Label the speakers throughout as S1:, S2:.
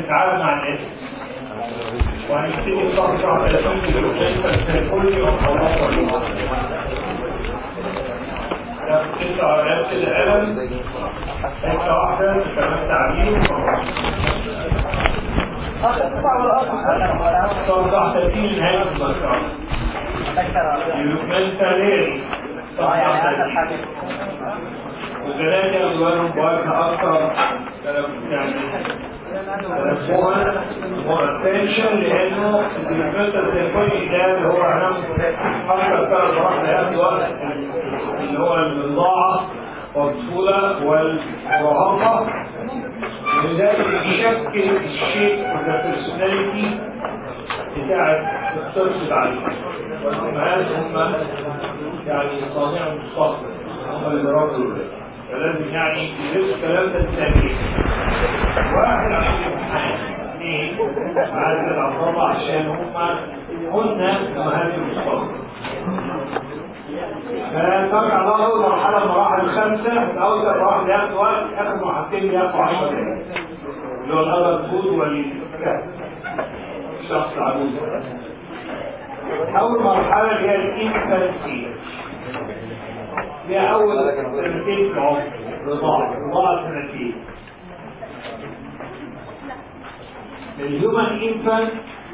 S1: نتعامل مع الناس وهنبتدي صفحة 30 في كل يوم خلاص انت عرفت الألم انت واحدة كمان تعليم توضح ترتيب نهاية المسار يمثل ايه؟ وثلاثة أدوارهم بوجه أكثر يعني واتنشن لأنه الديفلتر سيكوني ده اللي هو أهم أكثر ثلاث واحد وقت اللي هو الضاعة والطفولة والرهقة ولذلك يشكل الشيء والبرسوناليتي بتاعت الترصد عليه والأمهات هم يعني صانع المستقبل هم اللي ربوا الولاد فلازم يعني يدرسوا الكلام ده ثانية واحد عشان الامتحان اثنين عايز عبد الله عشان هم هن امهات المستقبل فنرجع بقى اول مرحله المراحل الخمسه من اول مراحل بياخد وقت اخر مرحلتين بياخدوا 10 دقائق اللي هو الادب فود والكهف الشخص العجوز اول مرحله اللي هي الانفانسي هي اول سنتين في العمر رضاعه رضاعه سنتين الهيومن انفانت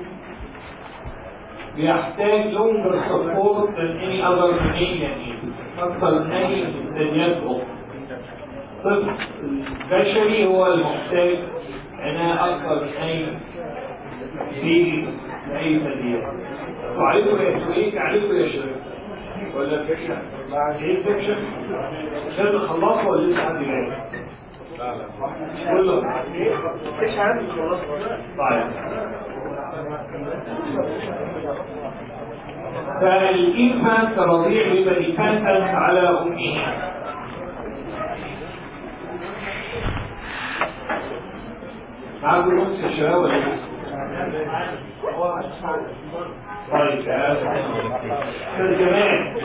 S1: بيحتاج longer support than any other mammalian أكثر من أي ثدييات أخرى. الطفل البشري هو المحتاج عناية أكثر من أي بيبي من أي ثدييات. وعليكم يا سويك عليكم يا شباب. ولا فكرة؟ ايه فكرة؟ عشان نخلصها ولا لسه حد جاي؟ لا لا كله مفيش عندي خلاص طيب فالإنفانت رضيع يبقى ديبندنت على أمه معاكم نص يا شباب ولا لسه؟ طيب يا استاذ جمال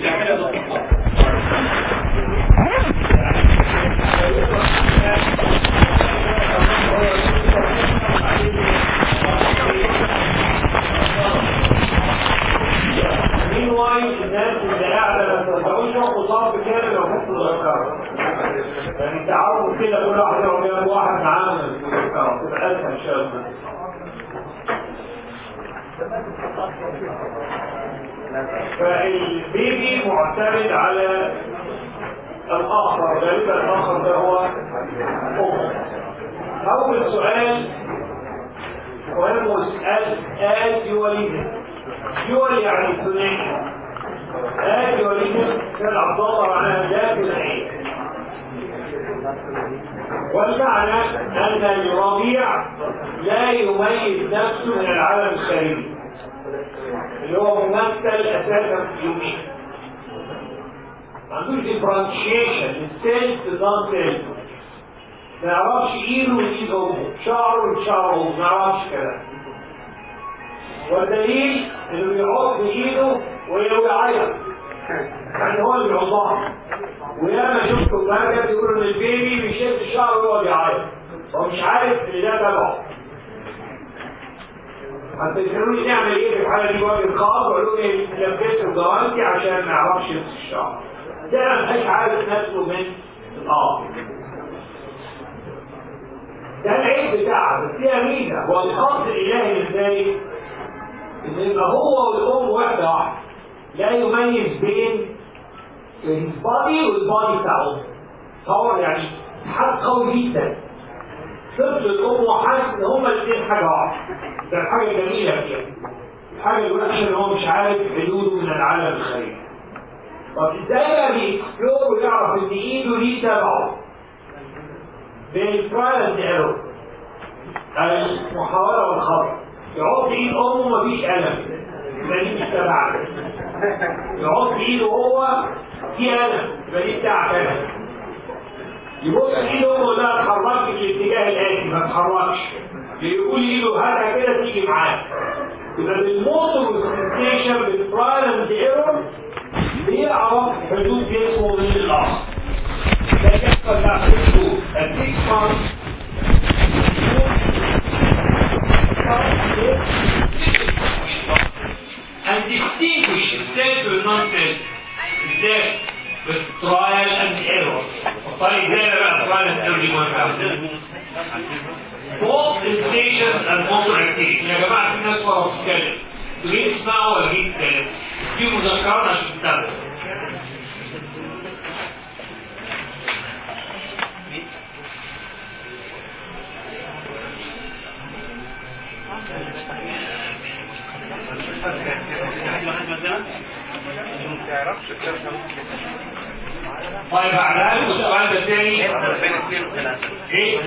S1: meanwhile الناس اللي قاعده ما تصدقوش ياخدوا ضرب كده لو كنت تذكروا يعني تعرفوا كده كل واحد لو جاب واحد معاه تذكروا تبقى اسهل ان شاء الله فالبيبي معتمد على الآخر غالبا الآخر ده هو أم أول سؤال مهم سؤال آل يوليد يولي يعني ثنائي آل يوليد كان عبد الله معناها لا ثنائي والمعنى أن الرضيع لا يميز نفسه من العالم الخارجي اللي هو ممثل اساسا في يومين ما عندوش ديفرنشيشن السيلز نون سيلز ما يعرفش ايده من ايد امه شعره من شعر امه ما يعرفش كده والدليل انه بيعض بايده ويعيط يعني هو اللي بيعضها وياما شفت المركز بيقولوا ان البيبي بيشد شعره وهو بيعيط هو مش عارف ان ده تبعه حتى يقولوا لي نعمل ايه في الحاله دي وجه الخاص وقالوا لي لبسه جوانتي عشان ما يعرفش يمسك الشعر ده ما بقاش عارف نفسه من الارض ده العيب بتاعها بس هي ميزه هو الخاص الالهي ازاي؟ ان يبقى هو والام واحده واحده لا يميز بين البادي والبادي بتاع امه تصور يعني حد قوي جدا طفل الام وحاسس ان هما الاثنين حاجه واحده ده الحاجه الجميله فيها الحاجه الوحشه ان هو مش عارف حدوده من العالم الخارجي طب ازاي بقى بيكسبلور ويعرف ان ايده دي تبعه بالترايل اند ايرور المحاوله والخطا يعض ايد امه مفيش الم يبقى دي مش تبعك يعض ايده هو في الم يبقى دي بتاعك انا يبص ايده امه لا اتحركش في الاتجاه الاتي ما تتحركش يقول ايده هاتها كده تيجي معاه يبقى بالموتور والسنسيشن بالترايل اند ايرور بيعرف حدود جسمه من الاخر ده يحصل بعد ست شهور السكس مانث and distinguish self and non-self ازاي بالترايل اند ايرور طيب ازاي بقى الترايل اند ايرور دي مهمه both sensations and motor activity يا جماعه في ناس ورا بتتكلم تجي تسمعوا ولا جاي تتكلم دي مذكرات عشان تتابعوا طيب بعدها السؤال ده تاني ايه؟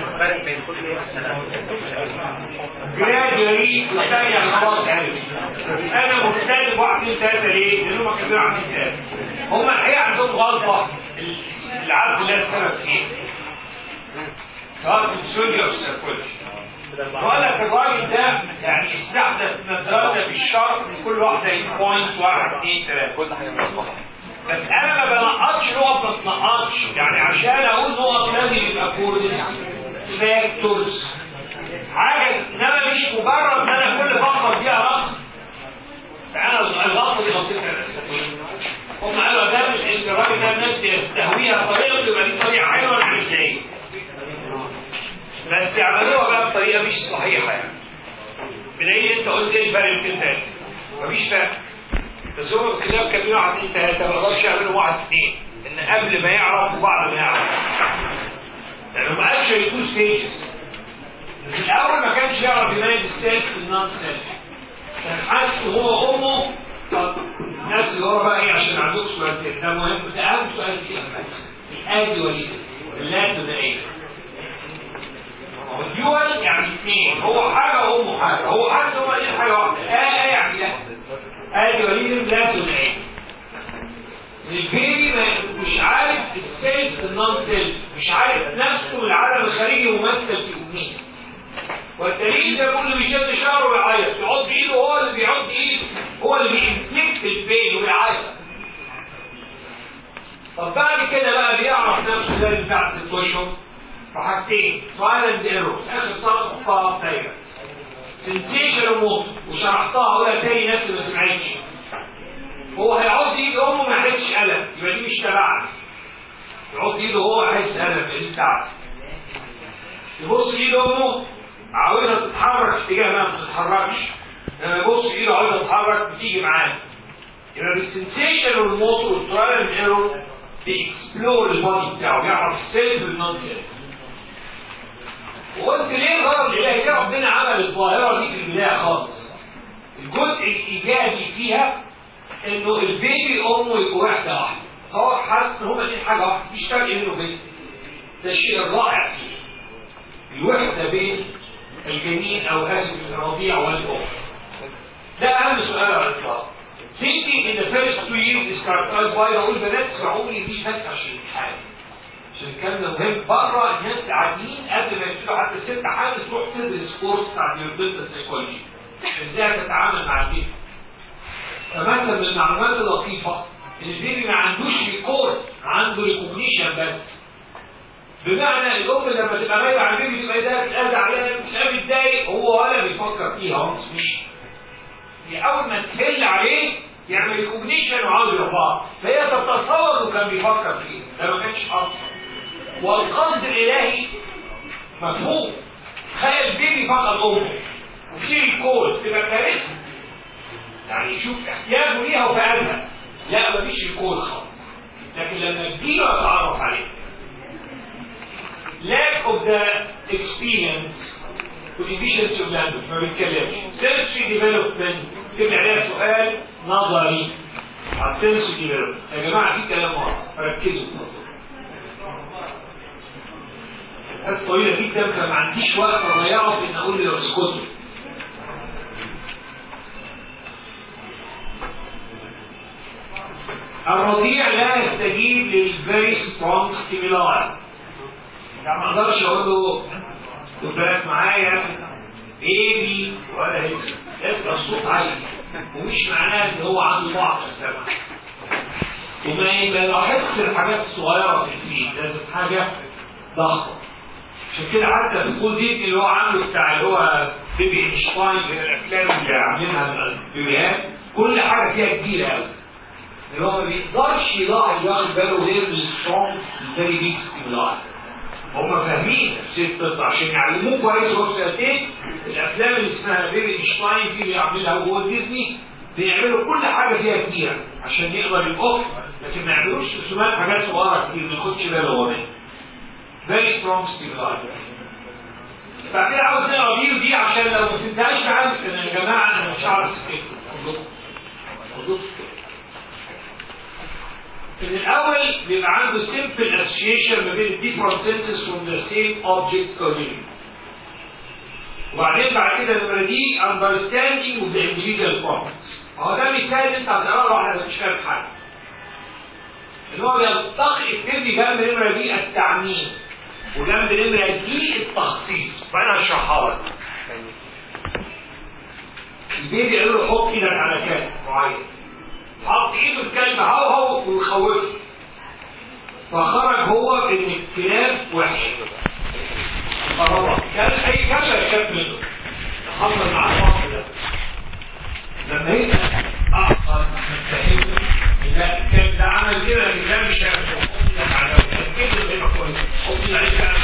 S1: جراديولي والثانية خلاص عرف بس انا مختلف واحد اثنين ثلاثة ليه؟ لان هم كانوا عاملين ثلاثة هم الحقيقة عندهم غلطة العبد ده السبب ايه؟ سواء في السوريا او السيكولوجي بقول لك الراجل ده يعني استحدث مدرسة في الشرق من كل واحدة بوينت واحد اثنين ثلاثة
S2: كل حاجه مصلحه
S1: بس انا ما بنقطش نقط ما بتنقطش يعني عشان اقول نقط لازم يبقى كورس فاكتورز حاجه انما مش مجرد ان انا كل فقره فيها رقم انا الغلطه دي غلطتها الاساسيه هم قالوا ده مش ان الراجل ده الناس يستهويها طريقه يبقى دي طريقه حلوه نعمل زيه بس يعملوها بقى بطريقه مش صحيحه يعني بدليل انت قلت ايه الفرق بين ثلاثه مفيش فرق بس هو الكتاب كان واحد اثنين ثلاثة ما اقدرش اعمله واحد اثنين ان قبل ما يعرف وبعد ما يعرف يعني ما قالش تو ستيجز الاول ما كانش يعرف يميز السيلف من النون سيلف كان حاسس هو وامه طب الناس اللي ورا بقى ايه عشان عندك سؤال ده مهم ده اهم سؤال في الابحاث الادي وليس لا ثنائيه الدول يعني اثنين هو حاجه وامه حاجه هو حاسس هو ايه حاجه واحده اه يعني لا ادي وليد لا ثنائي البيبي مش عارف السيلف النون سيلف مش عارف نفسه من العالم الخارجي ممثل في امنيه والدليل ده كله بيشد شعره ويعيط يعض ايده هو اللي بيعض ايده هو اللي بينفلكت البين ويعيط طب بعد كده بقى بيعرف نفسه زي بتاع ست اشهر فحاجتين سؤال اند ايرور اخر سطر حطها دايما سنسيشن وموت وشرحتها اقولها تاني ناس ما سمعتش هو هيعض ايد امه ما يحسش الم يبقى دي مش تبعنا يعض ايده هو هيحس الم دي بتاعتي يبص ايد امه عاوزها تتحرك اتجاه ما بتتحركش لما يبص ايده عاوزها تتحرك بتيجي معاه يبقى بالسنسيشن والموتور والترايل ايرور بيكسبلور البادي بتاعه يعرف السيلف والنون سيلف وقلت ليه الغرض الالهي ليه ربنا عمل الظاهره دي في البدايه خالص الجزء الايجابي فيها انه البيبي امه يبقوا واحده واحده سواء حاسس ان هما الاثنين حاجه واحده مفيش فرق بينه وبين ده الشيء الرائع فيه الوحده بين الجنين او اسف الرضيع والام ده اهم سؤال على الاطلاق Thinking in the first two years is characterized by بقول بنات اسمعوني مفيش ناس عشان حاجه عشان الكلام ده مهم بره الناس قاعدين قبل ما يبتدوا حتى الست حامل تروح تدرس كورس بتاع النيوروبيتال سايكولوجي ازاي تتعامل مع البيبي فمثلا من المعلومات اللطيفه ان البيبي ما عندوش ريكورد عنده ريكوجنيشن بس بمعنى الام لما تبقى مايله على البيبي تبقى ده تتاذى عليها تبقى متضايق هو ولا بيفكر فيها هو مش دي اول ما تهل عليه يعمل ريكوجنيشن وعاوز يرفعها فهي تتصور انه كان بيفكر فيه ده ما كانش اصلا والقصد الالهي مفهوم تخيل بيبي فقد امه وفي الكود تبقى كارثه يعني يشوف احتياجه ليها وفعلها لا مفيش الكود خالص لكن لما تجيله اتعرف عليه lack of the experience والefficiency of language ما بيتكلمش sensory development تبقى عليها سؤال نظري على sensory development يا جماعه في كلام ورا فركزوا الناس طويلة جدا فما عنديش وقت اضيعه في ان اقول له اسكتوا الرضيع لا يستجيب للفيري سترونج ستيمولاي يعني ما اقدرش اقول له خد بالك معايا بيبي ولا هيك يبقى الصوت عالي ومش معناه ان هو عنده ضعف السمع وما يلاحظش الحاجات الصغيره في الفيل لازم حاجه ضخمه عشان كده حتى في سكول ديزني اللي هو عامله بتاع اللي هو بيبي اينشتاين من الافلام اللي عاملينها البيبيهات كل حاجه فيها كبيره قوي اللي هو ما بيقدرش يلاحظ ياخد باله غير من السترونج فيري بيج ستيمولاي هم فاهمين الست عشان يعلموه كويس وهو في سنتين الافلام اللي اسمها بيبي اينشتاين دي اللي عاملها هو ديزني بيعملوا كل حاجه فيها كبيره عشان يقدر يقف لكن ما يعملوش رسومات حاجات صغيره كتير ما ياخدش باله هو منها فيري سترونج ستيمولاي بعد كده عاوز نقرا دي ودي عشان لو ما تنساش معاك ان يا جماعه انا مش هعرف اسكت في الاول بيبقى عنده simple association ما بين different senses from the same object community وبعدين بعد كده النمره دي understanding of the individual properties هو ده مثال انت هتقراه لوحدك مش فاهم حاجه اللي هو بيلتقي الكلمه جنب النمره دي التعميم وجنب النمره دي التخصيص فانا هشرحها لك البيبي قالوا له حط ايدك على كلب معين حط ايده الكلب هوهو ويخوفه فخرج هو بان الكلاب وحش فهو كان اي كلب يخاف منه حصل معاه الموقف ده لما يبقى اعقل متفهم لا الكلب ده عمل كده لكن ده مش هيعمل على كده بيبقى كويس حط عليه كلام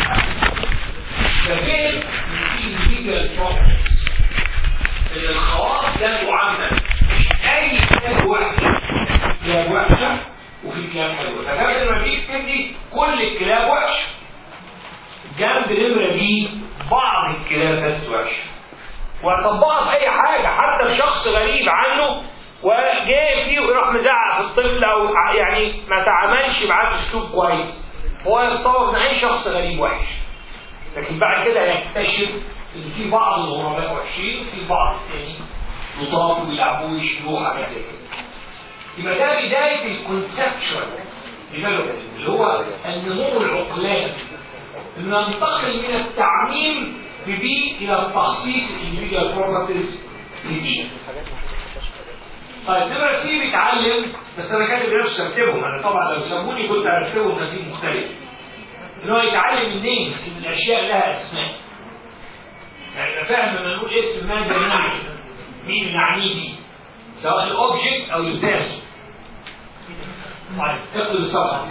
S1: ففهم individual properties ان الخواص ده معامله مش اي كلاب وحشه كلاب وحشه وفي كلاب حلوه فكان لما تيجي تبني كل الكلاب وحشه جنب النمره دي بعض الكلاب بس وحشه وطبقها في اي حاجه حتى لشخص غريب عنه وجاي فيه ويروح مزعق في الطفل او يعني ما تعاملش معاه باسلوب كويس هو يتصور ان اي شخص غريب وحش لكن بعد كده يكتشف ان في بعض الغرباء وحشين وفي بعض التاني لطاف ويلعبوا ويشبهوا حاجات زي كده يبقى ده بدايه الكونسبشوال اللي هو النمو العقلاني انه ننتقل من التعميم في بي الى التخصيص individual properties جديد طيب نمرة سي بيتعلم بس انا كاتب نفسي ارتبهم انا طبعا لو سموني كنت ارتبهم ترتيب مختلف ان هو يتعلم النيمز ان الاشياء لها اسماء يعني يبقى فاهم لما نقول اسم ماذا يعني مين نعنيه بيه سواء الاوبجكت او البيرسون طيب اقلب الصفحه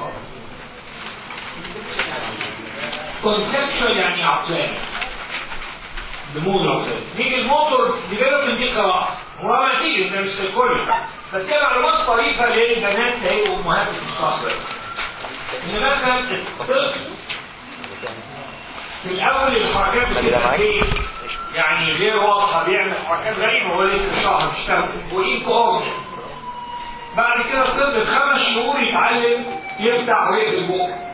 S1: كونسبشوال يعني عقلاني نمو العقلاني نيجي الموتور ديفلوبمنت دي قراءه هو ما تيجي ده مش الكل بس هي معلومات طريفه للبنات اللي هيبقوا امهات في المستقبل ان مثلا الطفل في الاول الحركات بتبقى فيه يعني غير واضحه بيعمل حركات غريبه هو لسه شهر بيشتغل وايد كوردن بعد كده الطفل بخمس شهور يتعلم يفتح ويقفل بقه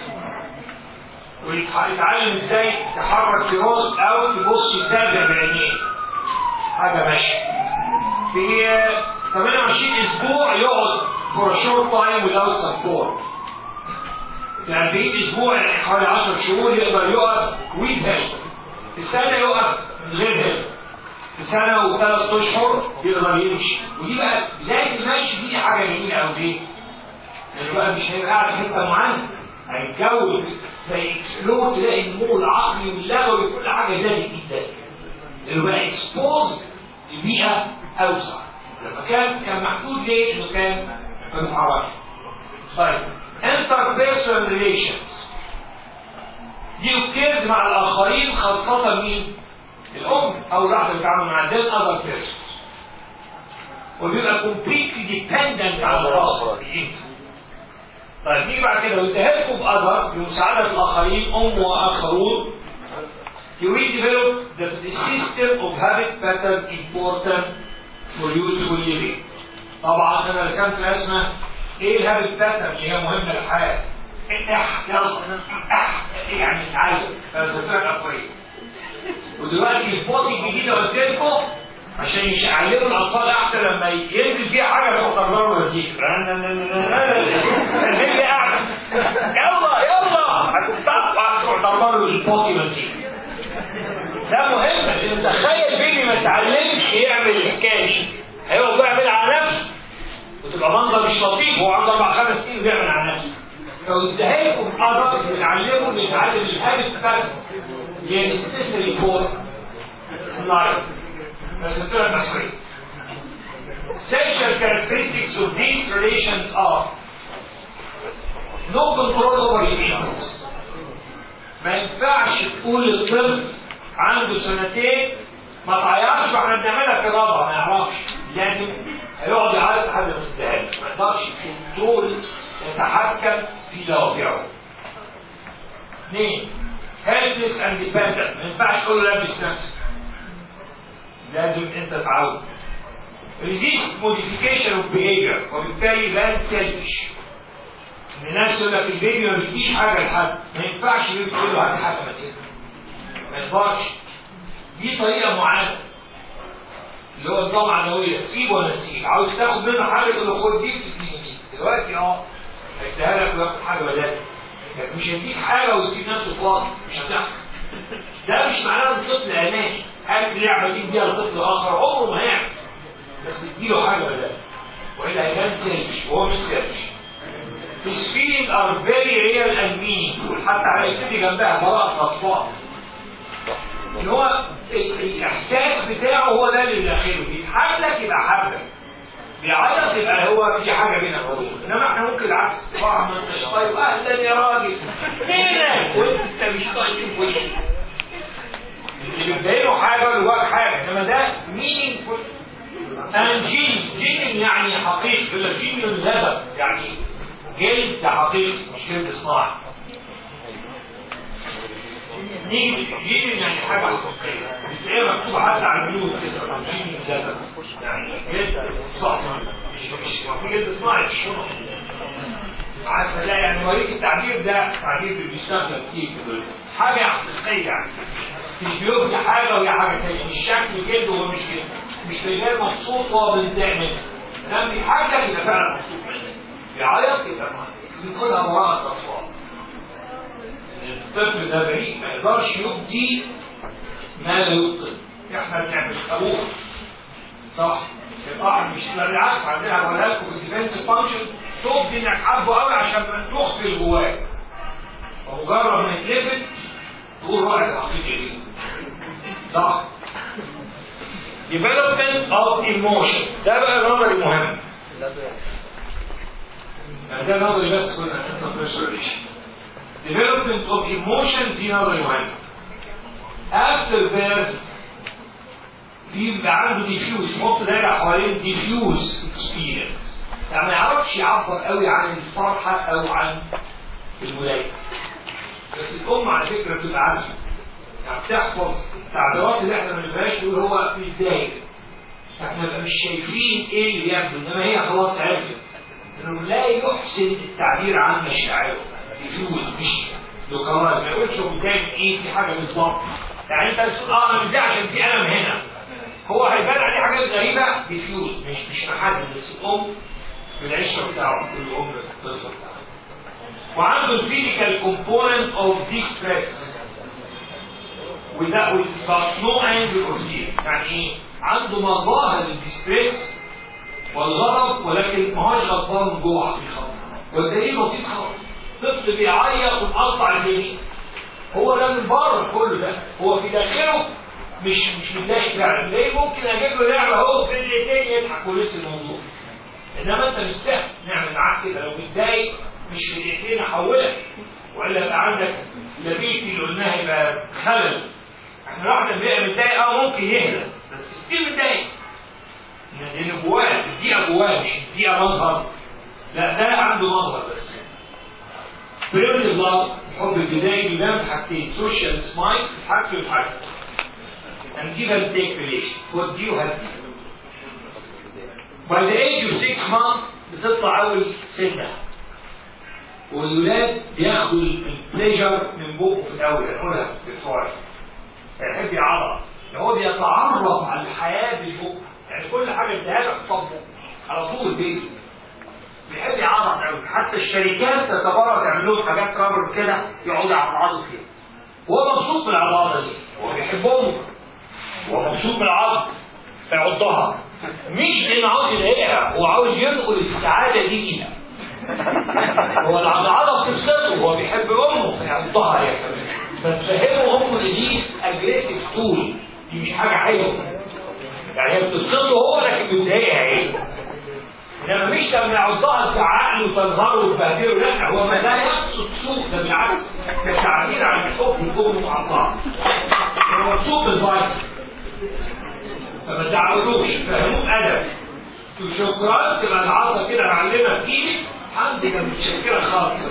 S1: ويتعلم ازاي تحرك في راس او تبص يتابع بعينيه حاجه ماشيه في 28 اسبوع يقعد for a short time without support في 40 اسبوع يعني حوالي 10 شهور يقدر يقف with help في سنه يقف من غير help في سنه وثلاث اشهر يقدر يمشي ودي بقى بدايه المشي دي حاجه جميله قوي ليه؟ لانه بقى مش هيبقى قاعد في حته معينه هيتجوز فيكسبلور تلاقي النمو العقلي واللغوي وكل حاجه زادت جدا لانه بقى اكسبوز لبيئه اوسع لما كان كان محدود ليه؟ انه كان ما بيتحركش طيب interpersonal relations دي occurs مع الاخرين خاصه مين؟ الام او الواحده بتتعامل مع then other persons وبيبقى completely dependent على الاخر طيب نيجي بعد كده وانتهيتكم بأذر بمساعدة الآخرين أم وآخرون you will develop the, the system of habit pattern important for useful living طبعا أنا رسمت رسمة إيه الهابت باترن اللي هي مهمة للحياة اح يلا اح يعني اتعلم فرسمت لك أخرين ودلوقتي البوتي الجديدة قلت لكم عشان يعلموا الاطفال احسن لما ينزل فيها حاجه تروح تضربه وتجيب اللي قاعد يلا يلا هتفتح تروح تضربه البوكي وتجيب ده مهم لان تخيل بيبي ما اتعلمش يعمل الحكايه دي هيقعد يعمل على نفسه وتبقى منظر مش لطيف هو عنده اربع خمس سنين بيعمل على نفسه لو اديهالكم ادرس بنعلمه نتعلم الهابت باترن اللي هي necessary for لايف بس الطريقه المصريه essential characteristics of these relations are no control over emotions ما ينفعش تقول للطفل عنده سنتين ما تعيطش واحنا بنعملها في رضا ما يعرفش لازم هيقعد يعيط لحد ما تستاهل ما يقدرش كنترول يتحكم في دوافعه اثنين helpless and dependent ما ينفعش تقول له لبس نفسك لازم انت تعود resist modification of behavior وبالتالي لا selfish ان الناس يقول لك البيبي ما بيديش حاجه لحد ما ينفعش البيبي تقول له هات حاجه ما تسيبها ما ينفعش دي طريقه معينه اللي هو النظام العدويه سيب ولا سيب عاوز تاخد منه حاجه تقول له خد دي تديني دي دلوقتي اه هيديها لك وياخد حاجه بدالها لكن مش هيديك حاجه ويسيب نفسه فاضي مش هتحصل ده مش معناه ان الطفل اناني هات لعبه دي اديها لطفل اخر عمره ما هيعمل بس اديله حاجه بدالها والا هيبان سيلفش وهو مش سيلفش His feelings are very real and meaningful حتى هيكتب جنبها براءة أطفال ان هو الاحساس بتاعه هو ده اللي داخله بيضحك لك يبقى حبك بيعيط يبقى هو في حاجه بينك وبينه انما احنا ممكن العكس طبعا ما انتش طيب اهلا يا راجل فينك وانت مش طيب وش اللي بتبينه حاجه واللي جواك حاجه انما ده مينينفول and جين جين يعني حقيقي ولا جين لبن يعني جلد حقيقي مش جلد صناعي نيجي جين يعني حاجة حقيقية مش تلاقيها مكتوبة حتى على البيوت كده جين لبن يعني جلد صح مش مش في جلد صناعي مش شنط عارفة لا يعني وريك التعبير ده تعبير اللي بيستخدم كتير كده حاجة حقيقية يعني مش بيبقى حاجة وهي حاجة تانية مش شكل جلد وهو مش جلد مش رجال مبسوط وهو بيتضايق منه لما بيحاجة يبقى فعلا مبسوط منه بيعيط يبقى بياخدها براءة أطفال الطفل ده بريء ما يقدرش يبدي ما لا يبطل احنا بنعمل ابوه صح الواحد مش لا بالعكس عندنا ولا لكم الديفنس فانكشن تبدي انك حابه قوي عشان ما تخفي جواك ومجرد ما يتلفت تقول رائع الحقيقي ليه صح development of emotion ده بقى النظر المهم ده نظري بس كنا interpretation development of emotions دي نظري مهم after birth بيبقى عنده diffuse يحط دايرة حوالين diffuse experience يعني ما يعرفش يعبر قوي عن الفرحة أو عن الولاية بس الأم على فكرة بتبقى عارفة يعني بتحفظ التعبيرات اللي احنا ما نبقاش نقول هو متضايق احنا بقى مش شايفين ايه اللي يبدو انما هي خلاص عرفت انه لا يحسن التعبير عن مشاعره يفوز مش لوكالايز ما يقولش هو متضايق ايه في حاجه بالظبط يعني انت تقول اه انا متضايق عشان في الم هنا هو هيبان عليه حاجات غريبه ديفيوز مش مش محدد بس الام بالعشره بتاعه كل ام الطفل بتاعه وعنده الفيزيكال كومبوننت اوف ديستريس وده without no anger or fear يعني ايه عنده مظاهر الديستريس والغضب ولكن ما هوش غضبان من جوه حقيقه والدليل بسيط خالص طفل بيعيط ومقطع الجنين هو ده من بره كله ده هو في داخله مش مش متضايق فعلا ليه ممكن اجيب له لعبه اهو في دقيقتين يضحك ولسه الموضوع انما انت مستحيل نعمل معاك كده لو متضايق مش في دقيقتين احولك ولا يبقى عندك لبيتي اللي قلناها يبقى خلل احنا واحد بيبقى متضايق اه ممكن يهدى بس ستيل متضايق لان جواه الدقيقه جواه مش الدقيقه مظهر لا ده عنده مظهر بس بريمتيف لاف الحب البدائي بيبان في حاجتين سوشيال سمايل تضحك وتضحك and give and take relation توديه وهديه by the age of 6 months بتطلع اول سنه والولاد بياخدوا البليجر من بوقه في الاول ياكلها بالفعل يحب يعرف هو بيتعرف على الحياه بالبق يعني كل حاجه اديها له حطها على طول بيته بيحب يعرف قوي حتى الشركات تتبرع تعمل لهم حاجات رابر كده يقعدوا يعضعضوا فيها وهو مبسوط من العضاضه دي هو بيحبهم هو مبسوط من العض فيعضها مش لانه عاوز يلاقيها هو عاوز يدخل السعاده دي ليها هو العضعضه بتبسطه هو بيحب امه فيعضها هي كمان فتفهموا امه ان دي اجريسيف تول دي مش حاجه حلوه يعني هي بتبسطه هو لكن بتضايقها هي انما مش لما يعضها تزعق له وتنهاره وتبهدله لا هو ما لا يقصد سوء ده بالعكس ده تعبير عن الحب الام مع بعض هو مبسوط بالفايت فما تعودوش فهموه ادب شكرا تبقى العضه كده معلمه في ايدك حمدي كان متشكره خالص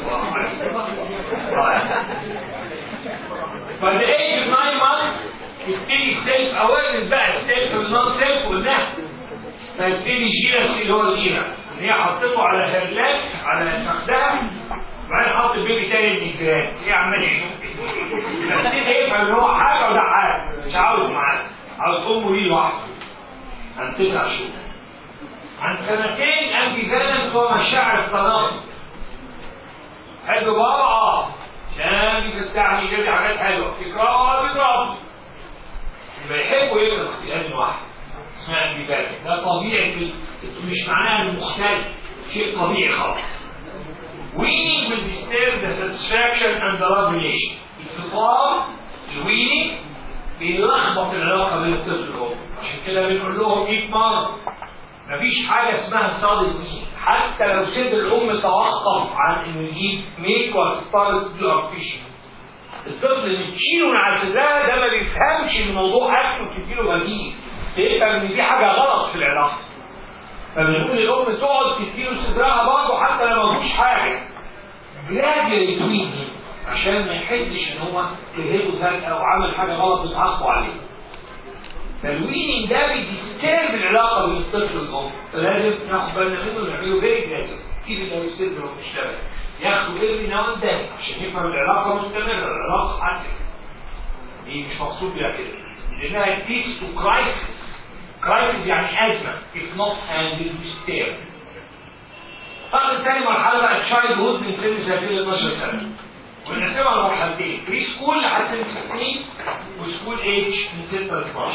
S1: فاللي ايج 9 مانث يبتدي سيلف اويرنس بقى السيلف والنون سيلف والنهج فيبتدي جيرس اللي هو الجيرة اللي هي حطيته على هرلاك على فخدها وبعدين حط البيبي تاني من الجيران ايه عمال يشوف يبتدي يفهم ان هو حاجه وده حاجه مش عاوز معاه عاوز امه ليه لوحده عن تسع شهور عن سنتين امبيفالنس هو مشاعر التناقض حب بابا اه عشان بيفسعني يجيب لي حاجات حلوه يكرهها بيكرهها يبقى يحب ويكره اختيار واحد اسمها امبيفالنس ده طبيعي مش معناها انه مختلف شيء طبيعي خالص Weaning will disturb the satisfaction and the love relation. الفطام الويني بيلخبط العلاقه بين الطفل والام عشان كده بنقول لهم 100 مره مفيش حاجه اسمها صاد الوين حتى لو سيد الام توقف عن انه يجيب ميك وهتضطر تديله ارتفيشن الطفل اللي تشيله من على صدرها ده ما بيفهمش الموضوع اكل وتديله بديل بيفهم ان دي حاجه غلط في العلاقه فبنقول الام تقعد تديله صدرها برضه حتى لو مفيش حاجه جراجولي تويني عشان ما يحسش ان هو كرهته فجاه او عمل حاجه غلط بيتعاقبوا عليه فالويننج ده بيديسترب العلاقه بين الطفل والام فلازم ناخد بالنا منه ونعمله فيري جراديوال كده لو السر مش تمام ياخدوا ايرلي ناو ده عشان يفهم العلاقه مستمره العلاقه حاسمه دي مش مقصود بيها كده لانها بيس تو كرايسيس كرايسيس يعني ازمه if not handled with care الفرق تاني مرحله بقى تشايلد هود من سن سنتين ل 12 سنه ونقسمها لمرحلتين بري سكول لحد سن 6 سنين وسكول ايج من 6 ل 12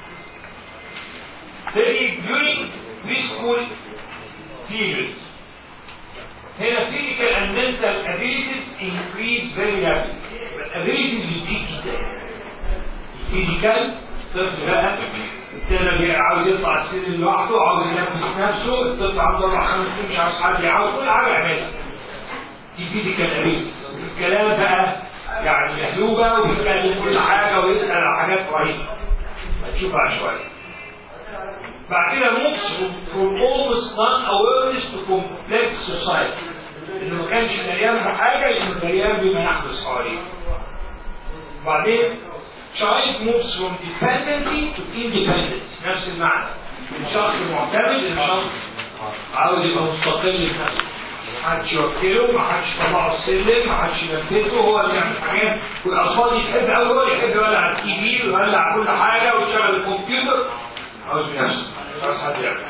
S1: Very during preschool period هنا physical and mental abilities increase very rapidly but abilities بتزيد جدا الفيزيكال الطفل بقى التاني عاوز يطلع السلم لوحده عاوز ينفس نفسه الطفل عنده اربع خمس سنين مش عاوز حد يعاود كل حاجه يعملها دي فيزيكال ابيلتيز الكلام بقى يعني مسلوبه وبيتكلم كل حاجه ويسال على حاجات رهيبه هتشوفها شويه بعد كده moves from almost non-awareness to complex society انه ما كانش مليان بحاجه لانه مليان بما يحدث حواليه بعدين child moves from dependency to independence نفس المعنى من شخص معتمد لشخص عاوز يبقى مستقل بنفسه محدش يوكله محدش يطلعه السلم محدش ينفذه هو اللي يعمل حاجات والاطفال يحب قوي هو يحب يولع التي في ويولع كل حاجه ويشغل الكمبيوتر عاوز بنفسه بس حد يعمل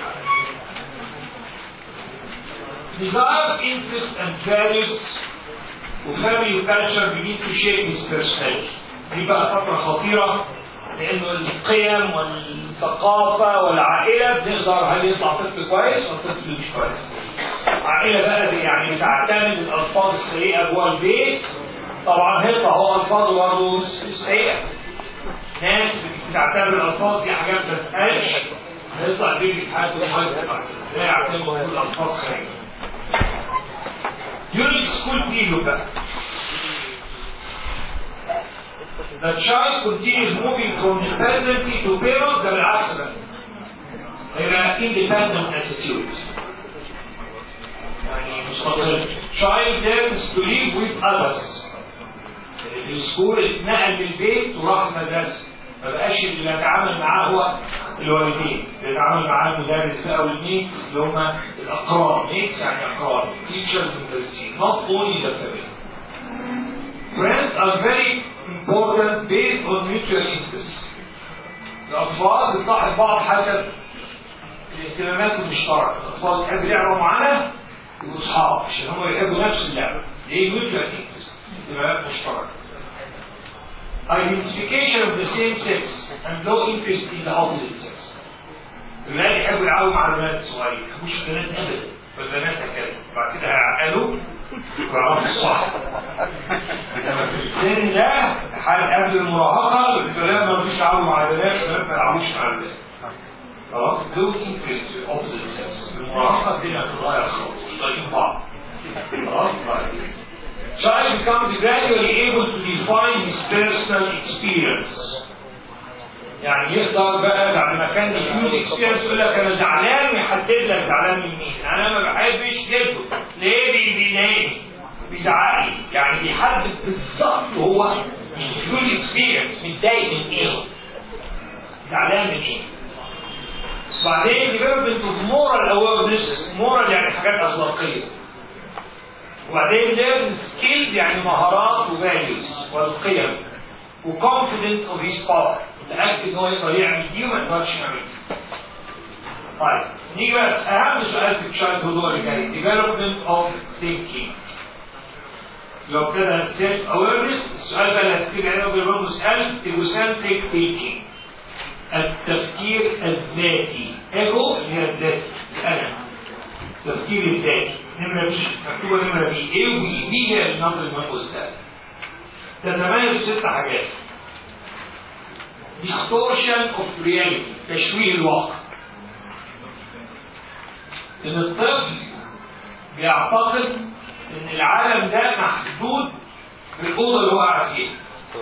S1: Desires, interests, and values وفاميلي culture begin to shape his personality. دي بقى فترة خطيرة لأنه القيم والثقافة والعائلة بنقدر هل يطلع طفل كويس أو طفل مش كويس. عائلة بقى يعني بتعتمد الألفاظ السيئة جوه البيت طبعا هيطلع هو ألفاظه برضه سيئة. ناس بتعتبر الألفاظ دي حاجات ما تتقالش هيطلع البيبي في حياته حاجة لا يعتبر كل الألفاظ خارجة. During school period بقى The child continues moving from dependency to parent ده بالعكس بقى هيبقى independent attitude يعني مستقل child learns to live with others في السكول اتنقل من البيت وراح المدرسة ما بقاش اللي بيتعامل معاه هو الوالدين بيتعامل معاه المدرس بقى والميكس اللي هم الاقران ميكس يعني اقران teachers مدرسين not only the family friends are very important based on mutual interests الاطفال بتصاحب بعض حسب الاهتمامات المشتركه الاطفال تحب يلعبوا معانا يبقوا اصحاب عشان هم يحبوا نفس اللعبه دي mutual interest اهتمامات مشتركه identification of the same sex and no interest in the opposite sex. الولاد يحبوا يلعبوا مع البنات الصغيرين، ما يحبوش البنات ابدا، والبنات هكذا، بعد كده هيعقلوا بعرف الصح انما في السن ده حال قبل المراهقه الكلام ما فيش تعامل مع البنات البنات ما يلعبوش مع البنات خلاص دول انترست اوبوزيت سكس المراهقه الدنيا هتتغير خالص مش طايقين بعض خلاص طيب Child becomes gradually able to define his personal experience. يعني يقدر بقى بعد ما كان diffuse experience يقول لك انا زعلان ويحدد لك زعلان من مين. انا ما بحبش جده. ليه بيضايقني؟ بيزعق لي. يعني بيحدد بالظبط هو diffuse experience متضايق من ايه؟ زعلان من ايه؟ بعدين development of moral awareness moral يعني حاجات اخلاقيه وبعدين learn skills يعني مهارات وvalues والقيم وconfident of his power متأكد ان هو يقدر يعمل دي وما يقدرش يعمل دي. طيب نيجي بس اهم سؤال في التشايلد هود هو اللي جاي development of thinking لو ابتدى self awareness السؤال بقى اللي هتكتب عليه زي برضه سؤال egocentric thinking التفكير الذاتي ايجو اللي هي الذات الانا التفكير الذاتي نمرة بي مكتوبة نمرة بي ايه وبي بي هي النمط المهم والسالب تتميز ست حاجات distortion of reality تشويه الواقع ان الطفل بيعتقد ان العالم ده محدود بالاوضه اللي هو قاعد فيها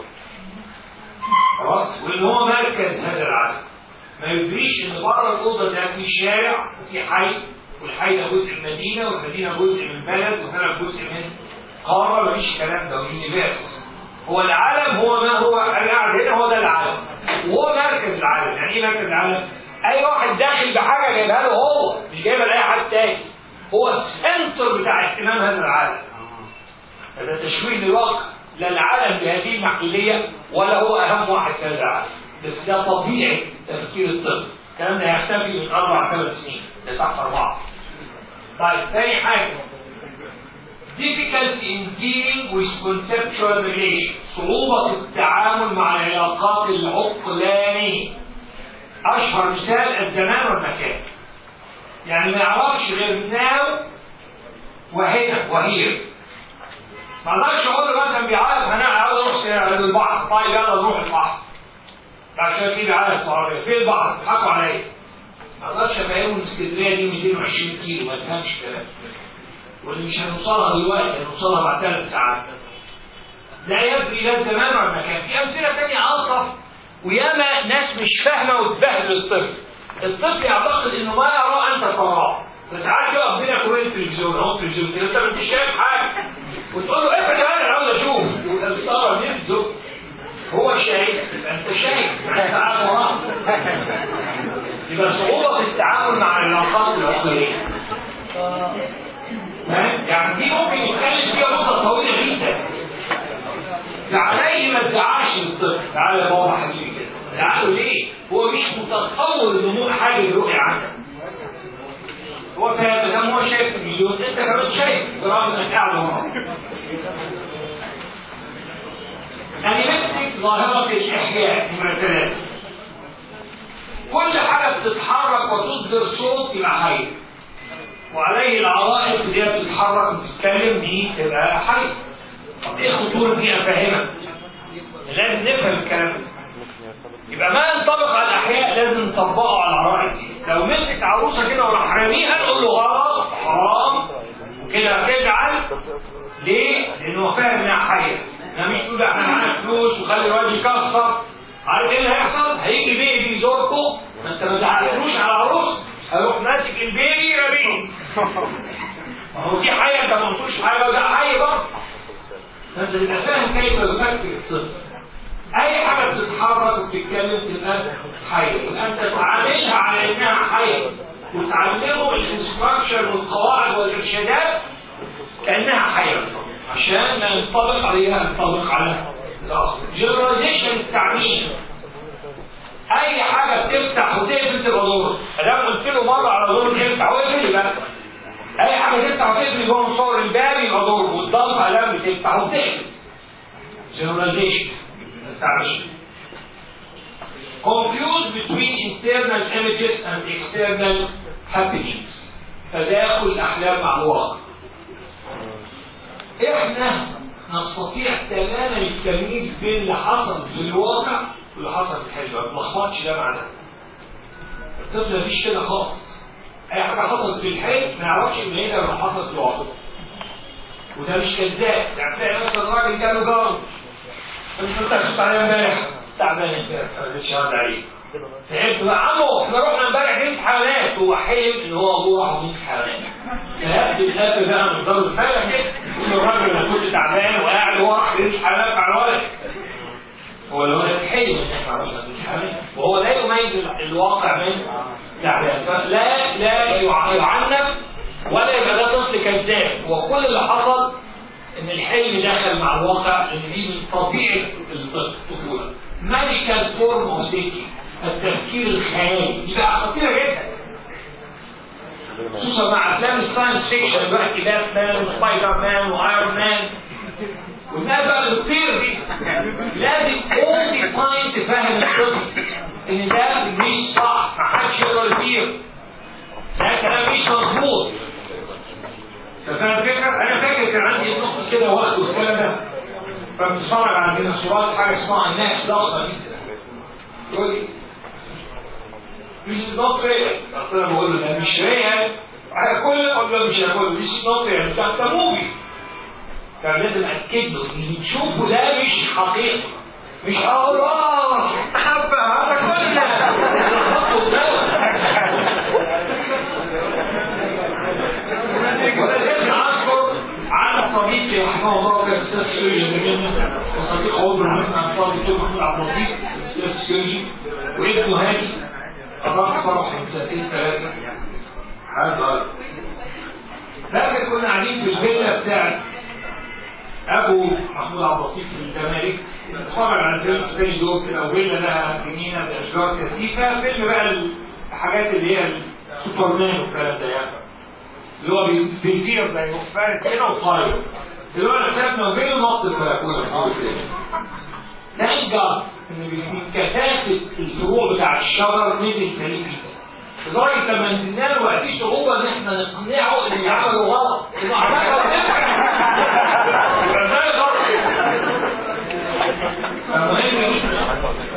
S1: خلاص وان هو مركز هذا العالم ما يدريش ان بره الاوضه ده في شارع وفي حي والحي ده جزء من المدينه والمدينه جزء من البلد والبلد جزء من قاره مفيش الكلام ده يونيفيرس هو العالم هو ما هو انا قاعد هنا هو ده العالم وهو مركز العالم يعني ايه مركز العالم؟ اي واحد داخل بحاجه جايبها له هو مش جايبها لاي حد تاني هو السنتر بتاع اهتمام هذا العالم هذا تشويه للواقع لا العالم بهذه المحليه ولا هو اهم واحد في هذا العالم بس ده طبيعي تفكير الطفل الكلام ده هيختفي من اربع ثلاث سنين ده تحت اربعه طيب تاني حاجه difficulty in dealing with conceptual relations صعوبة التعامل مع العلاقات العقلانية أشهر مثال الزمان والمكان يعني ما يعرفش غير ناو وهنا وهير ما اقدرش اقول له مثلا بيعيط انا عاوز اروح البحر طيب يلا نروح البحر عشان كده عايز العربيه فين البحر بيضحكوا عليا ما اقدرش افهمه ان اسكندريه دي 220 كيلو ما تفهمش الكلام واللي مش هنوصلها دلوقتي هنوصلها بعد ثلاث ساعات لا يدري لا الزمان ولا المكان في امثله ثانيه الطف وياما ناس مش فاهمه وتبهدل الطفل الطفل يعتقد انه ما يراه انت تراه بس عارف يقف بينك وبين التلفزيون اهو التلفزيون كده انت ما انتش شايف حاجه وتقول له ابعد انا عاوز اشوف يبقى بيصور يبزق هو شايف يبقى انت شايف انت قاعد وراه يبقى صعوبه في التعامل مع العلاقات العقليه يعني دي ممكن يتكلم فيها مده طويله جدا عليه ما تزعلش الطفل تعالى يا بابا حبيبي كده زعله ليه؟ هو مش متصور ان مو حاجه الرؤيه عندك هو فاهم ده هو شايف التلفزيون انت كمان شايف برغم انك قاعد وراه انيمستيك ظاهره الاحياء نمره ثلاثه كل حاجه بتتحرك وتصدر صوت يبقى حي وعليه العرائس اللي هي بتتحرك وتتكلم دي تبقى حي طب ايه خطوره دي افهمك لازم نفهم الكلام ده يبقى ما ينطبق على الاحياء لازم نطبقه على العرائس لو مسك عروسه كده وراح راميها نقول له غلط حرام وكده هتزعل ليه؟ لانه فاهم انها حيه انا مش تقول احنا معانا فلوس وخلي الواد يكسر عارف ايه اللي هيحصل؟ هيجي بيبي يزوركم ما انت ما زعلتلوش على العروس هيروح ماسك البيبي راميه ما هو دي حيه انت ما قلتوش حاجه وده حي برضه فانت تبقى فاهم كيف يفكر الطفل اي حاجه بتتحرك وبتتكلم تبقى حيه يبقى انت تعاملها على انها حيه وتعلمه الانستراكشر والقواعد والارشادات كانها حيه عشان ما ينطبق عليها ينطبق على الاخر جنراليزيشن التعميم اي حاجه بتفتح وتقفل تبقى دور ادام قلت له مره على دور تفتح ويقفل يبقى اي حاجه تفتح وتقفل جوه مصور الباب يبقى دور والضغط علام بتفتح وتقفل جنراليزيشن التعميم confused between internal images and external happenings تداخل الأحلام مع الواقع احنا نستطيع تماما التمييز بين اللي حصل في الواقع واللي حصل في الحلم ما بتلخبطش ده مع ده الطفل مفيش كده خالص اي حاجه حصلت في الحلم ما يعرفش ان هي لما حصلت في الواقع وده مش كذاب يعني تلاقي نفس الراجل جاله جار بس انت خدت عليه امبارح تعبان امبارح ما قدرتش ارد عليه تعبت بقى عمو احنا رحنا امبارح جنينة حيوانات هو حلم ان هو ابوه راح جنينة حيوانات فيبدو الاب بقى من ضرب الفلك كده يقول الراجل انا كنت تعبان وقاعد وهو راح جنينة حيوانات مع الولد هو الولد حلم ان احنا رحنا جنينة حيوانات وهو لا يميز الواقع من تعبان لا لا يعنف ولا يبقى ده طفل كذاب وكل اللي حصل ان الحلم دخل مع الواقع لان دي من طبيعه الطفوله ماليكال فورم اوف التفكير الخيالي دي بقى خطيره جدا خصوصا مع افلام الساينس فيكشن بقى كتاب مان وسبايدر مان وايرون مان والناس بقى اللي بتطير دي لازم اول ذا تايم تفهم الطفل ان ده مش صح محدش يقدر يطير ده كلام مش مظبوط فاهم الفكره؟ انا فاكر كان عندي ابن اختي كده وقت والكلام ده فبتتفرج على الديناصورات حاجه اسمها الناس ضخمه جدا يقول لي مش نوت ريال اصل انا بقول له ده مش ريال هاكل اقول له مش هاكل مش نوت ريال ده ده موفي كان لازم اكد له ان اللي بتشوفه ده مش حقيقه مش اقول اه حبه هتاكلنا ولازم اذكر عن صديقي رحمه الله كان استاذ سيرجي زميلنا وصديق عمر محمد عبد الدكتور محمود عبد اللطيف استاذ سيرجي وابنه هادي قررت فرح من سنتين ثلاثه حاجه فاكر كنا قاعدين في الفيلا بتاعت ابو محمود عبد اللطيف في الزمالك بنتفرج على الفيلم في تاني دور كده وفيلا لها جنينه باشجار كثيفه فيلم بقى الحاجات اللي هي سوبرمان والكلام ده يعني اللي هو بيطير زي فارق كده وطاير اللي هو انا شايف لو بينه نط البلكونه ثانك جاد ان من كثافه الفروع بتاع الشجر نزل سليم جدا لدرجه لما نزلنا له بقى في صعوبه ان احنا نقنعه ان اللي عمله غلط انه عملها غلط يبقى ازاي غلط فمهم جدا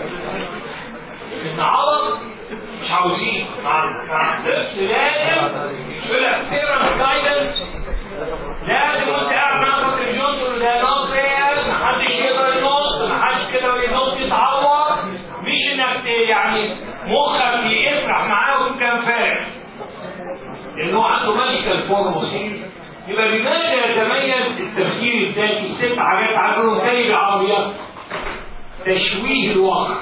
S1: ان عرض مش عاوزين مع مع الطفل لازم يقول لك تقرا الجايدنس لازم وانت قاعد مع التلفزيون تقول ده نوت ريال محدش يقدر ينط محدش كده ينط يتعور مش انك يعني مخك يسرح معاه ويكون كان فارغ لان هو عنده ماليكال فورموس يبقى بماذا يتميز التفكير الذاتي ست حاجات عندهم تاني بالعربيات تشويه الواقع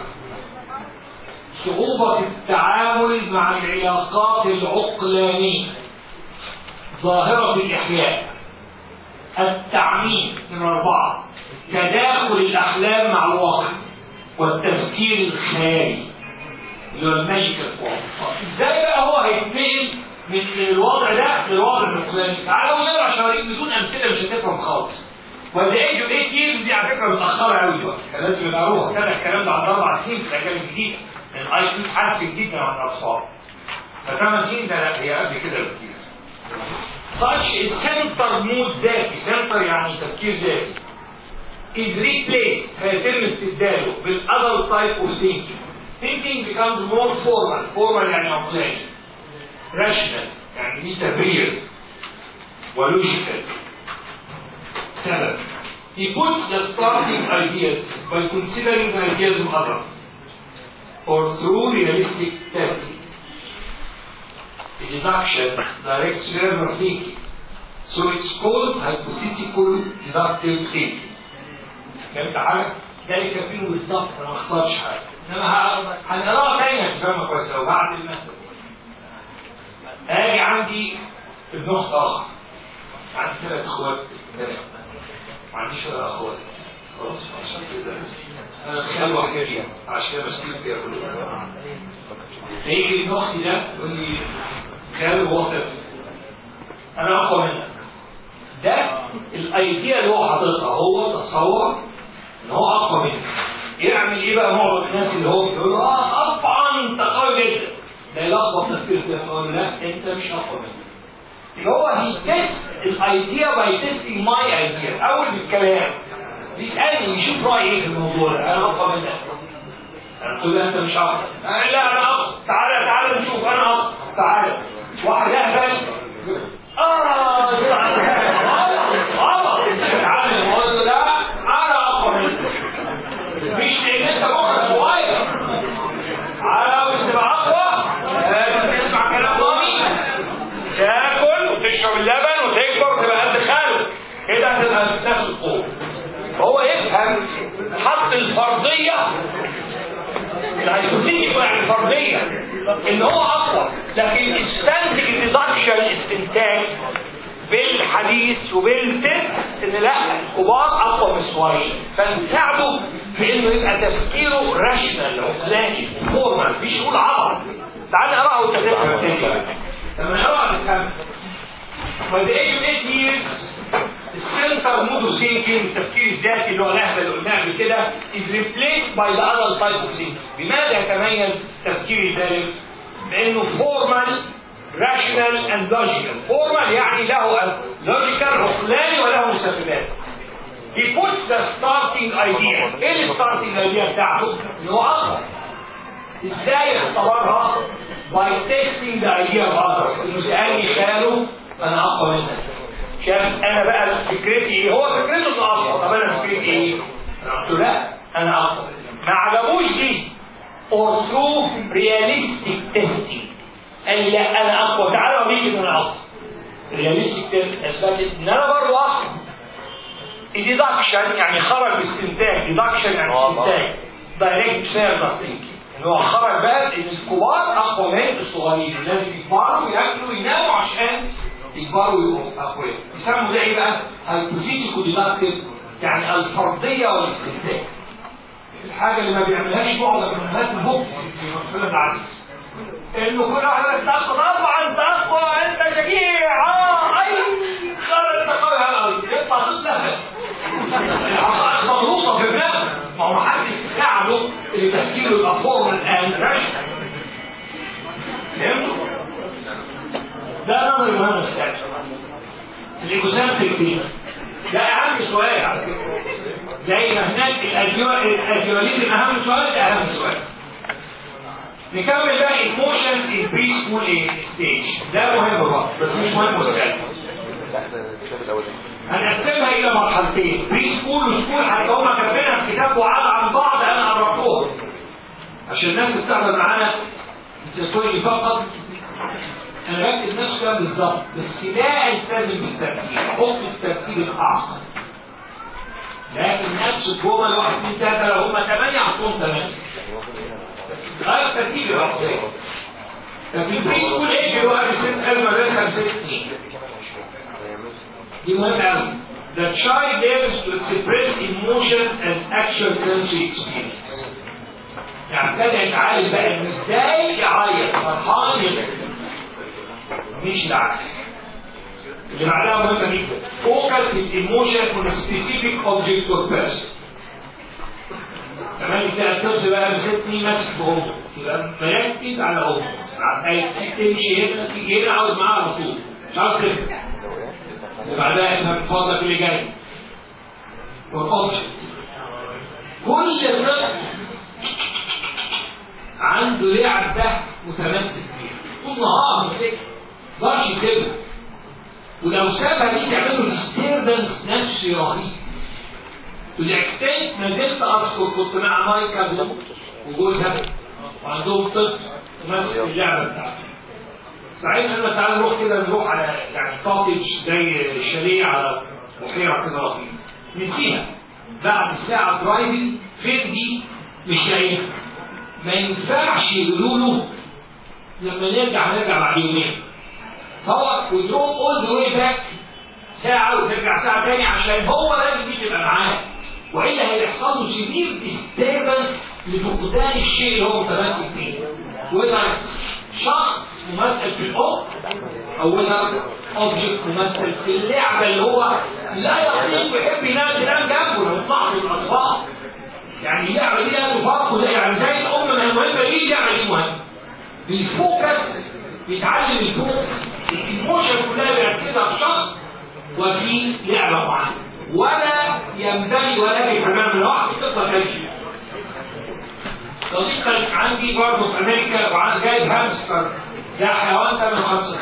S1: صعوبة التعامل مع العلاقات العقلانية ظاهرة الإحياء التعميم من أربعة تداخل الأحلام مع الواقع والتفكير الخيالي اللي هو الماجيكال فورم ازاي بقى هو هيتنقل من الوضع ده للوضع العقلاني تعالوا نقرا شهرين بدون امثله مش هتفهم خالص وذا ايج اوف 8 years دي على فكره متاخره قوي دلوقتي كان لازم يقروها كان الكلام ده عند اربع سنين في الاجيال الجديده الاي كيو اتحسن جدا عند الاطفال فثمان سنين ده لا هي قبل كده بكتير such is center mood ذاتي center يعني تفكير ذاتي is replaced هيتم استبداله بالادلت type of thinking thinking becomes more formal formal يعني عقلاني rational يعني ليه تبرير ولوجيكال سبب he puts the starting ideas by considering the ideas of others or through realistic testing deduction directs learner thinking. So it's called hypothetical deductive thinking. فهمت حاجة؟ ده اللي كاتبينه بالظبط انا ما اختارش حاجة. انما هنقراها تاني هتفهمها كويس قوي بعد المثل. اجي عندي ابن اخت اخر. عندي ثلاث اخوات بنات. ما عنديش ولا اخوات. خلاص عشان كده انا الخال وحيد عشان كده بسيب بياكلوا. فيجي ابن اختي ده يقول لي خالد هو طفل انا اقوى منك ده الايديا اللي هو حاططها هو تصور ان هو اقوى منك يعمل ايه بقى معظم الناس اللي هو بيقول اه طبعا انت قوي جدا ده يلخبط تفكير ده يقول لا انت مش اقوى منك اللي هو he tests الايديا by testing my idea اول بالكلام بيسالني يشوف رايي ايه في الموضوع ده انا اقوى منك قلت له انت مش اقوى لا انا اقوى تعالى تعالى نشوف انا اقوى تعالى واحد اهبل اه غلط مش هتعلم اقول له لا انا اقوى منك مش لان انت مخك صغير عاوز تبقى اقوى لازم تسمع كلام مامي تاكل وتشرب اللبن وتكبر وتبقى قد خالك كده هتبقى نفس القوه هو يفهم حط الفرضيه الهيبوثيتيك يعني الفرضيه ان هو اقوى لكن استنتج الديدكشن استنتاج بالحديث وبالتست ان لا الكبار اقوى من الصغيرين فنساعده في انه يبقى تفكيره راشنال عقلاني فورمال مش يقول عبط تعال نقراها وانت تفهم الدنيا لما نقراها تفهم By the age of 8 years السنتر مودو ثينكينج التفكير الذاتي اللي هو الاهبل اللي قلناه قبل كده is replaced by the other type of thinking بماذا يتميز التفكير الذاتي؟ بانه formal rational and logical formal يعني له logical عقلاني وله مسببات he puts the starting idea ايه الستارتنج idea بتاعته؟ اللي هو اقوى ازاي اختبرها؟ by testing the idea of others انه سألني خاله انا اقوى منك شاف انا بقى فكرتي ايه هو فكرته انه اقوى طب انا فكرتي ايه انا قلت له لا انا اقوى ما عجبوش دي or through realistic testing قال لي لا انا اقوى تعالى اوريك ان انا اقوى realistic test اثبتت ان انا برضه اقوى deduction يعني خرج باستنتاج deduction يعني استنتاج direct further thinking ان هو خرج بقى ان الكبار اقوى من الصغيرين لازم يكبروا وياكلوا ويناموا عشان يكبروا ويبقوا اقوياء يسموا ده ايه بقى؟ البوزيتيكو ديدكتيف يعني الفرضيه والاستنتاج الحاجه اللي ما بيعملهاش معظم الامهات الهب في مسألة العزيز انه كل واحد يقول لك تاخد طبعا انت اقوى انت شجيع اه اي خرج انت قوي قوي يطلع تتلهب العصا مضروبه في دماغه ما هو محدش ساعده اللي تفكيره يبقى فورمال الان راشد فهمتوا؟ ده نظري مهم السادس الايجوسنتريك ثينك ده اهم سؤال على فكره زي ما هناك الاديواليزم اهم سؤال ده اهم سؤال نكمل بقى ايموشنز ان بري سكول ستيج ده مهم برضه بس مش مهم والسادس هنقسمها الى مرحلتين بري سكول وسكول حتى هما كاتبينها في كتاب وعاد عن بعض انا قربتهم عشان الناس اللي بتحضر معانا تقول فقط انا بكتب نفس الكلام بالظبط بس لا التزم بالترتيب حط الترتيب الاعقد لكن نفس الجمل واحد اثنين ثلاثه لو هم ثمانيه حطهم ثمانيه غير ترتيب العقديه لكن البري سكول ايج اللي هو قبل سن المدرسه بست سنين دي مهمه قوي The child learns to express emotions as actual sensory experience. يعني ابتدى يتعلم بقى انه ازاي يعيط فرحان يبقى مش العكس اللي بعدها مهمه جدا focus his emotion on a specific object or person كمان تلاقي الطفل بقى بستني ماسك بامه يبقى مركز على امه عايز تمشي هنا تيجي هنا عاوز معاها على طول مش عاوز كده اللي بعدها افهم اتفضل اللي جاي والأوبجكت كل طفل عنده لعبة متمسك بيها طول نهار ماسكها ما يقدرش يسيبها ولو سابها دي تعمل له ديستربنس نفسي رهيب to the extent ما زلت اذكر كنت مع مايكا وجوزها وعندهم طفل ماسك اللعبه بتاعته بعدين لما تعالى نروح كده نروح على يعني كوتج زي شاليه على بحيره كده لطيفه نسيها بعد ساعه درايفنج فين دي مش لاقيها ما ينفعش يقولوا له لما نرجع نرجع بعد يومين فهو ويدروب اول ذا واي باك ساعه وترجع ساعه تاني عشان هو لازم دي تبقى معاه والا هيحصل له سيفير ديستربنس لفقدان الشيء اللي هو متمسك بيه وده شخص ممثل في الأم أو وده اوبجكت ممثل في اللعبه اللي هو لا يطيق ويحب ينام ينام جنبه لو يطلع له الاطفال يعني اللعبه دي لها فرق وده يعني زي الام ما هي مهمه ليه اللعبه دي مهمه بالفوكس بيتعلم الفوكس الايموشن كلها بيركزها في شخص وفي لعبه معينه ولا ينبغي ولا يتمام لوحده تفضل هذه صديق عندي برضه في امريكا وعن جايب هامستر ده حيوان ثمن خمسة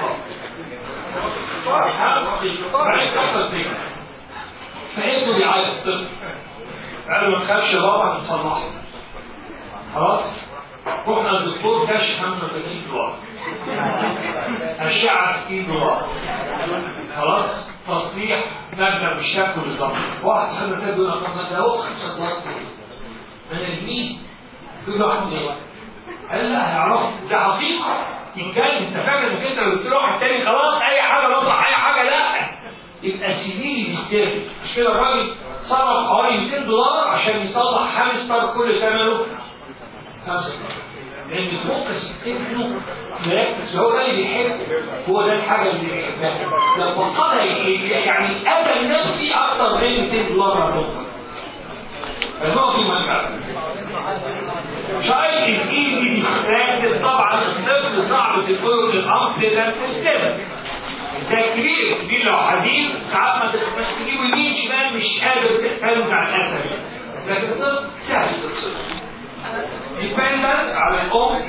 S1: بعدين كسر فيه فابنه بيعيط طفل قال له ما تخافش يا بابا هنصلحه خلاص رحنا للدكتور كشف 35 دولار أشعة 60 دولار خلاص تصليح مبنى بالشكل بالظبط واحد صاحبنا كده بيقول طب ده هو 5 دولار من المين يقول له واحد ايه؟ قال لا هيعرف ده حقيقة إن كان أنت فاكر إنك أنت لو قلت له واحد تاني خلاص أي حاجة نطلع أي حاجة لا يبقى سيبيلي يستاهل مش كده الراجل صرف حوالي 200 دولار عشان يصلح هامستر كل ثمنه 5 دولار لان فوكس ابنه مركز هو ده اللي بيحبه هو ده الحاجه اللي بيحبها لو فقدها يعني اذى نفسي اكتر من 200 دولار على فهو في منفعه شايف الايد دي طبعا الطفل صعب تقول الامر لازم تنتبه زي الكبير الكبير لو حزين ساعات ما تجيبه يمين شمال مش قادر تنفع الاسد لكن الطفل سهل تبسطه dependent على الام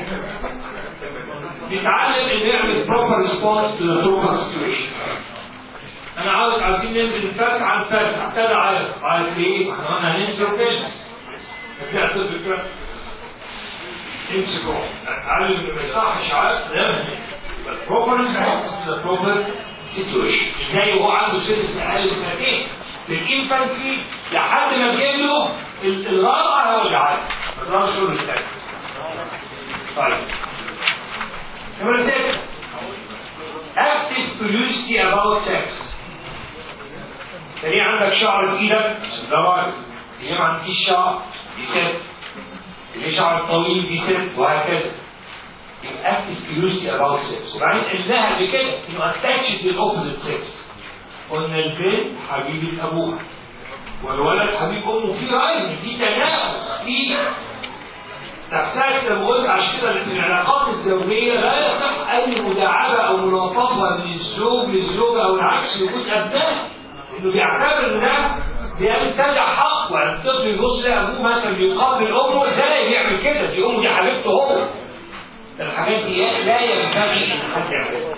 S1: بيتعلم انه يعمل proper response to the proper situation انا عاوز عايزين ننزل الفرق عن فرق ابتدى عارف عارف ليه؟ احنا قلنا هننزل بيلبس هتلاقي الطفل كده امسكه اتعلم انه ما يصحش عارف لا proper response to the proper situation ازاي وهو عنده سن اقل من سنتين في الانفانسي لحد ما بيجيب له الرابع هو اللي عارف الرابع مش محتاج طيب نمرة ستة active curiosity about sex تلاقي عندك شعر في ايدك ده راجل تلاقي ما عندكيش شعر دي ست تلاقي شعر طويل دي ست وهكذا active curiosity about sex وبعدين قلناها قبل كده انه attached للاوبوزيت sex قلنا البنت حبيبة ابوها والولد حبيب امه في راي في تنافس في تحتاج لما قلت عشان كده في العلاقات الزوجيه لا يصح اي مداعبه او ملاطفه من الزوج للزوجه او العكس لوجود ابناء انه بيعتبر ان ده بيمتلع حق وان الطفل يبص لابوه مثلا بيقابل امه ازاي يعمل كده دي امه دي حبيبته هو الحاجات دي لا ينبغي ان حد يعملها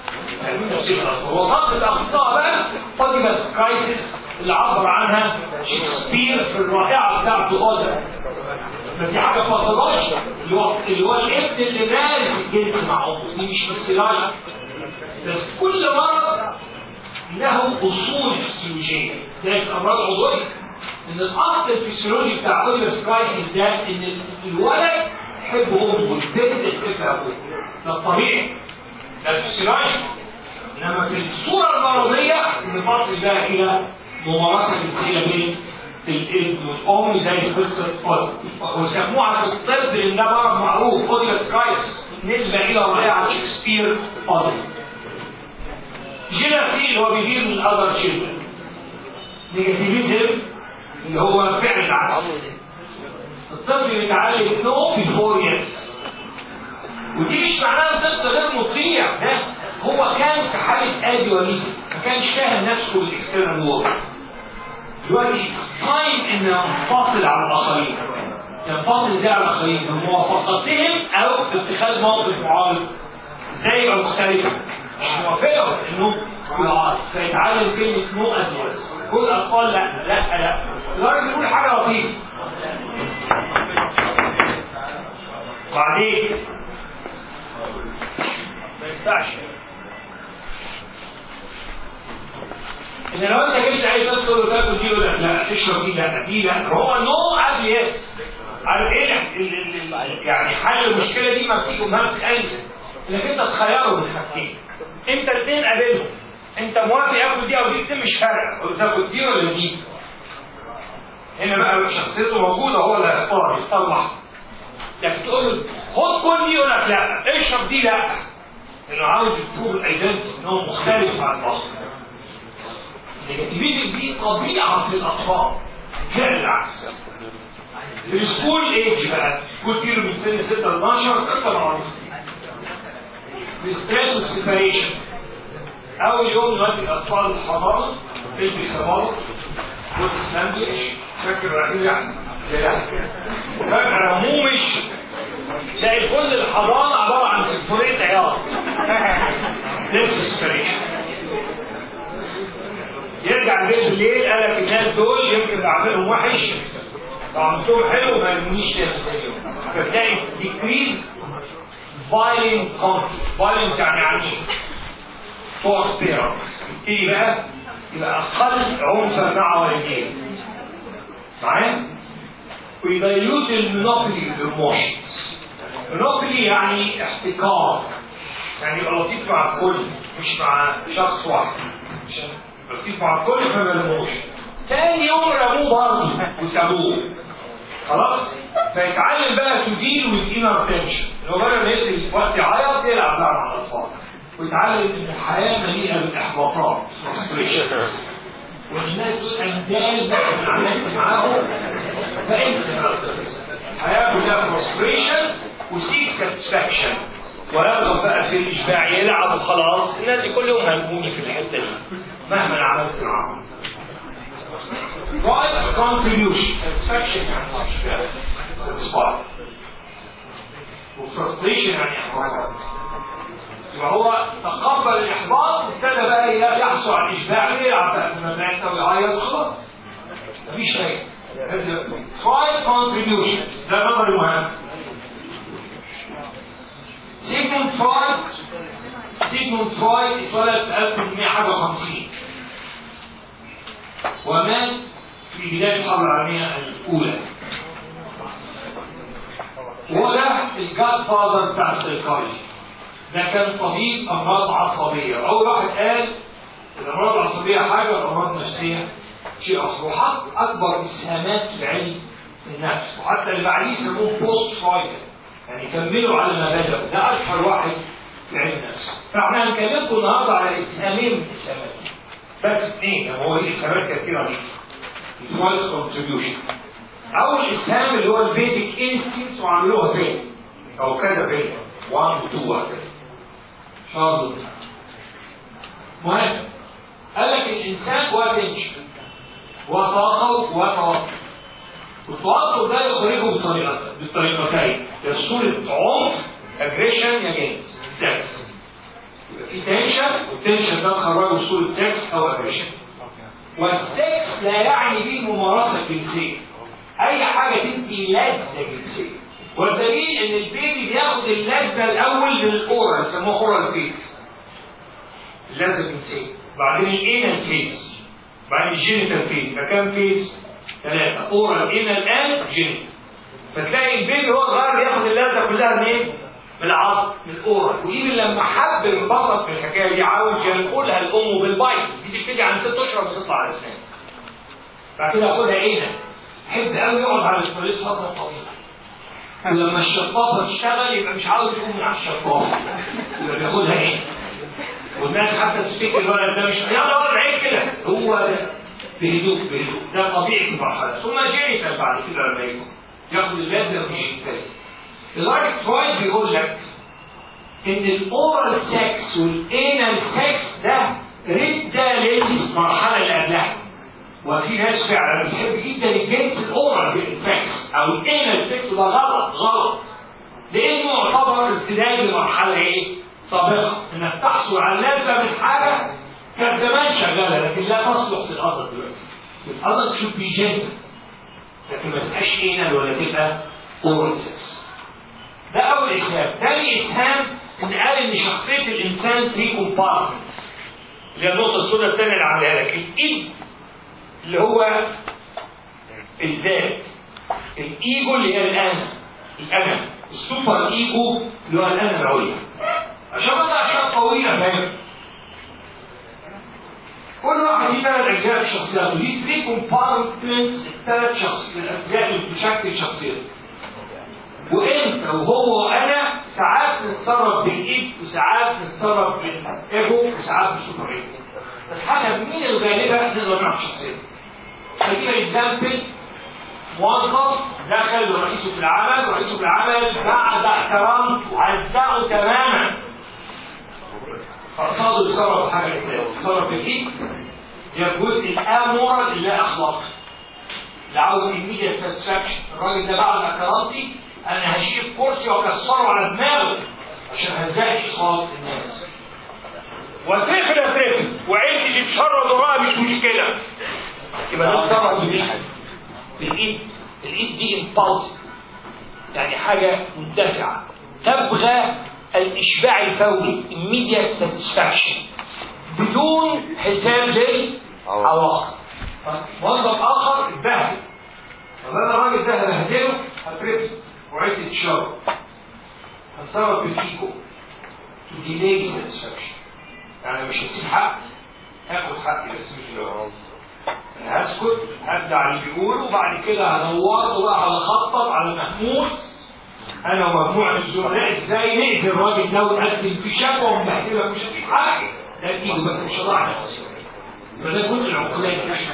S1: هو نقد الاخطاء بقى اوديبس كرايسيس اللي عبر عنها شكسبير في الرائعه بتاعته اودا بس دي حاجه ما طلعش اللي هو اللي هو الابن اللي مارس الجنس مع امه دي مش بس لايك بس كل مرض له اصول فسيولوجيه زي الامراض العضويه ان الاصل الفسيولوجي بتاع اوديبس كرايسيس ده ان الولد يحب امه والبنت تحب ابوه ده الطبيعي ده الفسيولوجي انما في الصوره المرضيه نفصل بقى الى ممارسه جنسيه بين الابن والام زي قصه اود وسموها في الطب لان ده مرض معروف اوديوس كرايس نسبه الى رائعه شكسبير اودي جيلاسي اللي هو بيجيب من الاذر تشيلدرن نيجاتيفيزم اللي هو فعل العكس الطفل بيتعلم نو بيفور يس ودي مش معناها الطفل غير مطيع ده هو كان في حالة آدي وليسة ما كانش فاهم نفسه بالاكسترنال وورد دلوقتي تايم ان ينفصل على الاخرين ينفصل ازاي على الاخرين بموافقتهم او باتخاذ موقف معارض ازاي يبقى مختلفة مش موافقهم انه يعارض فيتعلم كلمة نو ادوس كل الاطفال لا لا لا الراجل بيقول حاجة لطيفة بعدين ما ينفعش ان لو انت جبت عايز تدخل وتاكل دي ولا لا تشرب دي لا دي لا هو نو قبل يس عارف ايه يعني حل المشكله دي ما بتيجي ما بتسالني انك انت تخيره من حاجتين انت الاثنين قابلهم انت موافق اكل دي او دي الاثنين مش فارقه قلت تاكل دي ولا دي هنا بقى شخصيته موجوده هو اللي هيختار يختار واحده لكن تقول له خد كل دي يقول لك لا اشرب دي لا انه عاوز يبروف الايدنتي ان هو مختلف عن بعض النيجاتيفيزم دي طبيعه في الاطفال فعل العكس في السكول ايج بقى سكول كيلو من سن 6 ل 12 قصه معروفه الستريس والسيبريشن اول يوم نودي الاطفال الحضانه تلبس صباغ وتسلندش فاكر رايحين يعني فاكر رمومش تلاقي كل الحضانه عباره عن سيمفونيه عياط ديسبريشن يرجع البيت بالليل قال لك الناس دول يمكن بعملهم وحش عملتهم حلو ما يرمونيش تاني تاني يوم فتلاقي ديكريز violent conflict violent يعني عنيف force parents يبتدي بقى يبقى اقل عنفا مع والديه معايا ويديلوت المونوبولي الايموشنز المونوبولي يعني احتكار يعني يبقى لطيف مع الكل مش مع شخص واحد عشان لطيف مع الكل فما يلموش تاني يوم رموه برضه وسابوه خلاص فيتعلم بقى تديل وذ انر تنشن لو بدل ما يقضي وقت يعيط يلعب بقى مع الاطفال ويتعلم ان الحياه مليئه بالاحباطات والناس دول اندال انا عملت معاهم فانسى الحياه كلها فرستريشنز وسيك ساتسفاكشن ويرغب بقى في الاشباع يلعب وخلاص الناس دي كل يوم هيهموني في الحته دي مهما انا عملت معاهم Right contribution satisfaction يعني اشباع satisfy وفرستريشن يعني احباط يبقى هو تقبل الاحباط وابتدى بقى يحصل على الاشباع يلعب بقى في المدرسه ويعيط خلاص مفيش شيء Five contributions ده نظري مهم سيجموند فرويد سيجموند فرويد اتولد في 1850 ومات في بداية الحرب العالمية الأولى وهو ده الجاد فاذر بتاع السيكولوجي ده كان طبيب أمراض عصبية أول واحد قال الأمراض العصبية حاجة والأمراض النفسية شيء آخر وحط أكبر إسهامات في علم النفس وحتى اللي بعديه يسموه بوست فرويد يعني كملوا على ما بدأوا ده أشهر واحد في علم النفس فاحنا هنكلمكم النهارده على إسهامين من الإسهامات بس اثنين هو ليه إسهامات كثيرة دي الفويس كونتريبيوشن أول إسهام اللي هو البيتك انستنكت وعملوها بين أو كذا بين 1 و 2 وهكذا شرط مهم قال لك الإنسان هو تنشن وطاقة وتوتر والتوتر ده يخرجه بطريقتين بالطريقتين يا صورة عنف اجريشن يا جنس سكس يبقى في تنشن والتنشن ده تخرجه بصورة سكس او اجريشن والسكس لا يعني به ممارسة جنسية أي حاجة تدي لذة جنسية والدليل إن البيبي بياخد اللذة الأول من الأورال يسموه أورال فيس اللذة الجنسية بعدين الإينال فيس بعدين الجينيتال فيس ده كام فيس؟ ثلاثة أورال إينال آن جينيتال فتلاقي البيبي هو صغير بياخد اللذة كلها منين؟ من العظم من الأورال ويجي لما حب انبسط في الحكاية دي عاوز ينقلها لأمه بالبايت دي تبتدي عن ست أشهر وتطلع على أسنان بعد كده ياخدها إينال يحب قوي يقعد على الكوليس فترة طويلة ولما الشطافة تشتغل يبقى مش عاوز يقوم من على الشطافة يبقى بياخدها إيه؟ والناس حتى تفتكر الولد ده مش يلا ولد عيب كده هو ده بهدوء بهدوء ده طبيعي في المرحلة ثم جينيتال بعد كده لما يكون ياخد اللازم مش التاني لدرجة فرويد بيقول لك إن الأورال سكس والإينال سكس ده ردة للمرحلة اللي قبلها وفي ناس فعلا بتحب جدا الجنس الاورال سكس او الانال سكس ده غلط غلط لانه يعتبر ابتدائي لمرحله ايه؟ سابقه انك تحصل على اللذه من حاجه كانت زمان شغاله لكن لا تصلح في الارض دلوقتي. في الارض تشوف بي جنتل لكن ما تبقاش انال ولا تبقى اورال سكس. ده اول اسهام، ثاني اسهام ان قال ان شخصيه الانسان في كومبارتمنتس اللي هي النقطه السوداء الثانيه اللي عاملها لك الايد اللي هو الذات الايجو اللي هي الانا الانا السوبر ايجو اللي هو الانا العليا عشان بقى عشان طويله فاهم كل واحد ليه ثلاث اجزاء في شخصيته ليه 3 كومبارتمنتس الثلاث شخص الاجزاء اللي بتشكل شخصيته وانت وهو وانا ساعات نتصرف بالايد وساعات نتصرف بالايجو وساعات بالسوبر ايجو بس حسب مين الغالبة نقدر نعرف شخصيته. هجيب اكزامبل موظف دخل رئيسه في العمل، رئيسه في العمل بعد احترامته هزعه تماما. فقصاده يتصرف حاجه كده يتصرف بالايد هي الجزء الامورال اللي اخلاقي اللي عاوز immediate satisfaction الراجل ده بعد كرامتي انا هشيل كرسي واكسره على دماغه عشان هزاق اصابه الناس وتفل تفل وعيلتي اللي تشرد وراها مش مشكله يبقى ده اتصرف بالايد بالايد الايد دي امبالس يعني حاجه مندفعه تبغى الاشباع الفوري immediate satisfaction بدون حساب للعواقب موظف اخر اتبهدل طب انا الراجل ده هبهدله هترفض وعدت تشرب هنتصرف بالايجو to delay satisfaction يعني مش هسيب حقي هاخد حقي بس مش دلوقتي انا هسكت هبدع اللي بيقوله وبعد كده هدور بقى على خطط على مهموس انا ومجموعه الزملاء ازاي نقتل الراجل ده ونقدم في شكوى ونبهدله مش هسيب حقي ده الايجو بس مش هضيع نفسي يبقى ده الجزء العقلاني مش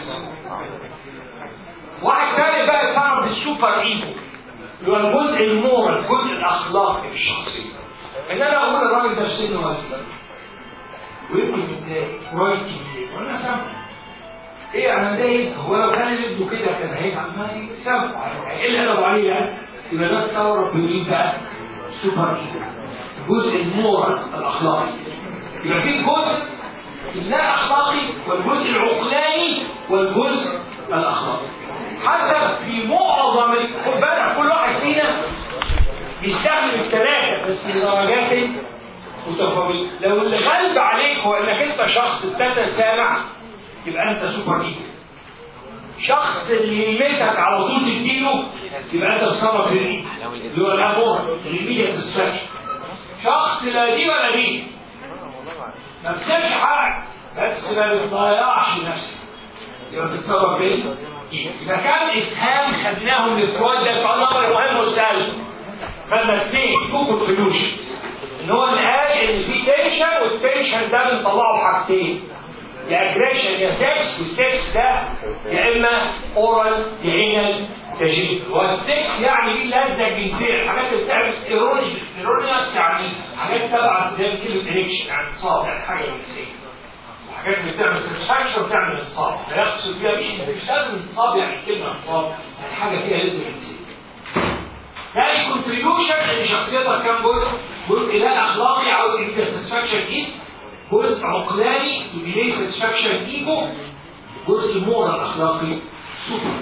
S1: واحد تاني بقى يتصرف بالسوبر ايجو اللي هو الجزء المورال الجزء الاخلاقي في الشخصيه ان انا اقول الراجل ده في سن وزن ويمكن متضايق وراجل كبير وانا سامع ايه يعني ده هو لو كان ابنه كده كان هيزعل ما يسامح ايه اللي قلبوا عليه يعني يبقى ده تصرف بمين بقى؟ سوبر ايجو الجزء المورال الاخلاقي يبقى في جزء اللا اخلاقي والجزء العقلاني والجزء الاخلاقي حتى في معظم خد بالك كل واحد فينا بيستخدم الثلاثه بس بدرجات متفاوته لو اللي غلب عليك هو انك انت شخص ابتدى سامع يبقى انت سوبر ايجو شخص اللي يميتك على طول تديله يبقى انت بتصرف بالايد اللي هو الامور الايميديت ديستراكشن شخص لا دي ولا دي ما بتسيبش حقك بس ما بتضيعش نفسك يبقى بتتصرف بايه؟ يبقى كام اسهام خدناهم لفرويد ده سؤال نمبر مهم وسهل خدنا اثنين تو كونكلوجن ان هو اللي قال ان في تنشن والتنشن ده بنطلعه بحاجتين يا اجريشن يا سكس والسكس ده يا اما اورال يا انال تجريد والسكس يعني دي لذه جنسيه الحاجات اللي بتعمل ايرونيس يعني حاجات تبع زي كلمه اريكشن يعني انصاب يعني حاجه جنسيه الحاجات اللي بتعمل ساتسفاكشن وبتعمل انصاب لا يقصد بيها مش مش لازم انصاب يعني كلمه انصاب يعني حاجه فيها لذه جنسيه تاني كونتريبيوشن ان شخصيتك كام جزء؟ جزء لا اخلاقي عاوز يجيب ساتسفاكشن ايه؟ جزء عقلاني يديلي ساتسفاكشن ايجو جزء مورال اخلاقي سوبر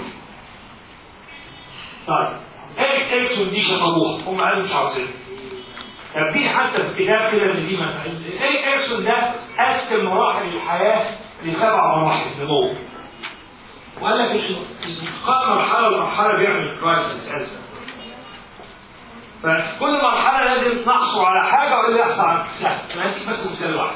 S1: طيب ايريك اريكسون دي شطبوها هم قالوا مش عاوزين طب دي حتى في الكتاب كده ان دي مثلا ايريك اريكسون ده قسم مراحل الحياه لسبع مراحل نمو وقال لك انتقال مرحله لمرحله بيعمل كرايسيس ازمه ففي كل مرحله لازم نحصل على حاجه والا يحصل على سهل ما دي بس مثال واحد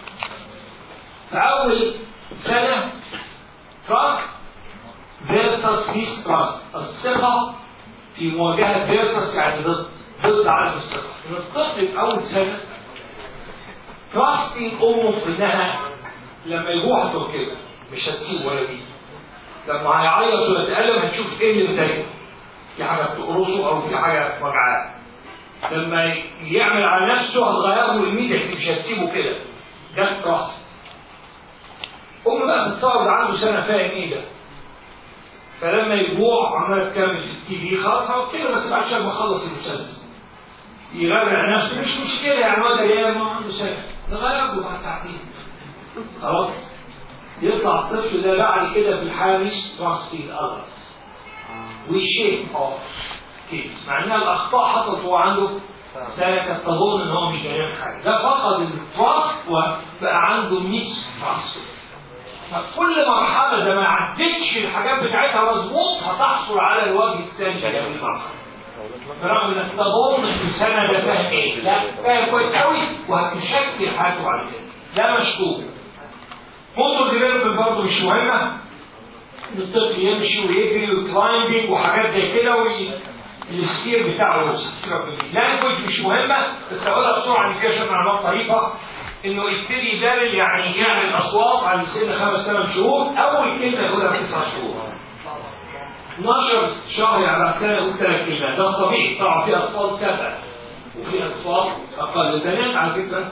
S1: فاول سنه تراست فيرسس ميس تراست الثقه في مواجهه فيرسس يعني ضد ضد عدم الثقه ان الطفل في اول سنه تراستنج امه في انها لما يروح كده مش هتسيب ولا دي لما هيعيط ولا يتألم هتشوف ايه اللي مضايقه في حاجه بتقرصه او في حاجه وجعاه لما يعمل على نفسه هتغيره الميديا مش هتسيبه كده ده التراست ام بقى تستغرب عنده سنه فاهم ايه ده فلما يجوع عمال تكمل في التي في خلاص هو كده بس بعد شويه ما خلص المسلسل يغرق نفسه مش مشكله يعني واد ايام ما عنده سنه نغير له بعد ساعتين خلاص يطلع الطفل ده بعد كده في الحامش تراستي الاذرز وشيب اوف كيس مع انها الاخطاء حصلت هو عنده سنه كانت تظن ان هو مش بيعمل حاجه ده فقد التراست وبقى عنده ميس تراست فكل مرحله اذا ما عدتش الحاجات بتاعتها مظبوط هتحصل على الوجه الثاني في المرحله برغم انك تظن ان السنه ده فاهم ايه لا فاهم كويس قوي وهتشكل حياته على كده ده مشكوك موتور ديفلوبمنت برضه مش مهمه ان الطفل يمشي ويجري وكلايمبنج وحاجات زي كده وي... السكير بتاعه لانجوج مش مهمه بس اقولها بسرعه ان فيها شويه معلومات طريفه انه يبتدي يبالغ يعني يعمل اصوات عن سن خمس ثمان شهور اول كلمه يقولها في تسع شهور 12 شهر يعني بعد كده يقول ثلاث كلمات ده طبيعي طبعا في اطفال سبع وفي اطفال اقل البنات على فكره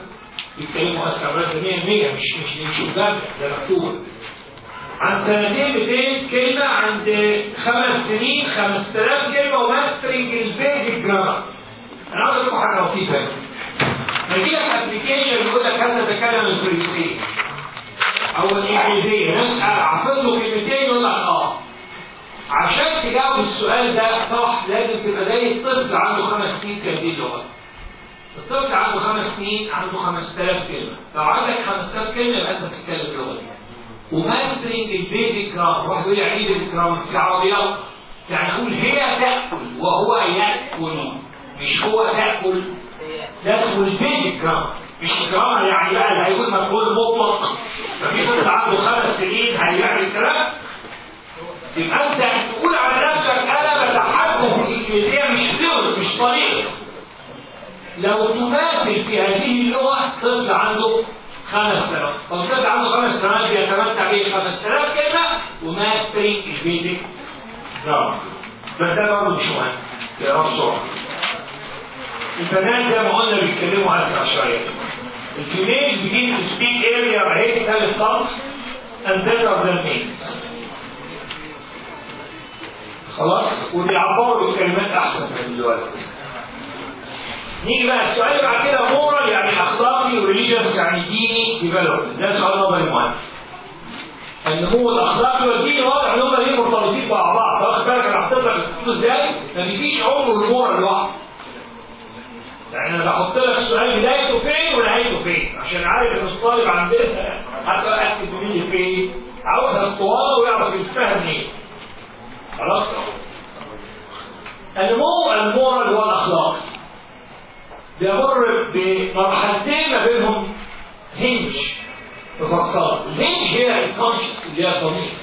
S1: بيتكلموا اسرع ولاد 100% مش مش مش جامع ده مكتوب عن سنتين 200 كلمة عند خمس سنين 5000 كلمة وماسترنج البيزك جرامر أنا عاوز أقول لكم حاجة لطيفة هيجي لك ابلكيشن يقول لك أنا أتكلم الفرنسية أو الإنجليزية ناس حافظ له كلمتين يقول لك آه عشان تجاوب السؤال ده صح لازم تبقى زي الطفل عنده خمس سنين كان دي اللغة الطفل عنده خمس سنين عنده 5000 كلمة لو عندك 5000 كلمة يبقى أنت بتتكلم اللغة دي وماسترنج البيزك جرامر واحد يقول يعني ايه بيزك جرامر في عربيات يعني اقول هي تاكل وهو ياكل مش هو تاكل ده اسمه البيزك جرامر مش جرامر يعني بقى اللي هيقول مفعول مطلق ففي طفل عنده خمس سنين هيعمل الكلام يبقى انت تقول على نفسك انا بتحدث الانجليزيه مش ثيوري مش طريقه لو تماثل في هذه اللغه طفل عنده خمس سنوات فالطفل عنده خمس سنوات بيتمتع به 5000 كلمه وماسترينج البيزك جرامر بس ده برضه مش مهم يا بسرعه البنات زي ما قلنا بيتكلموا اسرع شويه الفيميلز begin to speak earlier ahead ثالث صنف and better than males خلاص وبيعبروا بالكلمات احسن من دلوقتي نيجي بقى السؤال اللي بعد كده مورال يعني اخلاقي وريليجيوس يعني ديني ديفلوبمنت ده سؤال نظري مهم النمو الاخلاقي والديني واضح ان هم ليه مرتبطين مع بعض واخد بالك انا حطيت لك ازاي ما بيجيش عمره المورال لوحده يعني انا بحط لك السؤال بدايته فين ونهايته فين عشان عارف ان الطالب عندنا حتى اكتب مني فين عاوزها اسطوانه ويعرف يفهم ايه خلاص النمو المورال والاخلاق بيمر بمرحلتين ما بينهم هنج مفصلة الهنج هي الكونشس اللي هي الضمير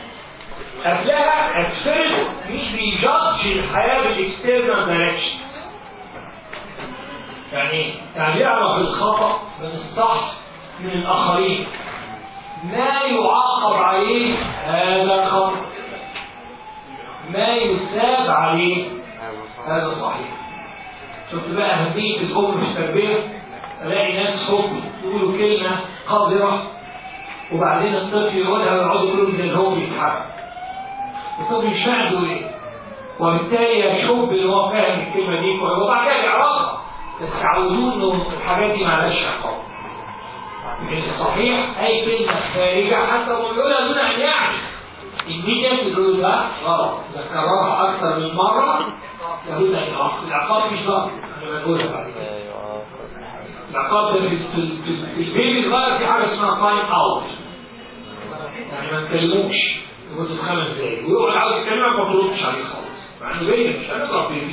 S1: قبلها اتفرد مش بيجادج الحياة بالاكسترنال دايركشنز يعني يعني يعرف الخطأ من الصح من الآخرين ما يعاقب عليه هذا خطأ ما يثاب عليه هذا صحيح شفت بقى أهمية الأم في التربية ألاقي ناس حب يقولوا كلمة قذرة وبعدين الطفل يقولها ويقعدوا يقولوا زي هو بيتحرك الطفل مش فاهم دول ايه وبالتالي يشب ان هو فاهم الكلمة دي وبعد كده بيعرفها بس تعودون انه الحاجات دي معلهاش عقاب من الصحيح اي كلمة خارجة حتى لو بيقولها دون ان يعني immediately تقول ده غلط ذكرها اكثر من مرة لابد ان العقاب مش ضرب انا بقولها بعد كده العقاب ده في في البيبي الصغير في حاجه اسمها تايم اوت يعني ما تكلموش لمده خمس دقايق ويقعد عاوز يكلمك ما تردش عليه خالص مع انه بيبي مش هنضرب بيبي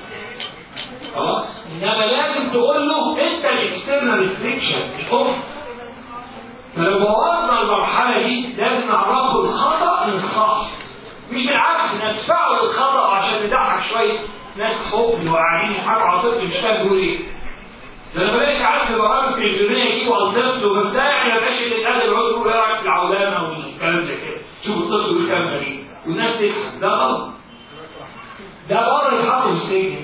S1: خلاص انما لازم تقول له انت الاكسترنال ريستريكشن الام فلو بوظنا المرحله دي لازم نعرفه الخطا من الصح مش بالعكس ندفعه للخطا عشان نضحك شويه ناس حب وقاعدين يحكوا على طفل مش فاهم بيقول ايه ده انا بلاقيش عارف البرامج التلفزيونيه دي والطفل وبتاع ما بقاش اللي اتقال يقعد يقول ايه رايك في العولمه والكلام زي كده شوف الطفل بيقول كلام غريب والناس تضحك ده غلط ده بره يتحط في السجن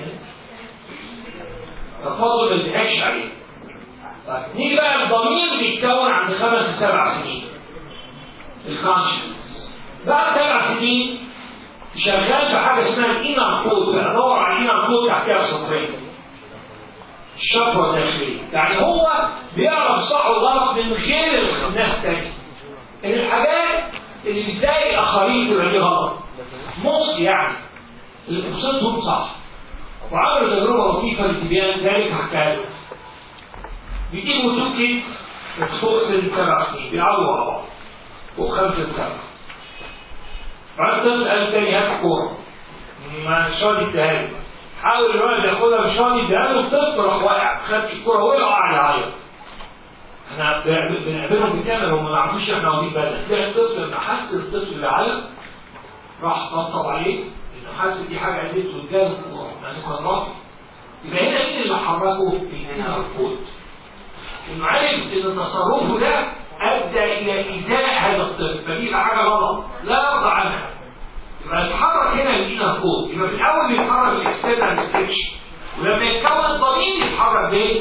S1: فالفضل ما يضحكش عليه طيب نيجي بقى الضمير بيتكون عند خمس سبع سنين الكونشنس بعد سبع سنين شغال بحاجه اسمها الانر كود بقى دور على الانر كود تحتها سطرين الشفوة الداخلية يعني هو بيعرف صح وغلط من غير الناس تاني ان الحاجات اللي بتضايق الاخرين تبقى دي غلط نص يعني اللي قصتهم صح وعملوا تجربة لطيفة لتبيان ذلك حكاية بيجيبوا تو كيدز بس فوق سن سبع سنين بيلعبوا مع بعض فوق خمسة سنة بعد طفل قال تاني هات كورة مش راضي يديها له حاول الولد ياخدها مش راضي يديها له الطفل راح واقع خد الكوره وقع وقعد يعيط احنا بنقابلهم بالكامل هم ما يعرفوش احنا واخدين بالنا تلاقي الطفل لما حس الطفل بيعيط راح طبطب عليه انه حاسس دي حاجه اذيته واداله الكوره يعني كان رافض يبقى هنا مين اللي حركه؟ الانر كود انه عارف ان تصرفه ده ادى الى ايذاء هذا الطفل فدي حاجه غلط لا يرضى عنها يبقى يتحرك هنا الانر كود يبقى في الاول بيتحرك الاكسترنال ريستريكشن ولما يتكون الضمير يتحرك بايه؟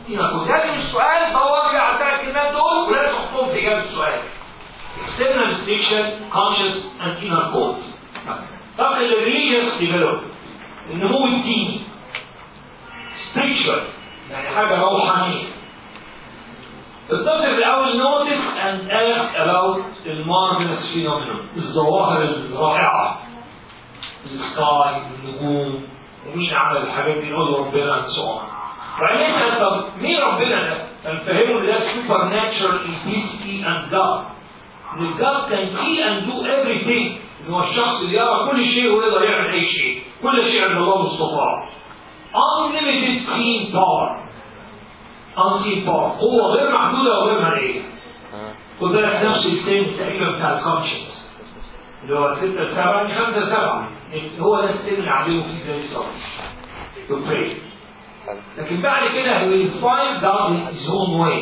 S1: انر كود لازم السؤال دور لي على الثلاث كلمات دول ولازم تحطهم في اجابه السؤال external restriction conscious and inner code طب الريليجيوس ديفلوب النمو الديني spiritual يعني حاجه روحانيه الطفل الاول notice and ask about the marvelous phenomenon الظواهر الرائعه السكاي النجوم ومين عمل الحاجات دي نقول ربنا and so on بعدين انت طب مين ربنا ده؟ فنفهمه ان ده سوبر ناتشرال انتيسيتي اند جاد ان الجاد كان سي اند دو ايفري ثينج ان هو الشخص اللي يرى كل شيء ويقدر يعمل اي شيء كل شيء عند الله مستطاع unlimited seeing power unseen power قوة غير محدودة وغير مرئية خد بالك نفس السن تقريبا بتاع الكونشس اللي هو 6 7 5 7 هو ده السن اللي علمه فيه زي الصبر to pray لكن بعد كده he will find out in his own way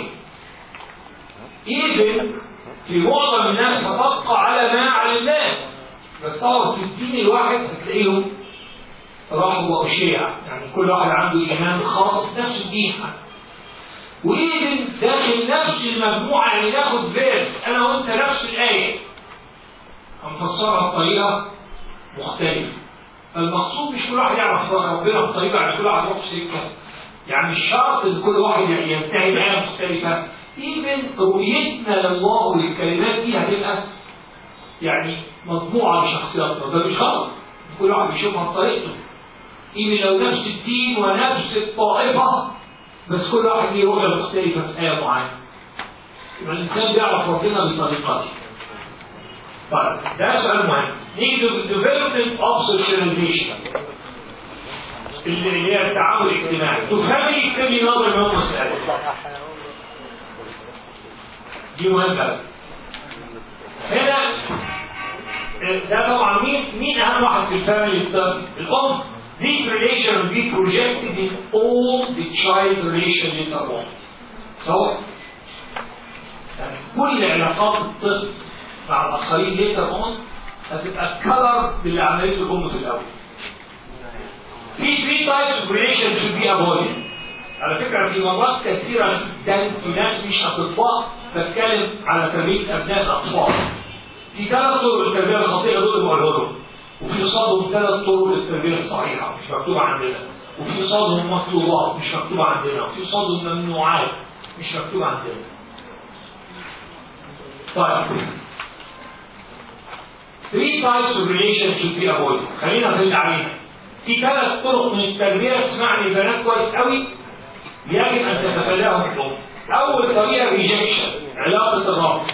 S1: even في معظم الناس هتبقى على ما علمناه بس طبعا في الدين الواحد هتلاقيهم راحوا بقوا شيعة يعني كل واحد عنده إيمان خاص نفس الدين وإذن داخل نفس المجموعة يعني ناخد فيرس أنا وأنت نفس الآية هنفسرها بطريقة مختلفة فالمقصود مش كل واحد يعرف ربنا بطريقة يعني كل واحد يروح سكة يعني مش شرط ان كل واحد ينتهي بآية مختلفة ايفن رؤيتنا لله والكلمات دي هتبقى يعني مجموعة بشخصياتنا ده مش غلط كل واحد بيشوفها بطريقته ايفن لو نفس الدين ونفس الطائفة بس كل واحد ليه رؤية مختلفة في آية معينة يبقى الإنسان بيعرف ربنا بطريقته طيب ده سؤال مهم نيجي development of socialization اللي هي التعامل الاجتماعي تفهمي كم نظر من المسألة دي مهمة هنا ده طبعا مين مين أهم واحد في الفاميلي الطفل الأم This relation will be projected in all the child relation later on. سواء يعني كل علاقات الطفل مع الآخرين later on هتبقى كلر باللي عملته الأم في الأول. في three types of relation should be avoided. على فكرة في مرات كثيرة جدا في ناس مش أطباء بتكلم على تربية أبناء الأطفال. في ثلاث طرق للتربية الخطيئة دول اللي بقولهم وفي قصادهم ثلاث طرق للتربية الصحيحة مش مكتوبة عندنا. وفي قصادهم مطلوبات مش مكتوبة عندنا. وفي قصادهم ممنوعات مش مكتوبة عندنا. طيب Three types of relation should be avoided. خلينا في عليها. في ثلاث طرق من التربية تسمعني البنات كويس قوي يجب أن تتفاداهم الأم. أول طريقة ريجكشن علاقة الرفض.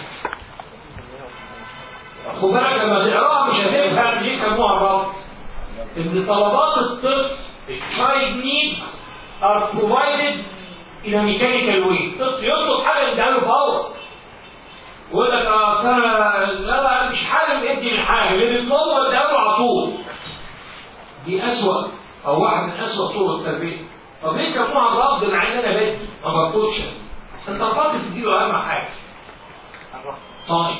S1: خد بالك لما تقراها مش هتفهم ليه سموها الرفض. إن طلبات الطفل التشايلد نيدز are provided in a mechanical way. الطفل يطلب حاجة نديها له فورا. ويقول لك اصل انا لا لا مش حاجه ادي من حاجه اللي بيطلبه اديها له على طول. دي اسوأ او واحد من اسوأ طرق التربيه. طب ليه سموها الرفض مع ان انا بدي ما برفضش؟ انت رفضت تديله اهم حاجه. طيب.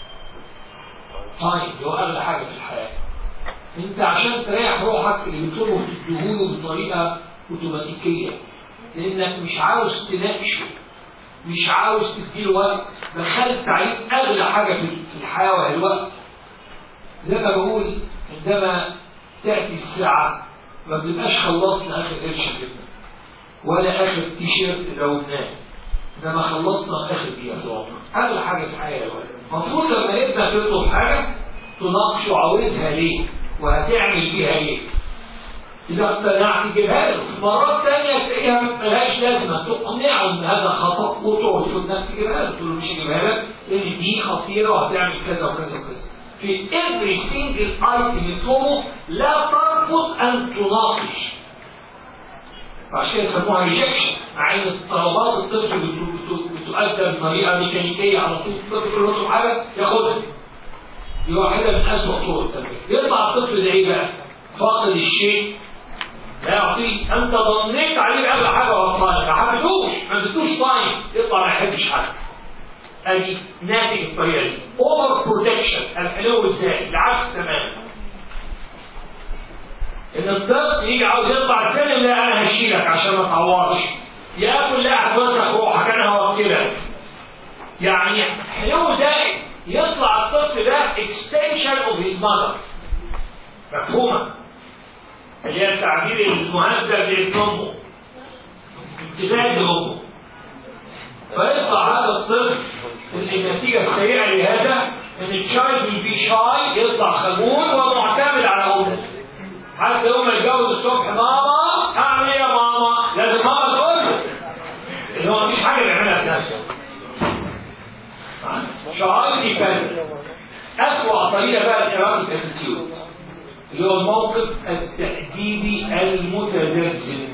S1: طيب هو اغلى حاجه في الحياه. انت عشان تريح روحك اللي بتطلبه تديهوله بطريقه اوتوماتيكيه. لانك مش عاوز تناقشه مش عاوز تديله وقت دخلت عليه اغلى حاجه في الحياه وهي الوقت زي ما بقول عندما تاتي الساعه ما بنبقاش خلصنا اخر قرش جبنا ولا اخر تيشيرت لوناه انما خلصنا اخر دقيقه في العمر اغلى حاجه في الحياه الوقت المفروض لما ابنك يطلب حاجه تناقشه عاوزها ليه وهتعمل بيها ايه إذا اقتنعت جيبها له، مرات تانية تلاقيها ملهاش لازمة تقنعه إن هذا خطأ وتقعد في الناس تجيبها له، تقول له مش هجيبها لك لأن دي خطيرة وهتعمل كذا وكذا وكذا. في every single item يطلبه لا ترفض أن تناقش. عشان كده يسموها ريجكشن، مع إن طلبات الطفل بتؤدى بطريقة ميكانيكية على طول، الطفل يقول له حاجة ياخدها. دي واحدة من أسوأ طرق التربية. يطلع الطفل ده إيه بقى؟ فاقد الشيء لا يعطيه انت ظنيت عليه باغلى حاجه غلطانه ما حبيتوش ما اديتوش طايم يطلع ما يحبش حد ادي ناتج الطريقه دي اوفر بروتكشن الحلو ازاي العكس تماما ان الطفل يجي عاوز يطلع السلم لا انا هشيلك عشان ما تعورش ياكل لا هتوسخ روحك انا هوكلك يعني حلو زائد يطلع الطفل ده extension of his mother مفهومة اللي هي التعبير المهذب لابن امه امتداد لامه فيطلع هذا الطفل النتيجة السيئة لهذا ان الشايلد will be shy يطلع خجول ومعتمد على امه حتى يوم ما يتجوز الصبح ماما اعمل ايه يا ماما؟ لازم ماما تقول له اللي هو مفيش حاجه بيعملها بنفسه شعار كان أسوأ طريقة بقى الإرادة الاتيتيود اللي هو الموقف التأديبي المتزلزل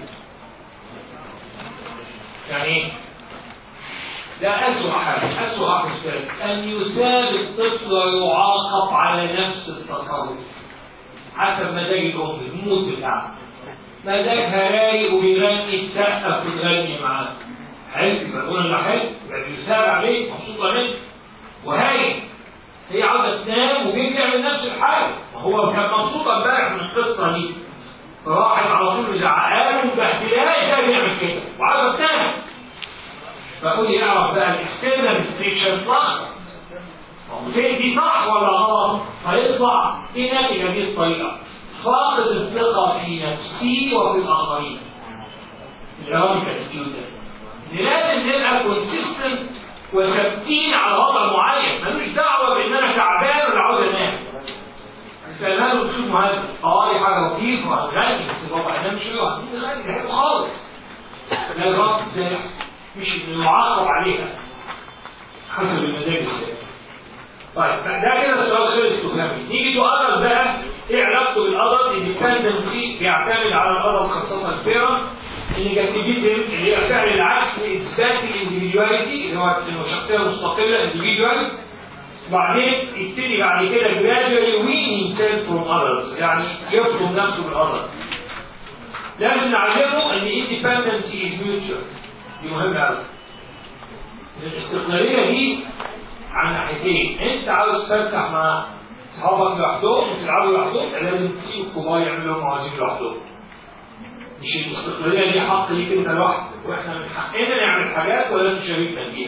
S1: يعني ايه؟ ده أسوأ حاجة أسوأ حاجة أن يساب الطفل ويعاقب على نفس التصرف حسب مزاج الأم المود بتاعها مزاجها رايق وبيغني تسقف وتغني معاه حلو يبقى تقول انا حلو يبقى بيساعد عليك مبسوطه منك وهاي هي عاوزه تنام وجاي تعمل نفس الحاجه ما هو كان مبسوط امبارح من القصه دي فراحت على طول مزعقاله ومبهدلاه ازاي بيعمل كده وعاوزه تنام فقول لي اعرف بقى الاكسترنال ريستريكشن لخبط فين دي صح ولا غلط؟ هيطلع ايه ناتج هذه الطريقه؟ فاقد الثقه في نفسي وفي الاخرين. الإرادة الاتيتيود ده. لازم نبقى كونسيستنت وثابتين على وضع معين ملوش دعوه بان انا تعبان ولا عاوز انام فماله بتشوف مهندس اه دي حاجه لطيفه هنغني بس بابا انام شويه وهنغني ده حلو خالص ده الرد ازاي يحصل مش انه يعاقب عليها حسب المزاج السائد طيب ده كده سؤال غير استفهامي نيجي تو ادلت بقى ايه علاقته بالادلت الديبندنسي بيعتمد على الادلت خاصه البيرنت النيجاتيفيزم اللي هي فعل العكس لاثبات الانديفيدواليتي اللي هو الشخصيه المستقله انديفيدوال وبعدين يبتدي بعد كده gradually weaning himself from others يعني يفصل نفسه من others لازم نعلمه ان independence is mutual دي مهمه قوي الاستقلاليه دي عن ناحيتين انت عاوز تفتح مع اصحابك لوحدهم وتلعبوا لوحدهم لازم تسيب الكبار يعملوا هم عاوزين لوحدهم مش الاستقلاليه دي حق ليك انت لوحدك واحنا من حقنا نعمل حاجات ولا تشاركنا فيها.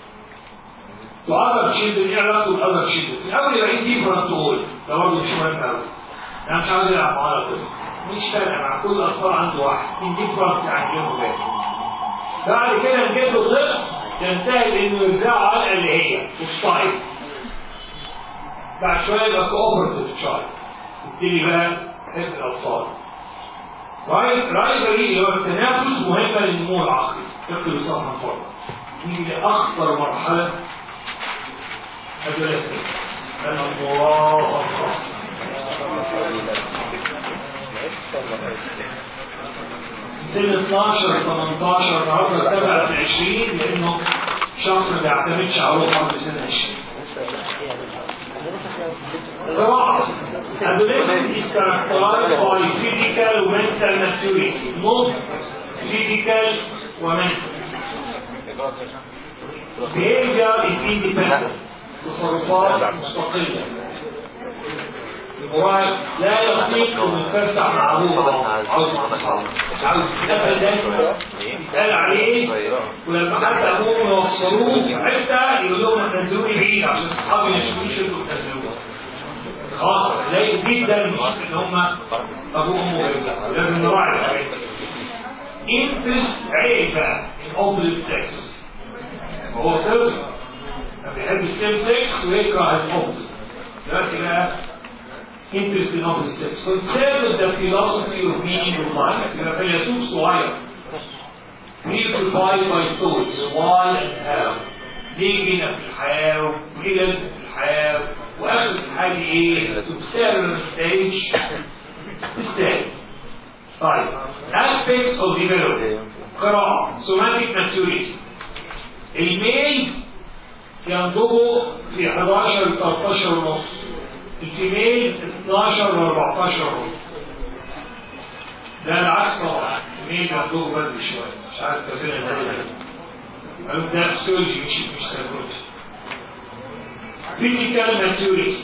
S1: وأذر تشيلدرن ايه علاقته بالأذر تشيلدرن؟ في الأول يبقى ديفرنت تقول ده برضه مش مهم قوي. أنا مش عاوز ألعب معاه كده. مش فارقة مع كل الأطفال عنده واحد. انديفرنت يعني يوم واحد. بعد كده نجيب له طفل ينتهي بإنه يرزعه علقة اللي هي والصعيد. بعد شوية يبقى كوبرتيف تشايلد. يبتدي بقى يحب الأطفال. رايفري اللي هو التنافس مهمة للنمو العقلي اكتب الصفحة من فوق نيجي لأخطر مرحلة adolescence أنا الله سن 12 18 النهارده تبع في 20 لانه شخص ما بيعتمدش على روحه قبل سن 20 طبعا adolescence is characterized by physical and mental maturity not physical وmental behavior is independent تصرفات مستقلة المراهق لا يطيق انه يتفسح مع ابوه عاوز مع اصحابه عاوز ابدا يتقال عليه ولما حتى ابوه يوصلوه في حته يقول لهم نزلوني بعيد عشان اصحابي ما يشوفونيش انتوا بتنزلوه خلاص قليل جدا مش ان هم ابوه وامه لازم نراعي الحاجات دي انترست عيب بقى in opposite sex هو طفل بيحب السيم سكس ويكره الاوبوزيت دلوقتي بقى interest in opposite sex concern with the philosophy of meaning of life يبقى فيلسوف صغير preoccupied by thoughts why and how ليه جينا في الحياة وليه لازم في الحياة وآخر الحياة دي إيه؟ تستاهل ولا ما تستاهلش؟ تستاهل طيب aspects of development قراءة somatic maturity الميلز ينضبوا في 11 ل 13 ونص الفيميلز 12 ل 14 ونص ده العكس طبعا الفيميل ينضبوا بدري شويه مش عارف تفين ده ده سيولوجي مش مش سيكولوجي فيزيكال ماتوريتي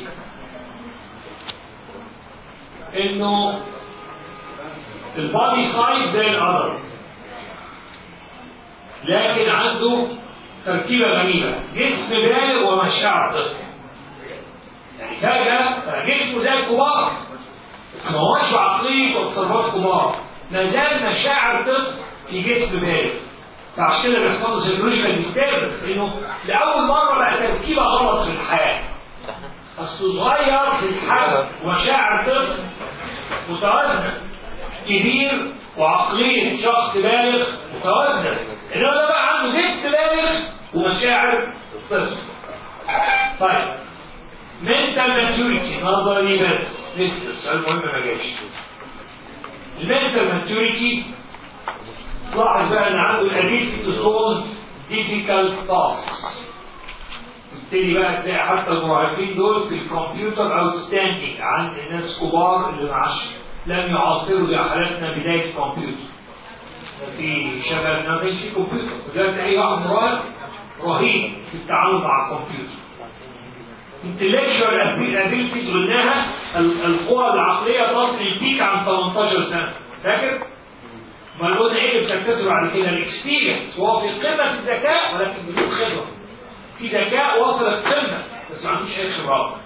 S1: انه البادي سايز زي الادر لكن عنده تركيبة غريبة جسم بالغ ومشاعر طفل يعني فجأة جسمه زي الكبار بس ما هوش عقلية وتصرفات كبار ما زال مشاعر طفل في جسم بالغ فعشان كده بيحصل له سيكولوجيكال ديستربنس لانه لاول مره بقى تركيبه غلط في الحياه اصل صغير في الحياه ومشاعر طفل متوازنه كبير وعقليه شخص بالغ متوازنه انما ده بقى عنده جسم بالغ ومشاعر طفل طيب mental maturity نظري بس لسه السؤال المهم ما جاش المنتال ماتوريتي لاحظ بقى ان عنده الابيلتي تو سولف difficult tasks بالتالي بقى تلاقي حتى المراهقين دول في الكمبيوتر اوتستاندينج عند الناس كبار اللي معاش لم يعاصروا زي حالاتنا بدايه الكمبيوتر في شباب ما كانش في كمبيوتر وده تلاقي واحد مراهق رهيب في التعامل مع الكمبيوتر intellectual abilities قلناها القوى العقليه تصل البيك عن 18 سنه فاكر؟ ما قلنا ايه اللي بتكتسب بعد كده الاكسبيرينس وهو في قمه الذكاء ولكن بدون خبره في ذكاء وصل القمه بس ما عندوش اي خبرات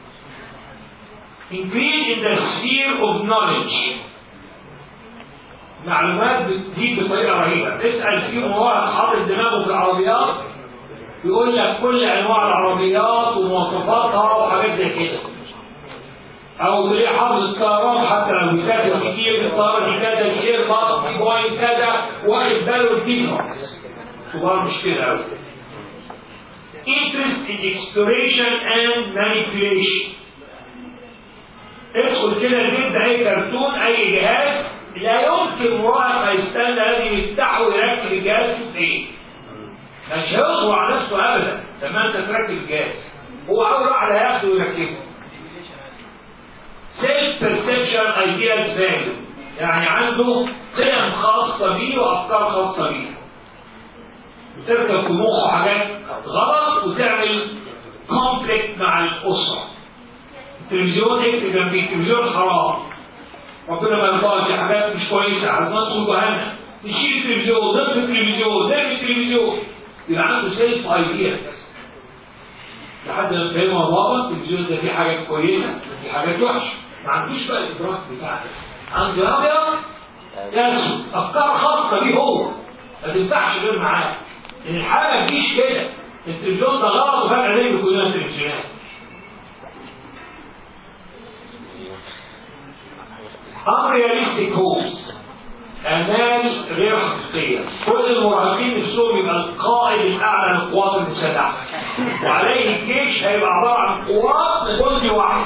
S1: increase in the sphere of knowledge معلومات بتزيد بطريقه رهيبه اسال في مراهق حاطط دماغه في العربيات يقول لك كل انواع العربيات ومواصفاتها وحاجات زي كده او تلاقيه حافظ الطيران حتى لو بيسافر كتير الطياره دي كذا دي اير باص دي بوينت كذا واخد باله الديفرنس كبار مش كده قوي interest in exploration and manipulation ادخل كده البيت ده اي كرتون اي جهاز لا يمكن مراهق هيستنى لازم يفتحه ويركب الجهاز في ايه مش هيصبر على نفسه ابدا لما انت تركب الجهاز هو اول واحد هياخده ويركبه سيلف بيرسبشن ايدياز فاليو يعني عنده قيم خاصه بيه وافكار خاصه بيه وتركب في مخه حاجات غلط وتعمل كونفليكت مع الاسره التلفزيون اكتب جنبيه التلفزيون حرام ربنا ما يرضاش حاجات مش كويسه عايز ندخل جهنم نشيل التلفزيون نطفي التلفزيون نرمي التلفزيون يبقى عنده سيلف ايدياز لحد ما تفهمها بابا التلفزيون ده فيه حاجات كويسه في حاجات وحشه ما عندوش بقى الادراك بتاع ده عنده ابيض ياسو افكار خاصه بيه هو ما تنفعش غير معاه ان الحاجه ما تجيش كده التلفزيون ده غلط وفجاه نجم كلنا التلفزيونات unrealistic hopes امال غير حقيقيه كل المراهقين نفسهم يبقى القائد الاعلى للقوات المسلحه وعليه الجيش هيبقى عباره عن قوات لجندي واحد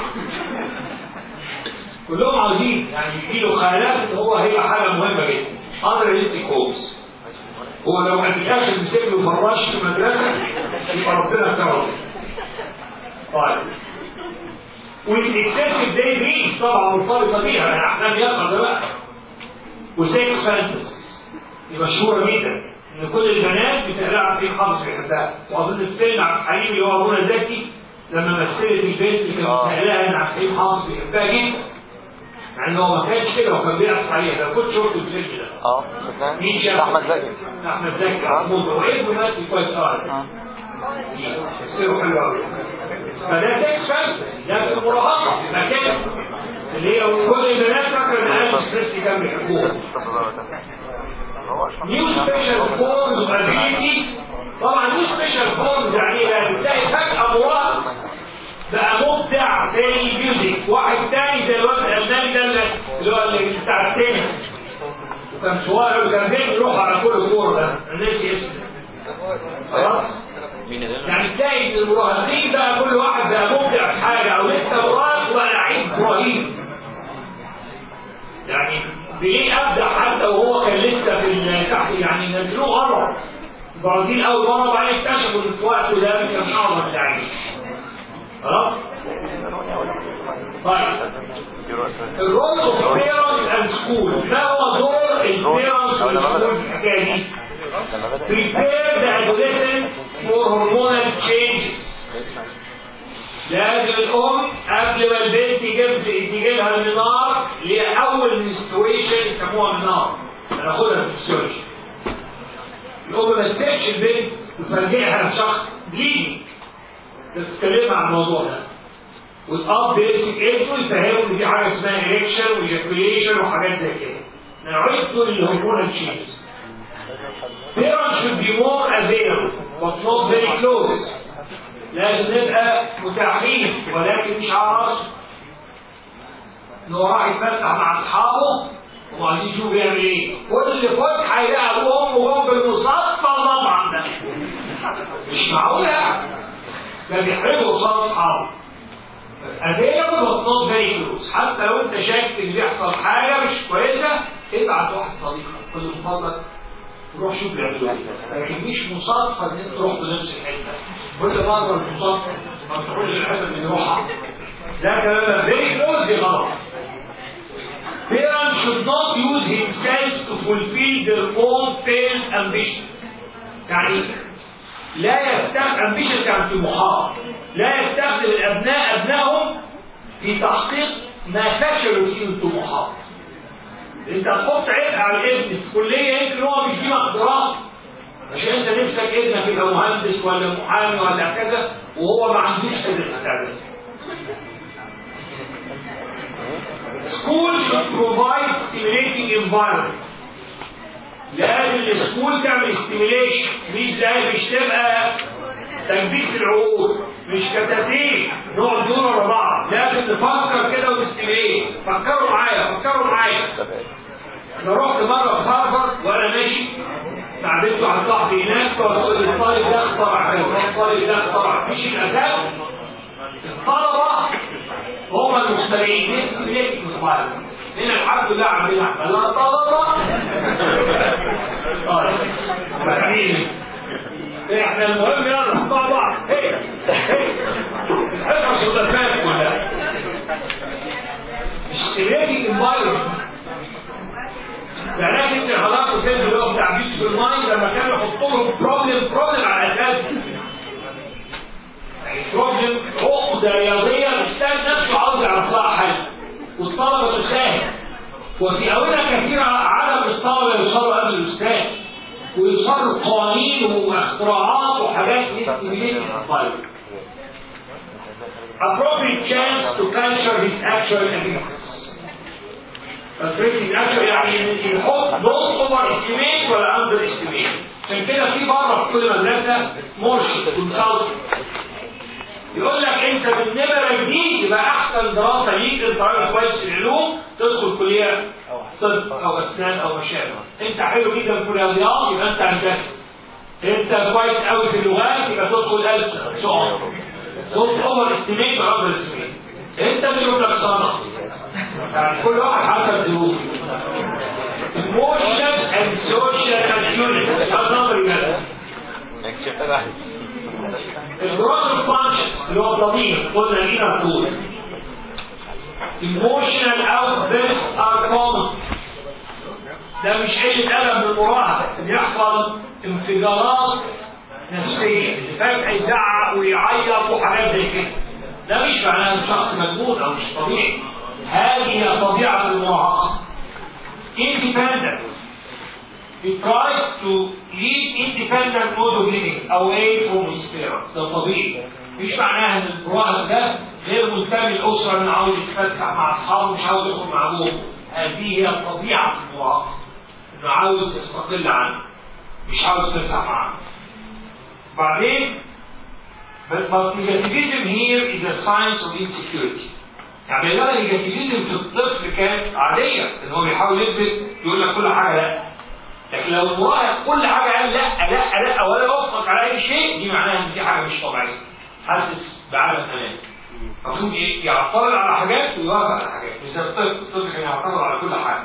S1: كلهم عاوزين يعني يجي له خيالات ان هو هيبقى حاجه مهمه جدا unrealistic hopes هو لو في الاخر مسك له فراش في المدرسه يبقى ربنا كرمه طيب والاكسسيف داي دريمز طبعا مرتبطه بيها يعني احلام يقظه بقى وسكس فانتسيز دي مشهوره جدا ان كل البنات بتقلع في حافظ بيحبها واظن الفيلم عبد الحليم اللي هو ابونا زكي لما مثلت البنت اللي كانت بتقلعها ان عبد الحليم حافظ بيحبها جدا مع ان هو ما كانش كده وكان بيعصر عليها لو كنت شفت الفيلم ده
S2: اه
S1: مين شاف
S2: احمد زكي
S1: احمد زكي محمود هو ايه ممثل كويس قوي تفسيره حلو قوي فده سكس فانتسي ده في المراهقه مكان اللي هي كل البنات فاكره ان اليس بريسلي كان بيحبوها نيو سبيشال فورمز اوف ابيليتي طبعا نيو سبيشال فورمز يعني ايه بقى بتلاقي فجاه مراهق بقى مبدع زي الميوزك واحد تاني زي الواد الالماني ده اللي اللي هو اللي بتاع التنس وكان صغير وكان بيروح على كل كوره ده انا ناسي اسمه خلاص
S2: مين ده؟
S1: يعني تلاقي ان المراهقين بقى كل واحد بقى مبدع في حاجه او لسه مراهق وبقى لعيب رهيب يعني بليه ابدع حتى وهو كان لسه في ال- تحت يعني نزلوه غلط البرازيل اول مره بعدين اكتشفوا ان في وقته ده كان اعظم لعيب خلاص طيب الرول اوف بيرنتس اند سكول ما هو دور البيرنتس والسكول في الحكايه دي؟ prepare the adolescent for hormonal changes لازم الام قبل ما البنت تجيب تجيبها المنار اللي هي اول منستريشن يسموها منار هناخدها في الفسيولوجي الام ما تسيبش البنت وتفرجعها لشخص ليه تتكلم عن الموضوع ده والاب بيمسك ابنه يفهمه ان في حاجه اسمها اريكشن وايجاكوليشن وحاجات زي كده نوعيه دول الهرمونال تشينجز Parents should be more available but not very close لازم نبقى متاحين ولكن مش على راسه ان هو راح يتفسح مع اصحابه وعايزين يشوف بيعمل ايه كل فسحه يلاقي ابوه وامه جوه بالمصطفى المطعم ده مش معقول يعني ده بيحرجوا قصاد اصحابه available but not very close حتى لو انت شايف ان بيحصل حاجه مش كويسه ابعت واحد صديقك قول له من فضلك روح شوف بيعملوا ايه لكن مش مصادفه ان انت تروح بنفس الحته كل مره المصادفه ما تروحش الحته اللي يروحها ده كلام very close دي غلط Parents should not use himself to fulfill their own failed ambitions. يعني لا يستخدم ambitions يعني طموحات لا يستخدم الابناء ابنائهم في تحقيق ما فشلوا فيه الطموحات. انت تحط عبء على الابن في كليه يمكن هو مش دي مقدرات عشان انت نفسك ابنك يبقى مهندس ولا محامي ولا كذا وهو ما عندوش هذا الاستعداد. School should provide stimulating environment. لازم السكول تعمل ستيميليشن مش زي مش تبقى تكبيس العقول مش كتاتيب نقعد دور ورا بعض لازم نفكر كده ونستيميليت فكروا معايا فكروا معايا انا رحت مره في هارفارد وانا ماشي مع بنت واحد صاحبي هناك فقلت الطالب ده اخترع كذا الطالب ده اخترع مش الاساس الطلبه هم المخترعين نستيميليت environment هنا الحمد لله عندنا لا طلبة طيب فاهمين احنا المهم يلا مع بعض هي هي الحصص والافلام كلها اشتراكي انفايرمنت يعني انت حضرتك فيلم اللي هو بتاع بيوت في المايند لما كانوا يحطوا لهم بروبلم بروبلم على اساس يعني بروبلم عقده رياضيه الاستاذ نفسه عاوز يعرف لها حل والطلبة تساهم وفي أونة كثيرة عدد الطلبة يوصلوا قبل الأستاذ ويوصلوا قوانين واختراعات وحاجات نستميليت الطالب appropriate chance to capture his actual abilities. Capture his actual يعني يحط don't overestimate ولا underestimate. عشان كده في بره في كل مدرسة مرشد كونسلتنت يقول لك انت بالنمره دي يبقى احسن دراسه ليك انت راجل كويس في العلوم تدخل كليه طب او اسنان او مشابه انت حلو جدا في الرياضيات يبقى انت هندسه انت كويس قوي في اللغات يبقى تدخل ألسن تقعد تدخل اوفر استيميت ولا اوفر استيميت انت بتقول لك صنع يعني كل واحد حسب ظروفه emotional and social activities هذا نمبر الجراس الفانكشنز اللي هو الضمير قلنا لينا طول emotional outbursts are common ده مش قلة أدب بالمراهقة بيحصل انفجارات نفسية اللي فجأة يزعق ويعيط وحاجات زي كده ده مش معناه ان شخص مجنون او مش طبيعي هذه هي طبيعة المراهقة independent He tries to lead independent mode of living away from his parents. ده طبيعي. مش معناها ان المراهق ده غير منتمي للاسره انه عاوز يتفسح مع اصحابه مش عاوز يخرج مع ابوه. هذه هي طبيعه المراهق. انه عاوز يستقل عنه. مش عاوز يتفسح معاه. بعدين But, but negativism here is a sign of insecurity. يعني بينما النيجاتيفيزم في الطفل كان عادية ان هو بيحاول يثبت يقول لك كل حاجة لا لكن لو المراهق كل حاجة قال لا لا لا ولا يوافق على أي شيء دي معناها إن في حاجة مش طبيعية. حاسس بعدم أمان. المفروض إيه؟ يعترض على حاجات ويوافق على حاجات. مثل الطفل الطفل كان يعترض على كل حاجة.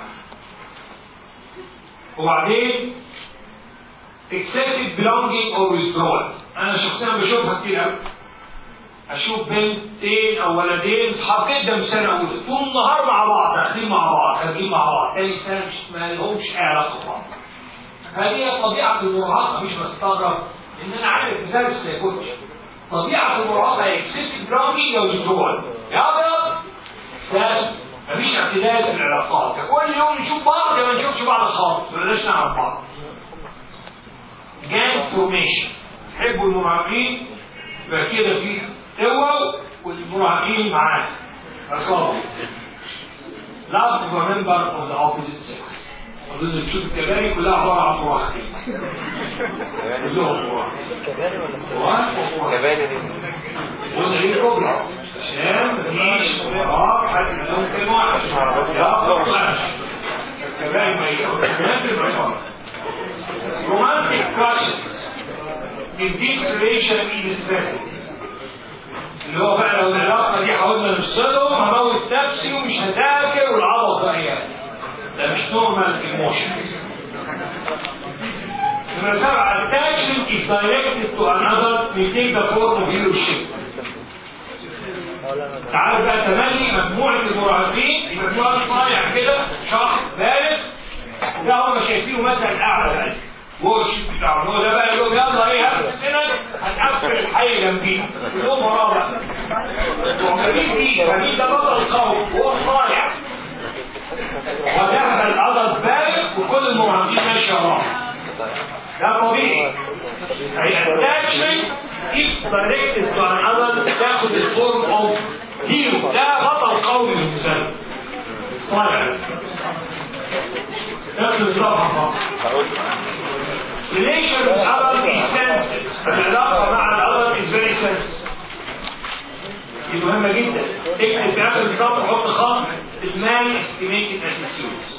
S1: وبعدين excessive belonging or withdrawal. أنا شخصيا بشوفها كتير قوي. أشوف بنتين أو ولدين أصحاب جدا في سنة أولى طول النهار مع بعض داخلين مع بعض خارجين مع بعض تاني سنة مش ما لهمش أي علاقة ببعض. هذه طبيعة المراهقة مش بستغرب لأن أنا عارف مثال السيكولوجي طبيعة المراهقة اكسسيف براونينج أو withdrawal يا أبيض ده مفيش اعتدال في العلاقات كل يوم نشوف بعض يا ما نشوفش بعض خالص ما بلاش نعرف بعض جانج فورميشن تحبوا المراهقين يبقى كده في قوة والمراهقين معاه عصابة love of a member of the opposite sex أظن تشوف الكباري كلها عبارة عن مراهقين كلهم مراهقين
S2: كباري دي
S1: قلنا ليه كبرى عشان مفيش مراهق حد منهم كلمة واحدة يا طلع الكباري ما هي romantic crushes in this relation is threatened اللي هو بقى لو العلاقة دي حاولنا نفصلهم هموت نفسي ومش هذاكر والعبط بقى يعني ده مش نورمال ايموشن Number seven, attachment is directed to another may take the form of leadership. تعال بقى تملي مجموعة المراهقين في مجموعة صايع كده شخص بارد ده هم شايفينه مثلا أعلى بقى هو الشيك بتاعه هو ده بقى يقول لهم يلا ايه هات سنك هنقفل الحي جنبينا كلهم وراه بقى وعمالين بيه فمين ده بطل القوم وهو صايع وتهبل العضل بارد وكل المراهقين ماشيه وراه ده طبيعي هي attachment is directed to another تاخد الفورم اوف هيرو ده بطل قومي بالنسبه صالح نفس الصفحه relation with other is sensitive العلاقه مع الأذر is very sensitive دي مهمه جدا اكتب في اخر الصفحه حط خط المان estimated attitudes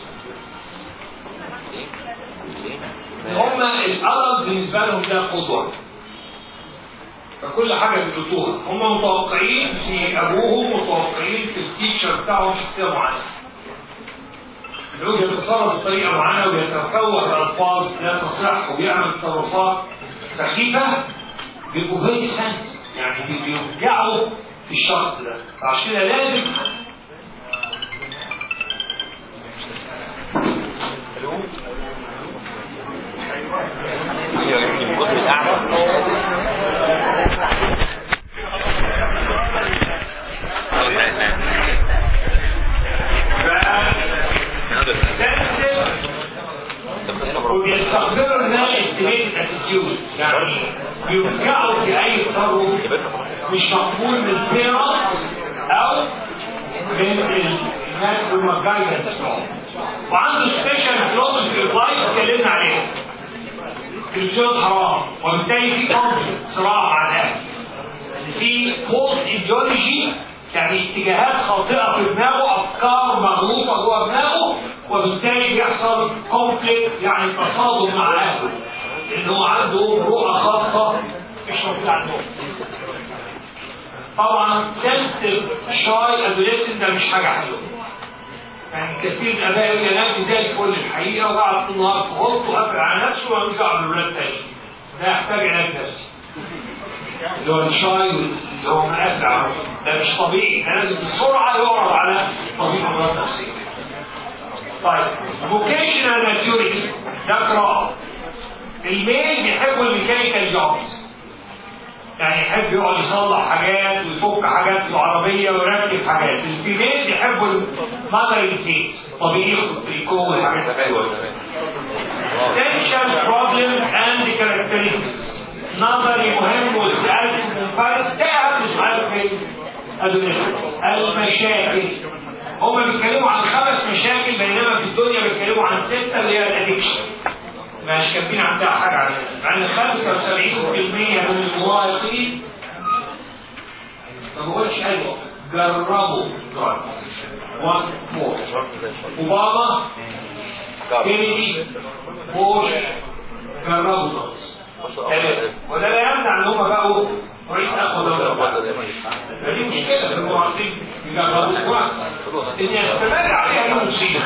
S1: هم الأرض بالنسبة لهم ده قدوة فكل حاجة بيحطوها هم متوقعين في أبوهم متوقعين في التيتشر بتاعهم شخصية معينة اللي هو بيتصرف بطريقة معينة ويتفوه بألفاظ لا تصح وبيعمل تصرفات سخيفة بيبقوا فيري سنس يعني بيوجعوا في الشخص ده فعشان كده لازم
S2: يمكن الجزء الاعلى
S1: وبيستخدموا الناس استيميت اتيتيود يعني بيرجعوا في اي تصرف مش مقبول من البيرنتس او من الناس اللي هم جايدنس وعنده سبيشال فلوسفي ادفايس اتكلمنا عليه التلفزيون حرام وبالتالي في كونفليكت صراع مع الناس في فولس ايديولوجي يعني اتجاهات خاطئه في دماغه افكار مغلوطه جوه دماغه وبالتالي بيحصل كونفليكت يعني تصادم مع اهله لان هو عنده رؤى خاصه مش موجوده عندهم طبعا سنسيتيف شاي ادوليسنت ده مش حاجه حلوه يعني كثير من الاباء يقول لي انا زي الفل الحقيقه وقعد طول النهار في غلط وقفل على نفسه ومش دعوه بالولاد تاني ده يحتاج علاج نفسي اللي هو الشاي اللي هو منافع ده مش طبيعي ده لازم بسرعه يعرض على طبيب امراض نفسيه طيب فوكيشنال ماتيوريتي ده قراءه الميل بيحبوا الميكانيكال جوبز يعني يحب يقعد يصلح حاجات ويفك حاجات في العربية ويركب حاجات الفيميل يحبوا المذر فيس طبيعي التريكو والحاجات الحلوة essential problems and characteristics نظري مهم وسألت منفرد ده أهم سؤال في المشاكل هما بيتكلموا عن خمس مشاكل بينما في الدنيا بيتكلموا عن ستة اللي هي الادكشن مش كاتبين عندها حاجة عليها مع ان 75% من المراهقين ما بقولش ايوه جربوا دراجز 1 4 اوباما كينيدي بوش جربوا دراجز وده لا يمنع ان هم بقوا رئيس اقوى دوله فدي مشكله في المراهقين يجربوا دراجز ان يستمر عليها يوم سينا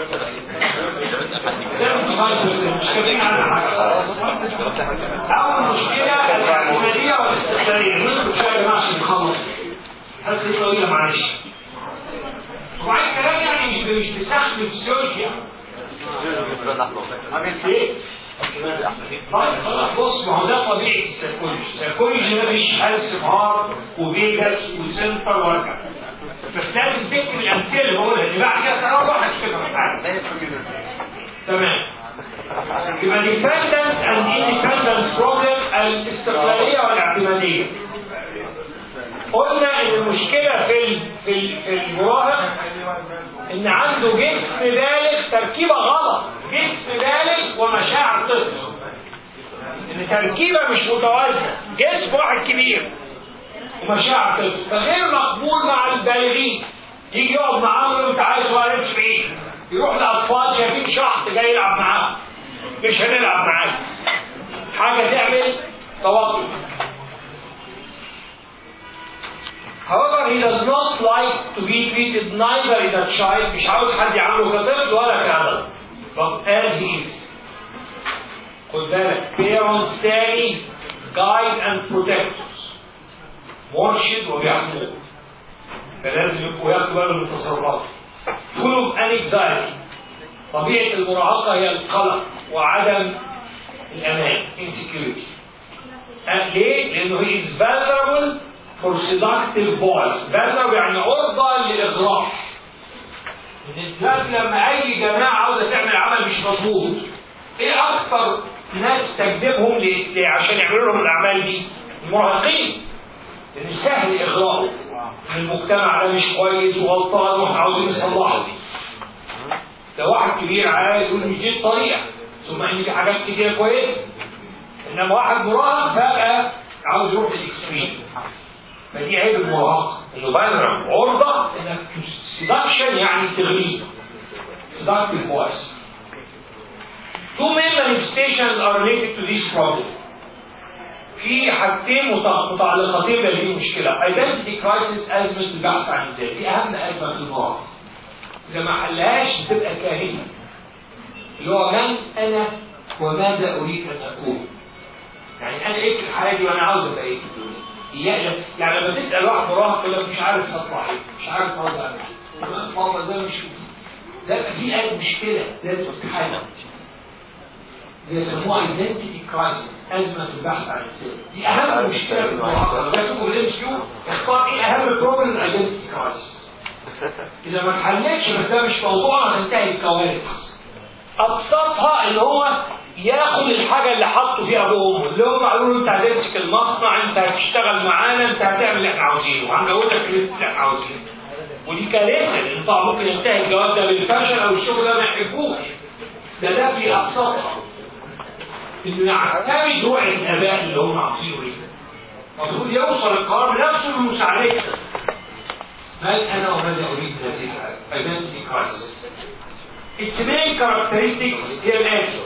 S1: مش كاتبين عنها حاجه اول مشكله الاعتماديه والاستقلاليه نصبر شويه يا جماعه عشان نخلص بس دي طويله معلش وبعدين كلام يعني مش مش بسخن فيسيولوجيا عملت ايه؟ طيب خلاص بص ما هو ده طبيعه السيكولوجي السيكولوجي ده مش هلس بهار وفيجاس وسنتر وارجع بس لازم تكتب الامثله اللي بقولها اللي بعد كده تروح هتفتكر حاجه تمام يبقى dependent and independent بروبلم الاستقلاليه والاعتماديه قلنا ان المشكله في ال- في ال- في المراهق ان عنده جسم بالغ تركيبه غلط جسم بالغ ومشاعر طفل ان تركيبه مش متوازنه جسم واحد كبير ومشاعر طفل فغير مقبول مع البالغين يجي يقعد معاهم يقول له انت عايز ولا مش بعيد يروح لاطفال شايفين شخص جاي يلعب معاهم مش هنلعب معاك حاجه تعمل توتر However, he does not like to be treated neither as a child, مش عاوز حد يعامله كطفل ولا كعدل. But as he is. خد بالك parents تاني guide and protect. مرشد وبيحمل. فلازم يبقوا ياخدوا بالهم من تصرفاته. Full of anxiety. طبيعة المراهقة هي القلق وعدم الأمان insecurity. And ليه؟ لأنه he is vulnerable for seductive boys. vulnerable يعني عرضة للإغراء. إن دلوقتي لما أي جماعة عاوزة تعمل عمل مش مظبوط إيه أكثر ناس تجذبهم ل- ل- عشان يعملوا لهم الأعمال دي؟ المراهقين. لأن سهل إغراءه. إن المجتمع ده مش كويس وغلطان وإحنا عاوزين نصلحه. ده واحد كبير عايز يقول مش دي الطريقه ثم ان في حاجات كتير كويسه انما واحد مراهق فجاه عاوز يروح للاكستريم فدي عيب المراهقه انه بانرم عرضه انك سيدكشن يعني تغريه seductive voice Two main manifestations are related to this problem. في حاجتين مت- متعلقتين بهذه المشكلة. Identity crisis أزمة البحث عن الذات. دي أهم أزمة في المراهقة. إذا ما حلهاش بتبقى كارثة. اللي هو من أنا وماذا أريد أن أكون. يعني أنا إيه في الحياة دي وأنا عاوز أبقى إيه في الدنيا. يعني يعني لما تسأل واحد مراهق يقول لك مش عارف هطلع إيه، مش عارف هرجع أعمل إيه. والله ده مش ده دي أي مشكلة لازم تتحل. بيسموها identity crisis أزمة البحث عن السر دي أهم مشكلة في المراهقة لما تكتب الام كيو اختار إيه أهم بروبلم الايدنتيتي كرايسيس إذا ما اتحلتش بس ده مش موضوع هتنتهي الكوارث أبسطها إن هو ياخد الحاجة اللي حطوا فيها أبوه وأمه اللي هم قالوا له أنت هتمسك المصنع أنت هتشتغل معانا أنت هتعمل اللي إحنا عاوزينه وهنجوزك اللي إحنا عاوزينه ودي كارثة لأن طبعا ممكن ينتهي الجواز ده بالفشل أو الشغل ده ما يحبوش ده ده في أبسطها انه يعتمد وعي الاباء اللي هم عاطينه ايه المفروض يوصل القرار بنفسه بمساعدتنا هل انا وماذا اريد من هذه الحياه؟ identity crisis its main characteristics هي الاتي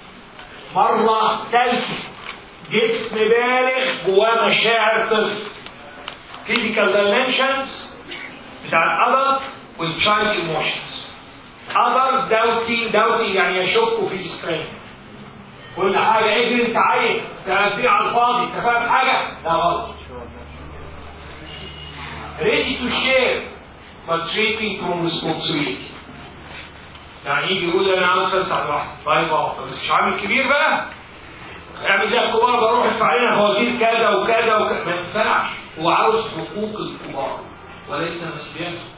S1: مرة ثالثة جسم بالغ جواه مشاعر طفل physical dimensions بتاع الادلت والchild emotions others doubting doubting يعني يشك في strength كل حاجة اجري انت عايز تأثير على الفاضي انت فاهم حاجة؟ لا غلط ready to share but taking from responsibility يعني يجي يقول انا عاوز اسعى لوحدي طيب اه بس مش عامل كبير بقى اعمل زي الكبار بروح ادفع لنا فواتير كذا وكذا وكذا ما ينفعش هو عاوز حقوق الكبار وليس مسؤوليتهم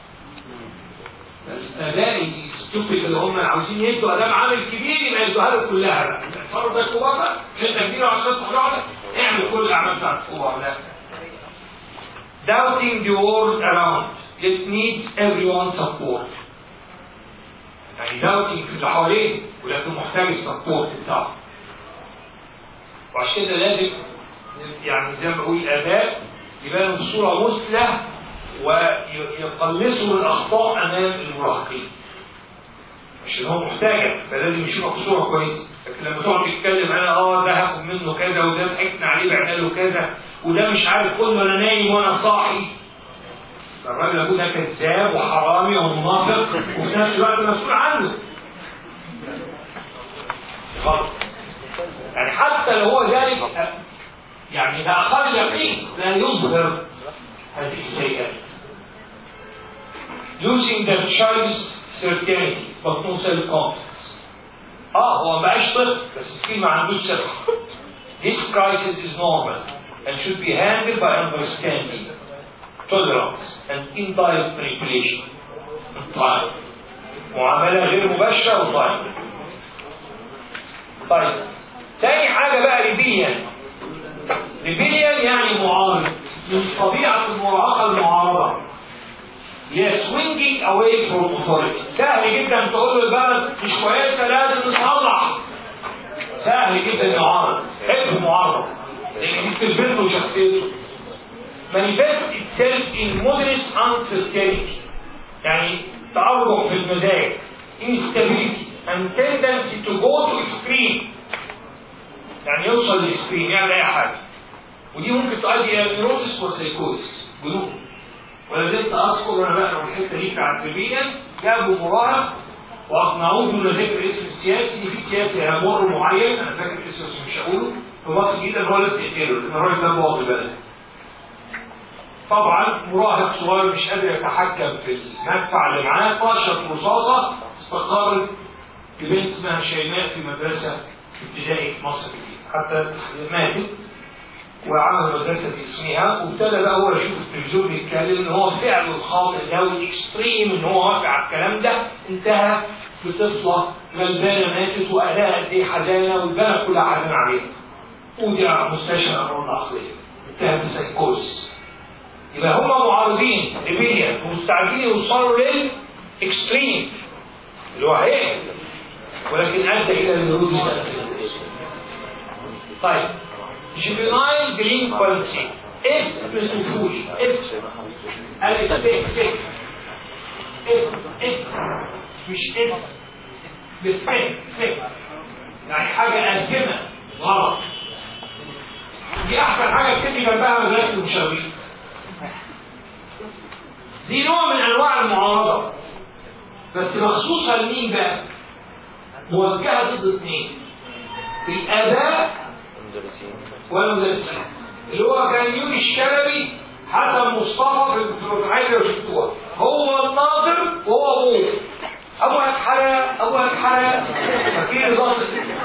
S1: الاباء الستوبيد اللي هم عاوزين يدوا ادام عامل كبير يبقى يدوها له كلها بقى فرض زي الكبار بقى مش انت كبير على اساس واحده اعمل كل الاعمال بتاعت الكبار لا doubting the world around it needs everyone's support يعني doubting في اللي حواليه ولكن محتاج السبورت بتاعه وعشان كده لازم يعني زي ما بقول الاباء يبانوا بصوره مثلى ويقلصوا الاخطاء امام المراهقين عشان هو محتاجك فلازم يشوفك بصوره كويسه لكن لما تقعد تتكلم انا اه ده هاخد منه كذا وده ضحكنا عليه بعنا له كذا وده مش عارف قلنا انا نايم وانا صاحي فالراجل ابوه ده كذاب وحرامي ومنافق وفي نفس الوقت مسؤول عنه غلط يعني حتى لو هو ذلك يعني ده اقل يقين لا يظهر هذه السيئات losing their child's certainty but no self-confidence اه هو ما بقاش طفل بس ستيل ما عندوش ثقة This crisis is normal and should be handled by understanding, tolerance and indirect manipulation and time. معاملة غير مباشرة وطيب. طيب تاني حاجة بقى ريبيليان ريبيليان يعني معارض من طبيعة المراهقة المعارضة هي swinging away from authority سهل جدا تقول له البلد مش كويسة لازم نصلح سهل جدا يعارض حب المعارضة لكن دي بتثبت له شخصيته manifest itself in modest uncertainty يعني تعرض في المزاج instability and tendency to go to extreme يعني يوصل لاكستريم يعمل اي حاجه ودي ممكن تؤدي الى نيروسيس وسيكوزيس جنون ولا زلت اذكر وانا بقرا الحته دي بتاعت ريبيا جابوا مراهق واقنعوه دون ذكر اسم السياسي في سياسي هيمر معين انا فاكر اسمه بس مش هقوله في مصر جدا هو لسه يقتله لان الراجل ده بوظ البلد طبعا مراهق صغير مش قادر يتحكم في المدفع اللي معاه طاشت رصاصه استقرت ببنت اسمها شيماء في مدرسه ابتدائي في مصر الجديدة حتى ماتت وعمل مدرسة باسمها وابتدى بقى هو يشوف التلفزيون بيتكلم ان هو فعله الخاطئ ده والاكستريم ان هو وافق على الكلام ده انتهى بطفلة غلبانة ماتت واهلها قد ايه حزانة والبلد كلها حزانة عليها ودي مستشفى الامراض العقلية انتهى بسيكوز يبقى هم معارضين ريبيليا ومستعدين يوصلوا للاكستريم اللي هو هيك ولكن ادى الى النيروز طيب جوفينايل ديلينكوانسي اسم طفولي اسم الف ب ف اسم اسم مش اسم بالفهم فهم يعني حاجة أزمة غلط دي أحسن حاجة بتدي جنبها مدرسة المشاورين دي نوع من أنواع المعارضة بس مخصوصة لمين بقى؟ موجهة ضد اثنين الآباء والمدرسين اللي هو كان يوني الشلبي حسن مصطفى في الحاجة اللي شفتوها هو الناظر وهو أبوه أبوك حرق أبوك حرق فاكرين ضغط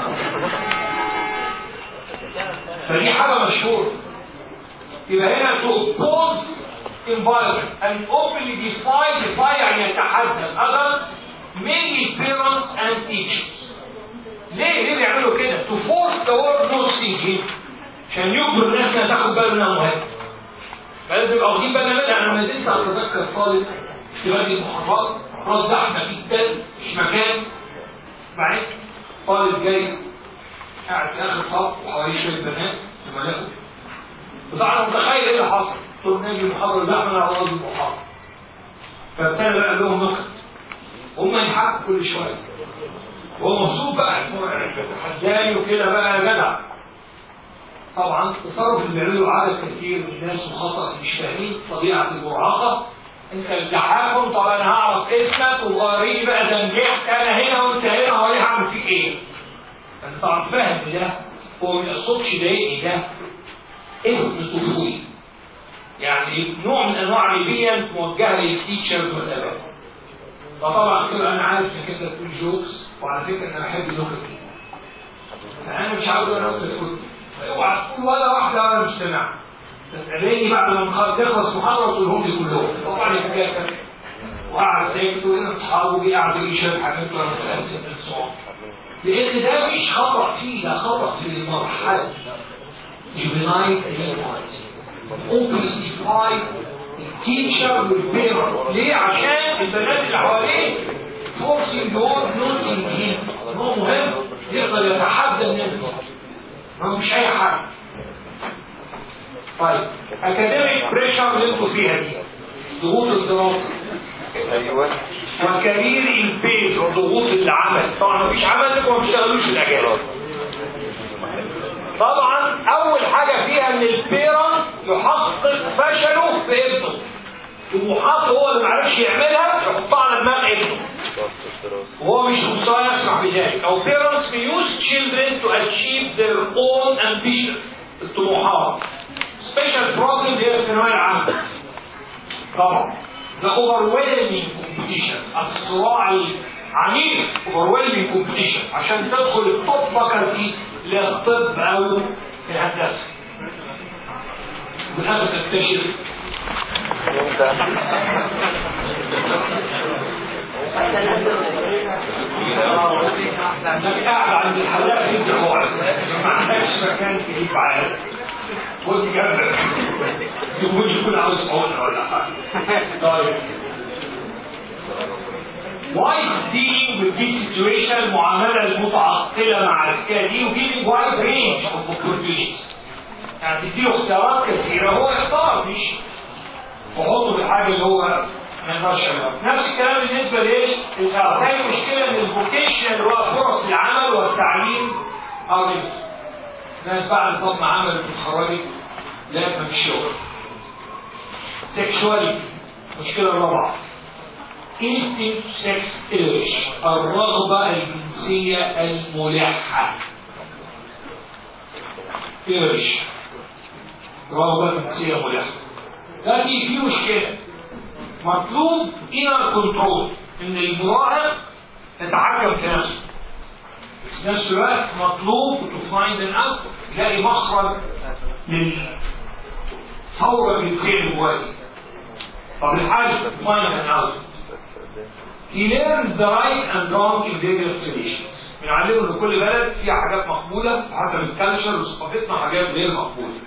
S1: فدي حاجة مشهورة يبقى هنا to oppose environment and openly defy defy يعني يتحدى others mainly parents and teachers ليه ليه بيعملوا كده to force the word no thinking عشان يجبر الناس انها تاخد بالها منها مهم فلازم يبقى واخدين بالنا منها انا ما زلت اتذكر طالب في وادي المحافظات محافظات زحمه جدا مش مكان بعدين طالب جاي قاعد في اخر صف وحواليه شويه بنات في ملاقه وطبعا متخيل ايه اللي حصل قلت لهم ناجي المحاضره زحمه على ارض المحاضره فابتدى بقى لهم نكت هم يضحكوا كل شويه وهو مبسوط بقى حداني وكده بقى يا جدع طبعا التصرف اللي بيعمله عدد كثير من الناس وخطأ مش فاهمين طبيعه المراهقه انت التحاكم طب انا هعرف اسمك ووريني بقى تنجحت انا هنا وانت هنا وانا هعمل فيك ايه؟ انت طبعا فاهم ده هو ما يقصدش يضايقني ده اسم طفولي يعني نوع من انواع البيئه موجهه للتيتشرز والاباء فطبعا كده انا عارف انك انت تقول جوكس وعلى فكره انا بحب النكت دي انا مش عاوز انا نكته تقول اوعى تقول ولا واحده وانا مش سامعها تسالني بعد ما تخلص محاضره وتقولهم لي كلهم طبعا الحكايه وقعد ساكت وهنا اصحابه جه قعد يقول شويه حاجات وانا متاسف في الصوم لان ده مش خطا فيه ده خطا في المرحله juvenile delinquency openly defy التيتشر والبيرنت ليه؟ عشان البنات اللي حواليه فورسينج وورد نوت سينجين هو مهم يقدر يتحدى الناس ما هو مش اي حاجه طيب اكاديميك بريشر اللي انتوا فيها دي ضغوط الدراسه
S2: ايوه
S1: وكارير البيت وضغوط العمل طبعا مفيش عمل لكم ما بتشتغلوش الاجازه طبعا اول حاجه فيها ان البيرنت يحقق فشله في ابنه طموحاته هو اللي ما عرفش يعملها يحطها على دماغ ابنه وهو مش مستوى يسمح بذلك او parents may use children to achieve their own ambition الطموحات special problem هي الثانويه العامه طبعا ده overwhelming competition الصراع العنيف overwhelming competition عشان تدخل التوب فاكولتي للطب او الهندسه والاخر تكتشف انك قاعد عند الحلاق في الدخول ما عندكش مكان تجيب عارف خد جنبك زبون يكون عاوز حقنه ولا حاجه طيب وايد dealing with this situation المعامله المتعطله مع الحكايه دي وجيبنج وايد رينج اوف opportunities يعني تديله اختيارات كثيره هو يختار مش وحطه في الحاجه اللي هو ما يقدرش يعملها نفس الكلام بالنسبه لايه؟ تاني مشكله ان الفوكيشن اللي هو فرص العمل والتعليم قريت ناس بعد طب ما عملت واتخرجت لا مفيش شغل سيكشواليتي المشكله الرابعه instinct sex urge الرغبة الجنسية الملحة urge رغبة جنسية ملحة لكن في مشكلة مطلوب inner control ان المراهق يتحكم في نفسه بس في نفس الوقت مطلوب to find an outlet يلاقي مخرج للثورة الجنسية اللي جواه طب الحل to find an outlet He learns the right and wrong in various situations. بنعلمه ان كل بلد فيها حاجات مقبوله حسب الكالتشر وثقافتنا وحاجات غير مقبوله.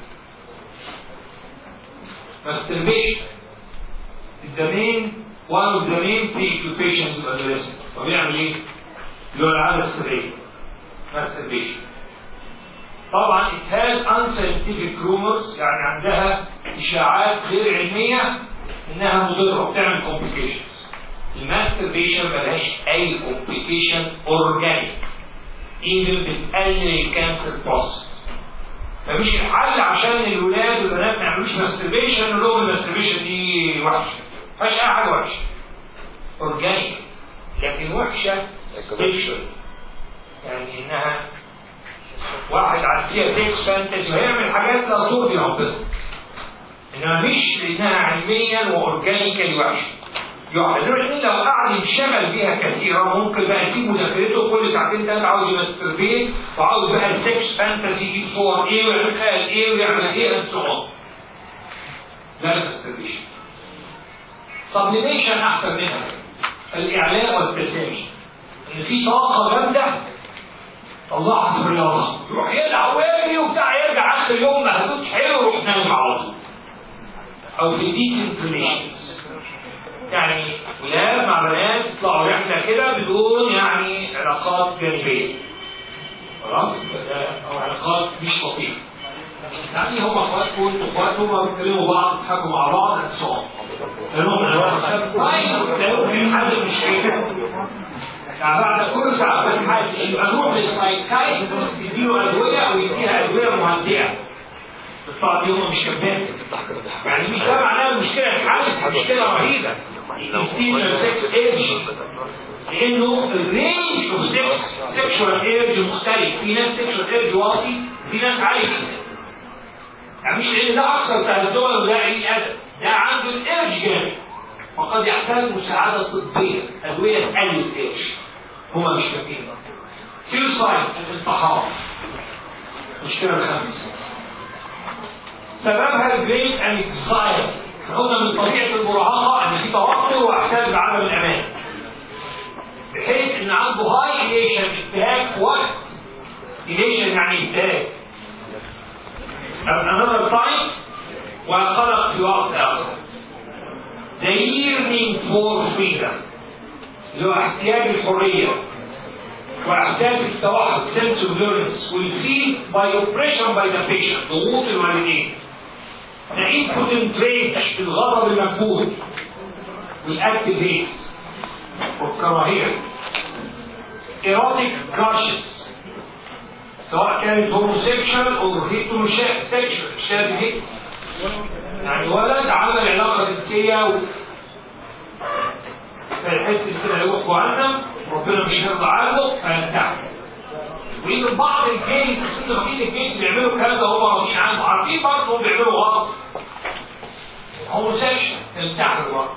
S1: Masturbation is the main one of the main preoccupations of adolescents. طب يعمل ايه؟ اللي هو العاده السريه. Masturbation. طبعا it has unscientific rumors يعني عندها اشاعات غير علميه انها مضره وبتعمل complications. الماستربيشن ملهاش اي كومبليكيشن اورجانيك ايفن بتقلل الكانسر بروسس فمش الحل عشان الولاد والبنات ما يعملوش ماستربيشن نقول لهم الماستربيشن دي وحشه ما فيهاش اي حاجه وحشه اورجانيك لكن وحشه سبيشال يعني انها واحد عاد فيها سيكس فانتسي وهيعمل حاجات لا ترضي ربنا انما مش لانها علميا واورجانيكالي وحشه يعتبر ان لو قعد ينشغل بيها كثيرا ممكن بقى يسيب مذاكرته كل ساعتين ثلاثه عاوز يمستربيت وعاوز بقى السكس فانتسي يجيب صور ايه ويعمل خيال ايه ويعمل ايه اند سو لا المستربيشن سبليميشن احسن منها الاعلاء والتسامي ان في طاقه جامده طلعها في الرياضه يروح يلعب ويجري وبتاع يرجع اخر اليوم مهدود حلو ويروح نايم على طول او في ديسنت ريليشنز يعني ولاد مع بنات يطلعوا رحله كده بدون يعني علاقات جانبيه خلاص او علاقات مش لطيفه يعني هم اخواتكم وانتوا اخواتهم بيتكلموا بعض بيضحكوا مع بعض اتصال لانهم لا يمكن حل المشكله يعني بعد كل ساعه بس حاجه يبقى نروح للسايكايترست يديله ادويه او يديها ادويه مهدئه بس طبعا دي هم مش كبات يعني مش ده معناه المشكله اتحلت مشكله رهيبه الستيج سكس ايدج لانه الرينج اوف سكس سكشوال ايرج مختلف في ناس سكشوال ايرج واطي في ناس عالي جدا يعني مش لان ده اكثر بتاع الدول وده عين ادب ده عنده الايرج جامد وقد يحتاج مساعده طبيه ادويه تقلل الايرج هما مش فاهمين سيوسايد الانتحار المشكله الخامسه سببها الجريت انكسايتي قلنا من طبيعه المراهقه ان في توتر واحساس بعدم الامان بحيث ان عنده هاي اليشن ابتهاج في وقت اليشن يعني ابتهاج another time وقلق في وقت اخر the yearning for freedom اللي هو احتياج الحريه واحساس التوحد sense of learnance will feel by oppression by the patient ضغوط الوالدين the impotent rage الغضب المكبوت والاكتيفيتس والكراهيه erotic crushes سواء كانت هوموسيكشوال او هيتروسيكشوال شاب هيت يعني ولد عمل علاقه جنسيه و... فيحس ان كده هيروح جهنم ربنا مش هيرضى عنه فينتحر ويجي بعض الجيش بس انتوا فاكرين الجيش بيعملوا الكلام ده هم راضيين عنه عارفين برضه هم بيعملوا غلط هوموسيكشن ينتحر برضه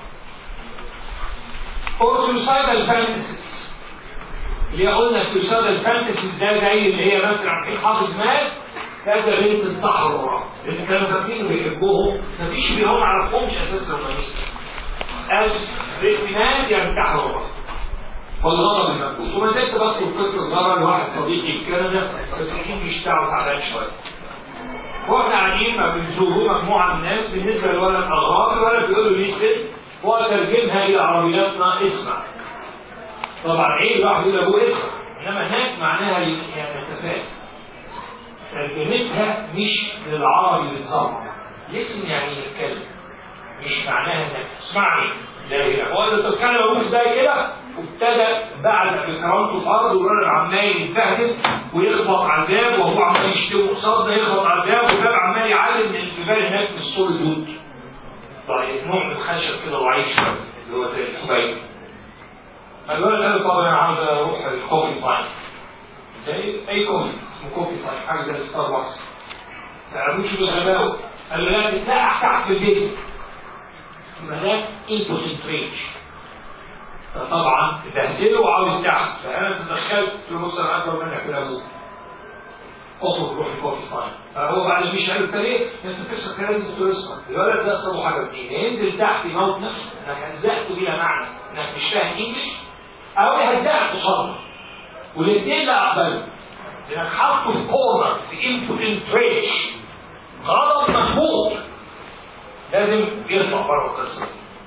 S1: اور سوسايدال فانتسيز اللي قلنا السوسايدال فانتسيز ده زي اللي هي مثلا عارفين حافظ مات كذا بنت انتحر وراه لان كانوا فاكرين بيحبوهم مفيش فيهم ما عرفهمش اساسا هم مين قال رسمات ينتحر وراه والغضب المكبوت وما زلت بذكر قصه صغيره لواحد صديقي في كندا بس الانجلش بتاعه تعبان شويه واحنا قاعدين ما بنزوروا مجموعه من الناس بالنسبه للولد اغراب الولد بيقول له ليه ست وترجمها الى عربياتنا اسمع طبعا عيب الواحد يقول لابوه اسمع انما هناك معناها يعني تفاهم ترجمتها مش للعربي بالظبط لسن يعني يتكلم مش معناها انك تسمعني زي كده هو اللي بتتكلم ابوك زي كده وابتدى بعد بكرامته الارض والراجل عمال يتبهدل ويخبط على الباب وهو عمال يشتم قصادنا يخبط على الباب والباب عمال يعلم من الجبال هناك من السور دود طيب نوع من الخشب كده ضعيف شويه اللي هو زي الحبيب الولد قال طب انا عاوز اروح الكوفي تايم زي اي كوفي اسمه كوفي تايم حاجه زي ستاربكس تعرفوش بالغباوه قال له لا تتلقح تحت في البيت يبقى ده impotent ريتش فطبعا بهدله وعاوز يعمل فانا تدخلت قلت له بص انا اكبر منك يا ابوك اخرج روح الكوفي تايم فهو بعد ما يشعر التاريخ انت تكسر كلام الدكتور اسمع الولد ده صابه حاجه اتنين ينزل تحت يموت نفسه انك هزقت بيها معنى انك مش فاهم انجلش او يهدئك قصادك والاثنين لا اقبله لانك حاطه في كورنر في امبوتنت ريتش غلط مفهوم لازم يطلع بره القصه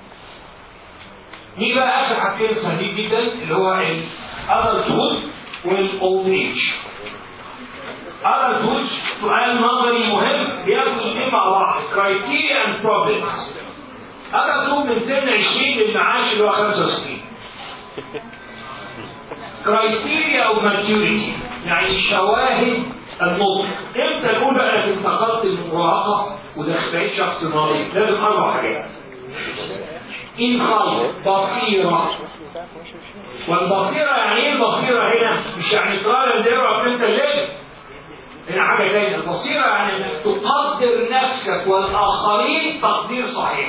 S1: نيجي بقى اخر حاجتين سهلين جدا اللي هو الادلتود والاولد ايج adulthood سؤال نظري مهم بياخد الاثنين مع بعض criteria and problems adulthood من سن 20 للمعاش اللي هو 65 criteria of maturity يعني شواهد النضج امتى نقول بقى انك انتقلت المراهقه ودخلت بقيت شخص ناضج لازم اربع حاجات انخاء بصيره والبصيره يعني ايه البصيره هنا مش يعني ترى اللي يعرف انت الليل هنا حاجه تانية البصيره يعني انك تقدر نفسك والاخرين تقدير صحيح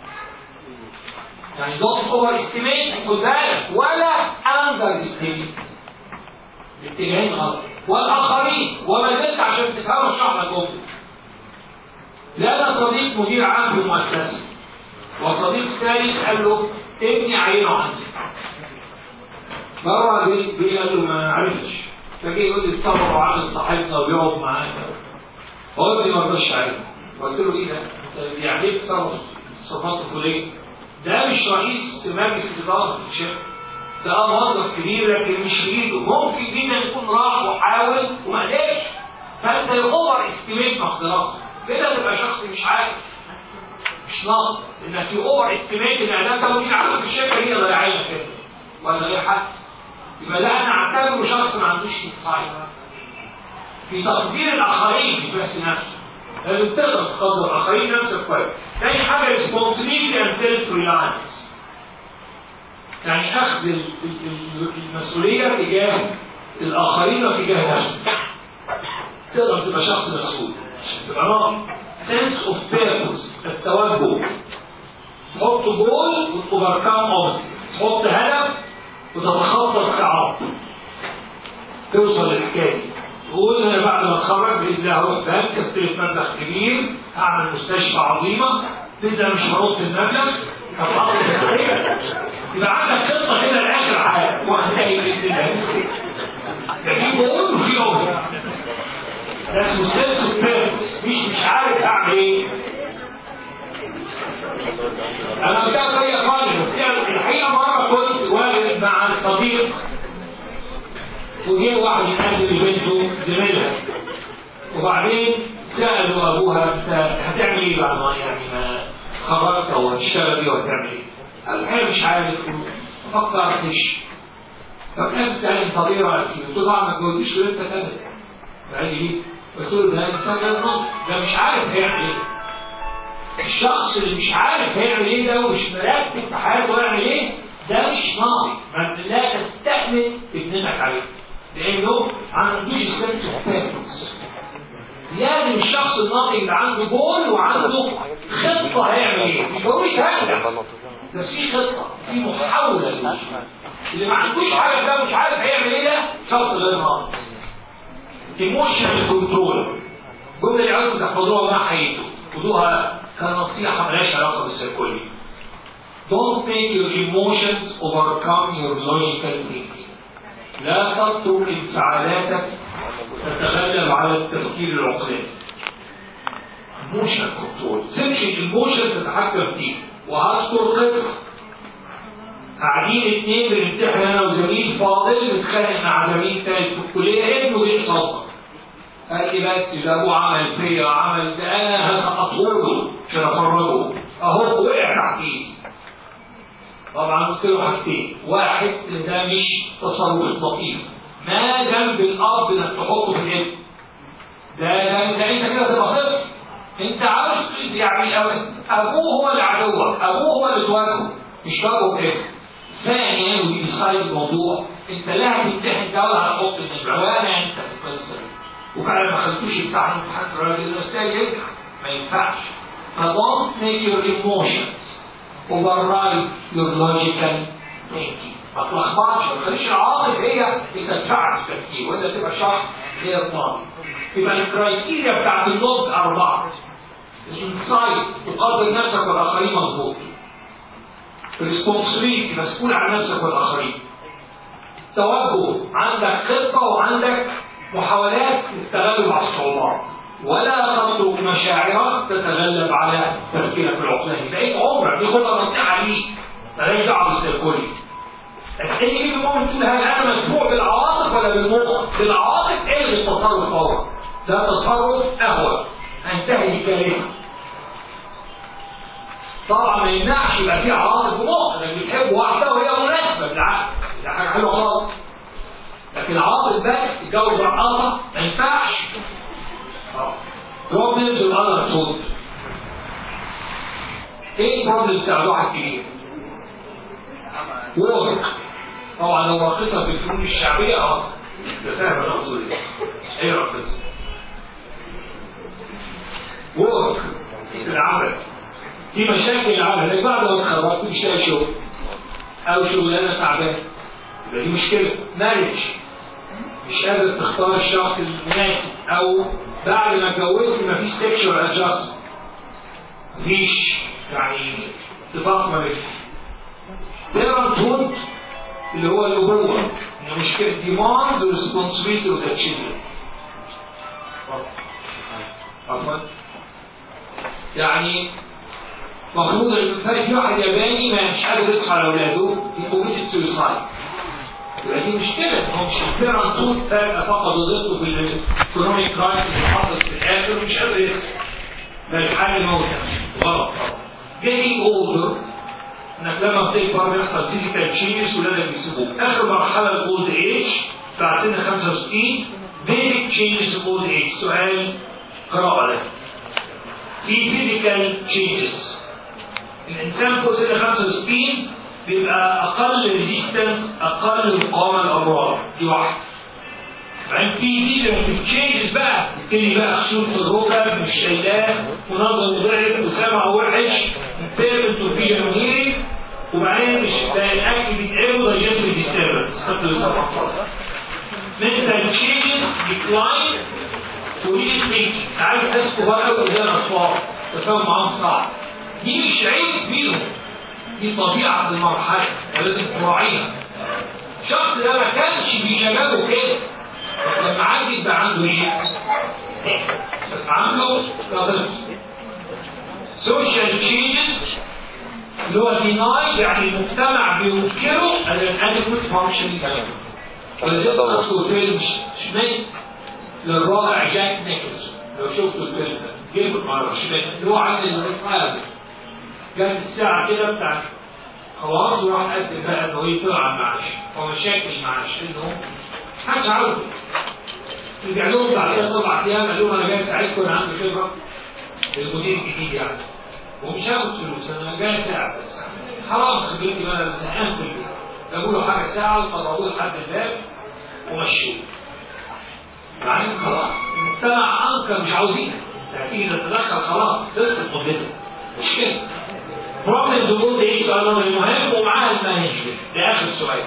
S1: يعني don't over estimate خد بالك ولا under estimate الاتجاهين غلط والاخرين وما زلت عشان تفهموا الشرح الجمله لنا صديق مدير عام في المؤسسه وصديق ثالث قال له ابني عينه عندي مرة جه جه قال له ما عرفتش فجه يقول لي اتصور وعامل صاحبنا وبيقعد معانا هو ابني ما رضاش عليه قلت له ايه ده؟ انت يعني ايه تصرف صفات الكليه؟ ده مش رئيس مجلس الاداره في الشركه ده موظف كبير لكن مش في ايده ممكن جدا يكون راح وحاول وما قدرش فانت اوفر استيميت مقدراتك كده تبقى شخص مش عارف مش ناقص انك اوفر استيميت ان ده توكيل عمل في الشركه هي ضياعيه كده ولا غير حد يبقى لا انا اعتبره شخص ما عندوش انسايت في تقدير الاخرين مش بس نفسه لازم تقدر تقدر الاخرين نفسك كويس تاني حاجه responsibility and self reliance يعني اخذ ال- ال- ال- المسؤوليه تجاه الاخرين وتجاه نفسك تقدر تبقى شخص مسؤول عشان تبقى ناضج sense of purpose التوجه تحط جول وتوفركم اوبستكلز تحط هدف وتتخطى الصعاب توصل للحكايه دي تقول انا بعد ما اتخرج باذن الله هروح بنك استلف مبلغ كبير هعمل مستشفى عظيمه باذن الله مش هرد المبلغ هتحط المسؤوليه يبقى عندك خطه كده لاخر حاجه وهتلاقي باذن الله ده في جول وفي اوبستكلز ده اسمه سيلف بيربس مش مش عارف اعمل ايه انا مش عارف ايه خالص بس يعني الحقيقه مره كنت واقف مع صديق وجه واحد يقدم لبنته زميلها وبعدين سالوا ابوها انت هتعمل ايه بعد ما يعني ما خرجت او هتشتغل ايه وهتعمل ايه؟ قال انا مش عارف ما فكرتش فكان سالني طب ايه رايك فيه؟ قلت له طبعا ما تجاوبنيش وانت كده قال لي ايه؟ قلت له ده انسان ينضج ده مش عارف هيعمل ايه الشخص اللي مش عارف هيعمل ايه ده ومش مرتب في حياته يعمل ايه ده مش ناضج ما لا تستأمن ابنتك عليه لانه ما عندوش سنس اوف لازم الشخص الناضج اللي عنده جول وعنده خطه هيعمل ايه مش ضروري هينجح بس في خطه في محاوله للوصول. اللي ما عندوش حاجه ده مش عارف هيعمل ايه ده شخص غير ناضج ايموشنال كنترول الجمله اللي عاوزكم تحفظوها مع حياته خدوها كنصيحه ملهاش علاقه بالسيكولوجي Don't make your emotions overcome your logical thinking. لا تترك انفعالاتك تتغلب على التفكير العقلاني. emotion كنترول سيبش الايموشن تتحكم فيه وهذكر قصه قاعدين اتنين بنمتحن انا وزميل فاضل متخانق مع زميل تاني في الكليه ابنه جه صدق قال لي بس ده ابوه عمل فيا عمل ده انا هسقطه له عشان افرجه اهو وقع تحتيه طبعا قلت له حاجتين واحد ان ده مش تصرف لطيف ما ذنب الاب انك تحطه في الابن ده ده ده انت كده تبقى طفل انت عارف يعني ابوه هو اللي عدوك ابوه هو اللي تواجهه مش تواجهه كده ثانيا ودي بيصايد الموضوع انت لا هتمتحن ده ولا هتحط النمره وانا انت في القصه دي وفعلا ما خدتوش بتاع امتحان الراجل الاستاذ ينجح ما ينفعش ف don't make your emotions override your logical thinking ما تلخبطش ما تخليش العاطف هي اللي تدفعك في التفكير ولا تبقى شخص غير ناضج يبقى الكرايتيريا بتاعت النضج اربعه الانسايت تقدر نفسك والاخرين مظبوط الريسبونسبيلتي مسؤول عن نفسك والاخرين توجه عندك خطه وعندك محاولات للتغلب على الصعوبات ولا تترك مشاعرك تتغلب على تفكيرك العقلاني بقيت عمرك دي خطه منطقه ليك مالهاش دعوه بالسيكولوجي تيجي في المؤمن تقول هل انا مدفوع بالعواطف ولا بالمخ؟ بالعواطف الغي التصرف فورا ده تصرف اهون انتهي الكلمه طبعا ما يمنعش يبقى في عواطف ومخ لان بتحب واحده وهي مناسبه بالعكس ده حاجه حلوه خالص لكن العاطف بس تتجوز رقاصه ما ينفعش بروبلمز والاذر تود ايه البروبلمز بتاع الواحد كبير؟ ورق طبعا لو رقيتها في الفنون الشعبيه اه انت فاهم انا اقصد ايه؟ ايه رقيتها؟ ورك العمل في مشاكل العمل لك بعد ما اتخرجت مش لاقي شغل او شغلانه تعبانه يبقى دي مشكله مارج مش قادر تختار الشخص المناسب او بعد ما اتجوزت مفيش سيكشوال ادجستمنت مفيش يعني اتفاق ما بينهم بيرنتهود اللي هو الابوه ان مشكله demands responsibility of the children عفوا يعني المفروض ان في واحد ياباني ما مش قادر يصحى على اولاده يكوميتد سويسايد يبقى دي مشكله هو مش البيرنتود فجاه فقد وظيفته في الايكونوميك كرايسيس اللي حصلت في الاخر ومش قادر يصحى ده الحل موت غلط طبعا getting older انك لما بتكبر بيحصل فيزيكال تشينجز ولادك بيسيبوك اخر مرحله الاولد ايج بعد سن 65 بيزك تشينجز اولد ايج سؤال قراءه ده في فيزيكال تشينجز الانسان فوق سن 65 بيبقى اقل ريزيستنس اقل مقاومه للامراض دي واحده بعدين في دي تشينجز بقى تبتدي بقى خشونه الركب مش شايلاه ونظر ضعف وسمع وحش امبيرمنت وفيجن وهيرنج وبعدين مش ده الاكل بيتعبه دايجستيف ديستربنس حتى يسمع mental changes decline وريد ثينك عارف ناس كبار قوي زي الاطفال التفاهم معاهم صعب دي مش عيب فيهم دي طبيعه المرحله ولازم تراعيها الشخص ده ما كانش بشبابه كده بس لما عجز بقى عنده ايه؟ بس عنده سوشيال تشينجز اللي هو ديناي يعني المجتمع بينكره الانادكوت فانكشن ولذلك اذكر فيلم شميت للرائع جاك نيكلز لو شفتوا الفيلم ده جيب مره شميت اللي هو عن الرقابه جاب الساعه كده بتاعت خلاص وراح قدم بقى انه يطلع معاش ومشاكل معاش انه محدش عارفه رجع لهم بعد كده اربع ايام قال لهم انا جاي اساعدكم انا عندي خبره المدير الجديد يعني ومش هاخد فلوس انا جاي اساعد بس حرام خبرتي بقى انا زهقان في البيت جابوا له حاجه ساعه وطلعوه لحد الباب ومشوه بعدين خلاص المجتمع انكر مش عاوزين لكن اذا تدخل خلاص خلصت مدته مش كده بروبلم ظهور ايه سؤال المهم ومعاها المانجمنت ده اخر سؤال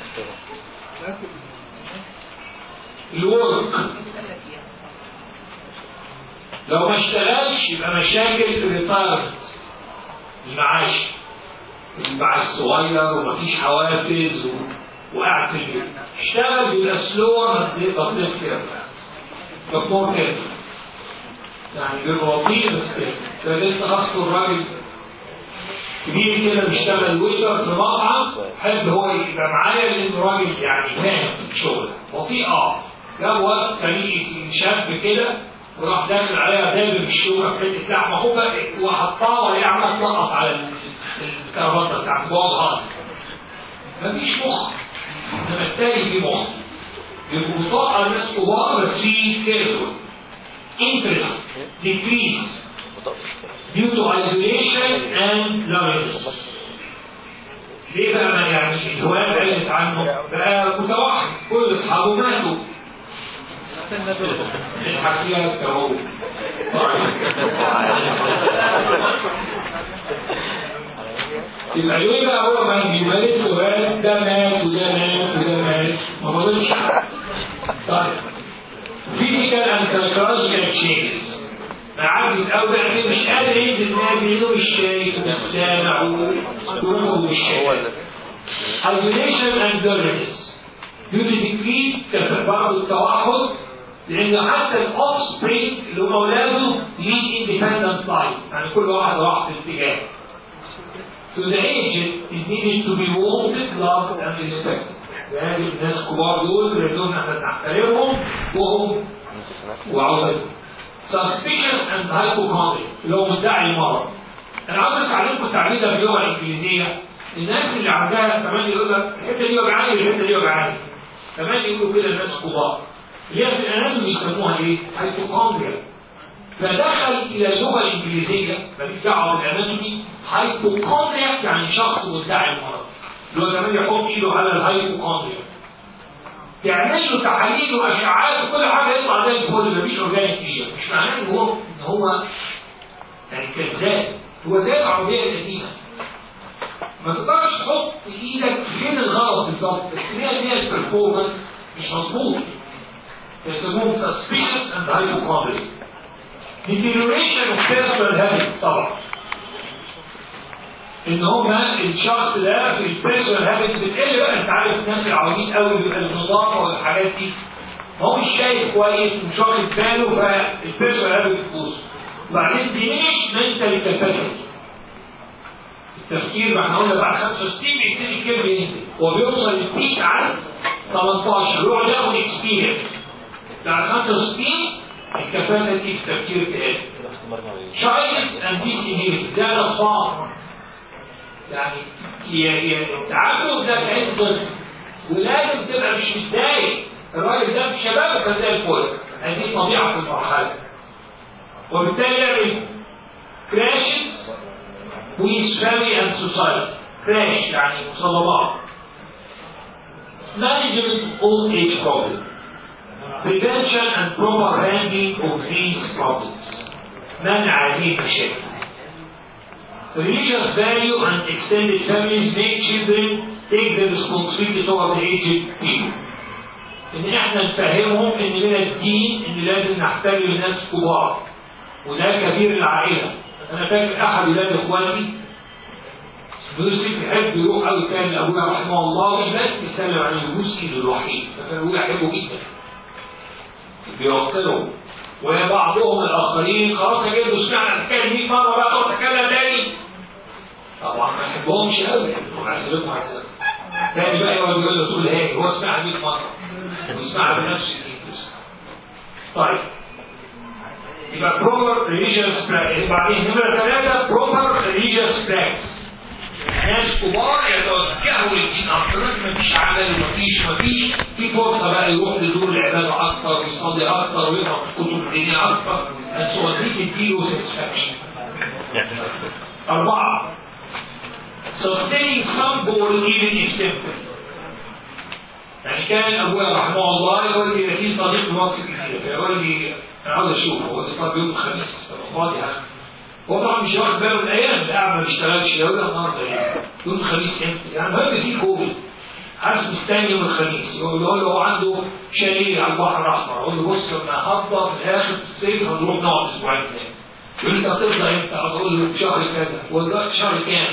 S1: الورك لو ما اشتغلش يبقى مشاكل في الريتايرمنت المعاش البعث الصغير ومفيش حوافز و... وقاعد في البيت اشتغل بيبقى سلور ما تقدر تسكر دكتور كده يعني بيبقى بطيء بس كده فجيت اذكر الراجل كبير كده بيشتغل ويتر في مطعم حب هو يبقى معايا لانه راجل يعني فاهم في الشغل بطيء اه جاب وقت خليجي شاب كده وراح داخل عليها دابب الشوكه في حته لحمه هو وحطها وهي عماله تنقط على الكرافته بتاعته واضحه مفيش مخ انما التاني في مخ يبقوا بطاقه الناس كبار بس في كيرفول interest decrease due to isolation and loneliness ليه بقى ما يعني الهواية بعدت عنه بقى متوحد كل اصحابه ماتوا نضحك فيها كهو يبقى ليه بقى هو ما بيمارس هواية ده مات وده مات وده مات ما فضلش طيب physical and psychological changes عجز او يعني مش قادر ينزل نادي لانه مش شايف ومش سامع ورقبه مش شايف isolation and dullness due to decreased بعض التوحد لان حتى الاوف سبرينج اللي هم اولاده ليه independent life يعني كل واحد راح في اتجاه So the agent is needed to be wanted, loved and respected. يعني الناس كبار دول بنقول احنا نحترمهم وهم وعاوزين suspicious and hypochondriac اللي هو مدعي المرض. انا عاوز استعلمكم التعبير ده باللغه الانجليزيه الناس اللي عندها كمان يقول لك الحته دي وجعاني والحته دي وجعاني. كمان يقولوا كده الناس كبار. اللي هي في الاناتومي بيسموها ايه؟ هايبوكوندريا. فدخل الى اللغه الانجليزيه ماليش دعوه بالاناتومي هايبوكوندريا يعني شخص مدعي المرض. اللي هو كمان يحط ايده على الهايبوكوندريا. تعمل له تحاليل واشعاعات وكل حاجه يطلع زي الفل مفيش اورجانيك فيها مش معناه ان هو ان هو يعني كذاب هو زي العربيه القديمه ما تقدرش تحط ايدك فين الغلط بالظبط بس هي هي البرفورمانس مش مظبوط يسموهم suspicious and hypochondriac deterioration of personal habits طبعا ان هما الشخص ده في البيرسونال هابتس بتقل بقى انت عارف الناس العواجيز قوي بيبقى النظافه والحاجات دي ما هو مش شايف كويس ومش واخد باله فالبيرسونال هابت بتبوظ وبعدين ديمينش منتال كاباسيتي التفكير ما احنا قلنا بعد 65 بيبتدي الكلمه ينزل هو بيوصل البيك عند 18 يقعد ياخد اكسبيرينس بعد 65 الكاباسيتي في التفكير تقل شايلز اند ديس ده الاطفال يعني التعجب ده كان طفل ولازم تبقى مش متضايق الراجل ده في شبابه كان زي الفل هذه طبيعه في المرحله وبالتالي يعمل كراشز ويز فاميلي اند سوسايتي كراش يعني مصدمات management of old age problem prevention and proper handling of these problems منع هذه المشاكل religious value and extended families make children take the responsibility toward the aged people. ان احنا نفهمهم ان من الدين ان لازم نحترم الناس كبار وده كبير العائله انا فاكر احد ولاد اخواتي يوسف يحب يروح قوي كان لابويا رحمه الله مش بس يسلم عليه يبوس ايده الوحيد فكان ابويا يحبه جدا بيوكله وبعضهم الاخرين خلاص يا جدو سمعنا الحكايه 100 مره بقى تقعد تتكلم تاني طبعا ما يحبهمش قوي هيعلمهم عزيز تاني بقى يقعد يقول له تقول ايه هو سمعها 100 مره ويسمعها بنفس الانجليزي طيب يبقى proper religious practice بعدين نمرة ثلاثة proper religious practice ناس كبار يتوجهوا للدين اكتر مفيش عمل ومفيش مفيش في فرصه بقى يروح لدور العباده اكتر ويصلي اكتر ويقرا كتب الدنيا اكتر and so on دي تديله satisfaction أربعة sustaining some goal even if simple يعني كان ابويا رحمه الله يقول لي في صديق مصري كتير فيقول لي انا عاوز اشوفه هو طب يوم الخميس فاضي يعني هو طبعا مش واخد باله من الايام القاعد ما بيشتغلش يقول لي النهارده يعني يوم الخميس امتى؟ يعني المهم في كوفيد حاسس مستني يوم الخميس يقول له هو عنده شاليه على البحر الاحمر اقول له بص لما هفضى في الاخر في الصيف هنروح نقعد اسبوعين تاني يقول لي انت هتفضى امتى؟ اقول له في شهر كذا والله في شهر كام؟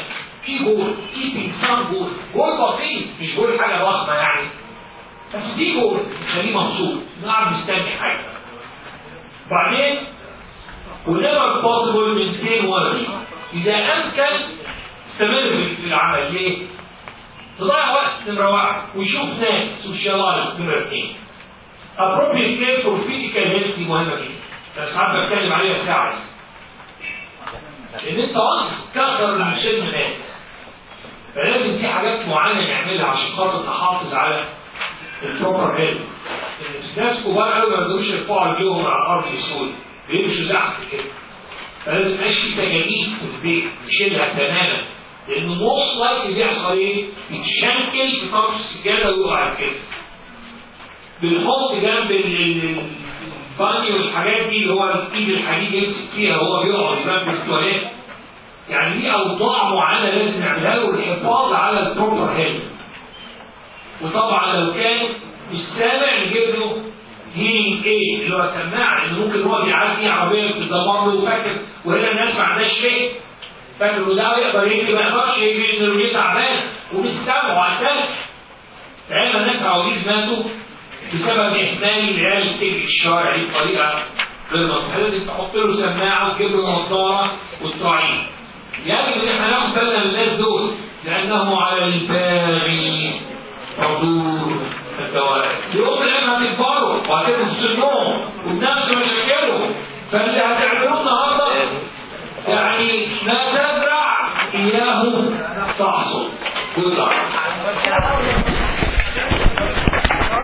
S1: في جول كيبنج سام جول جول بسيط مش جول حاجه ضخمه يعني بس في جول يخليه مبسوط قاعد مستني حاجه بعدين whenever possible maintain worthy اذا امكن استمر في العمل ليه؟ تضيع وقت نمره واحد ويشوف ناس سوشيالايز نمره اثنين appropriate care for physical health دي مهمه جدا انا ساعات بتكلم عليها ساعه دي لان انت وانس تقدر من الشم مات فلازم في حاجات معينه نعملها عشان خاطر نحافظ على البروبر هيلث الناس كبار قوي ما يقدروش يرفعوا رجلهم على الارض بسهوله بيمشوا زحف كده فلازم يبقاش في سجاجيد في البيت نشيلها تماما لان موست لايك بيحصل ايه؟ يتشنكل في طرف السجاده ويقع الجسم بنحط جنب البانيو والحاجات دي اللي هو الايد الحديد يمسك فيها وهو بيقعد جنب التواليت يعني دي اوضاع معينه لازم نعملها له للحفاظ على البروبر هيلث وطبعا لو كان مش سامع نجيب له هيلينج ايه اللي هو سماعه اللي ممكن هو بيعدي عربيه بتدمر له وفاكر وهنا الناس ما عندهاش شيء فاكر ده يقدر يجري ما يقدرش يجري ان رجليه تعبانه ومش سامعه اساسا دايما الناس عواجيز ماتوا بسبب اهمال العيال تجري الشارع دي بطريقه غير مصلحه لازم تحط له سماعه وتجيب له نظاره وتراعيه يجب ان احنا ناخد بالنا من الناس دول لانهم على الباغي حضور الدوائر يوم من الايام هتكبروا وهتبقوا في سنهم وبنفس مشاكلهم فاللي هتعملوه النهارده يعني لا تزرع اياه تحصد. Good luck.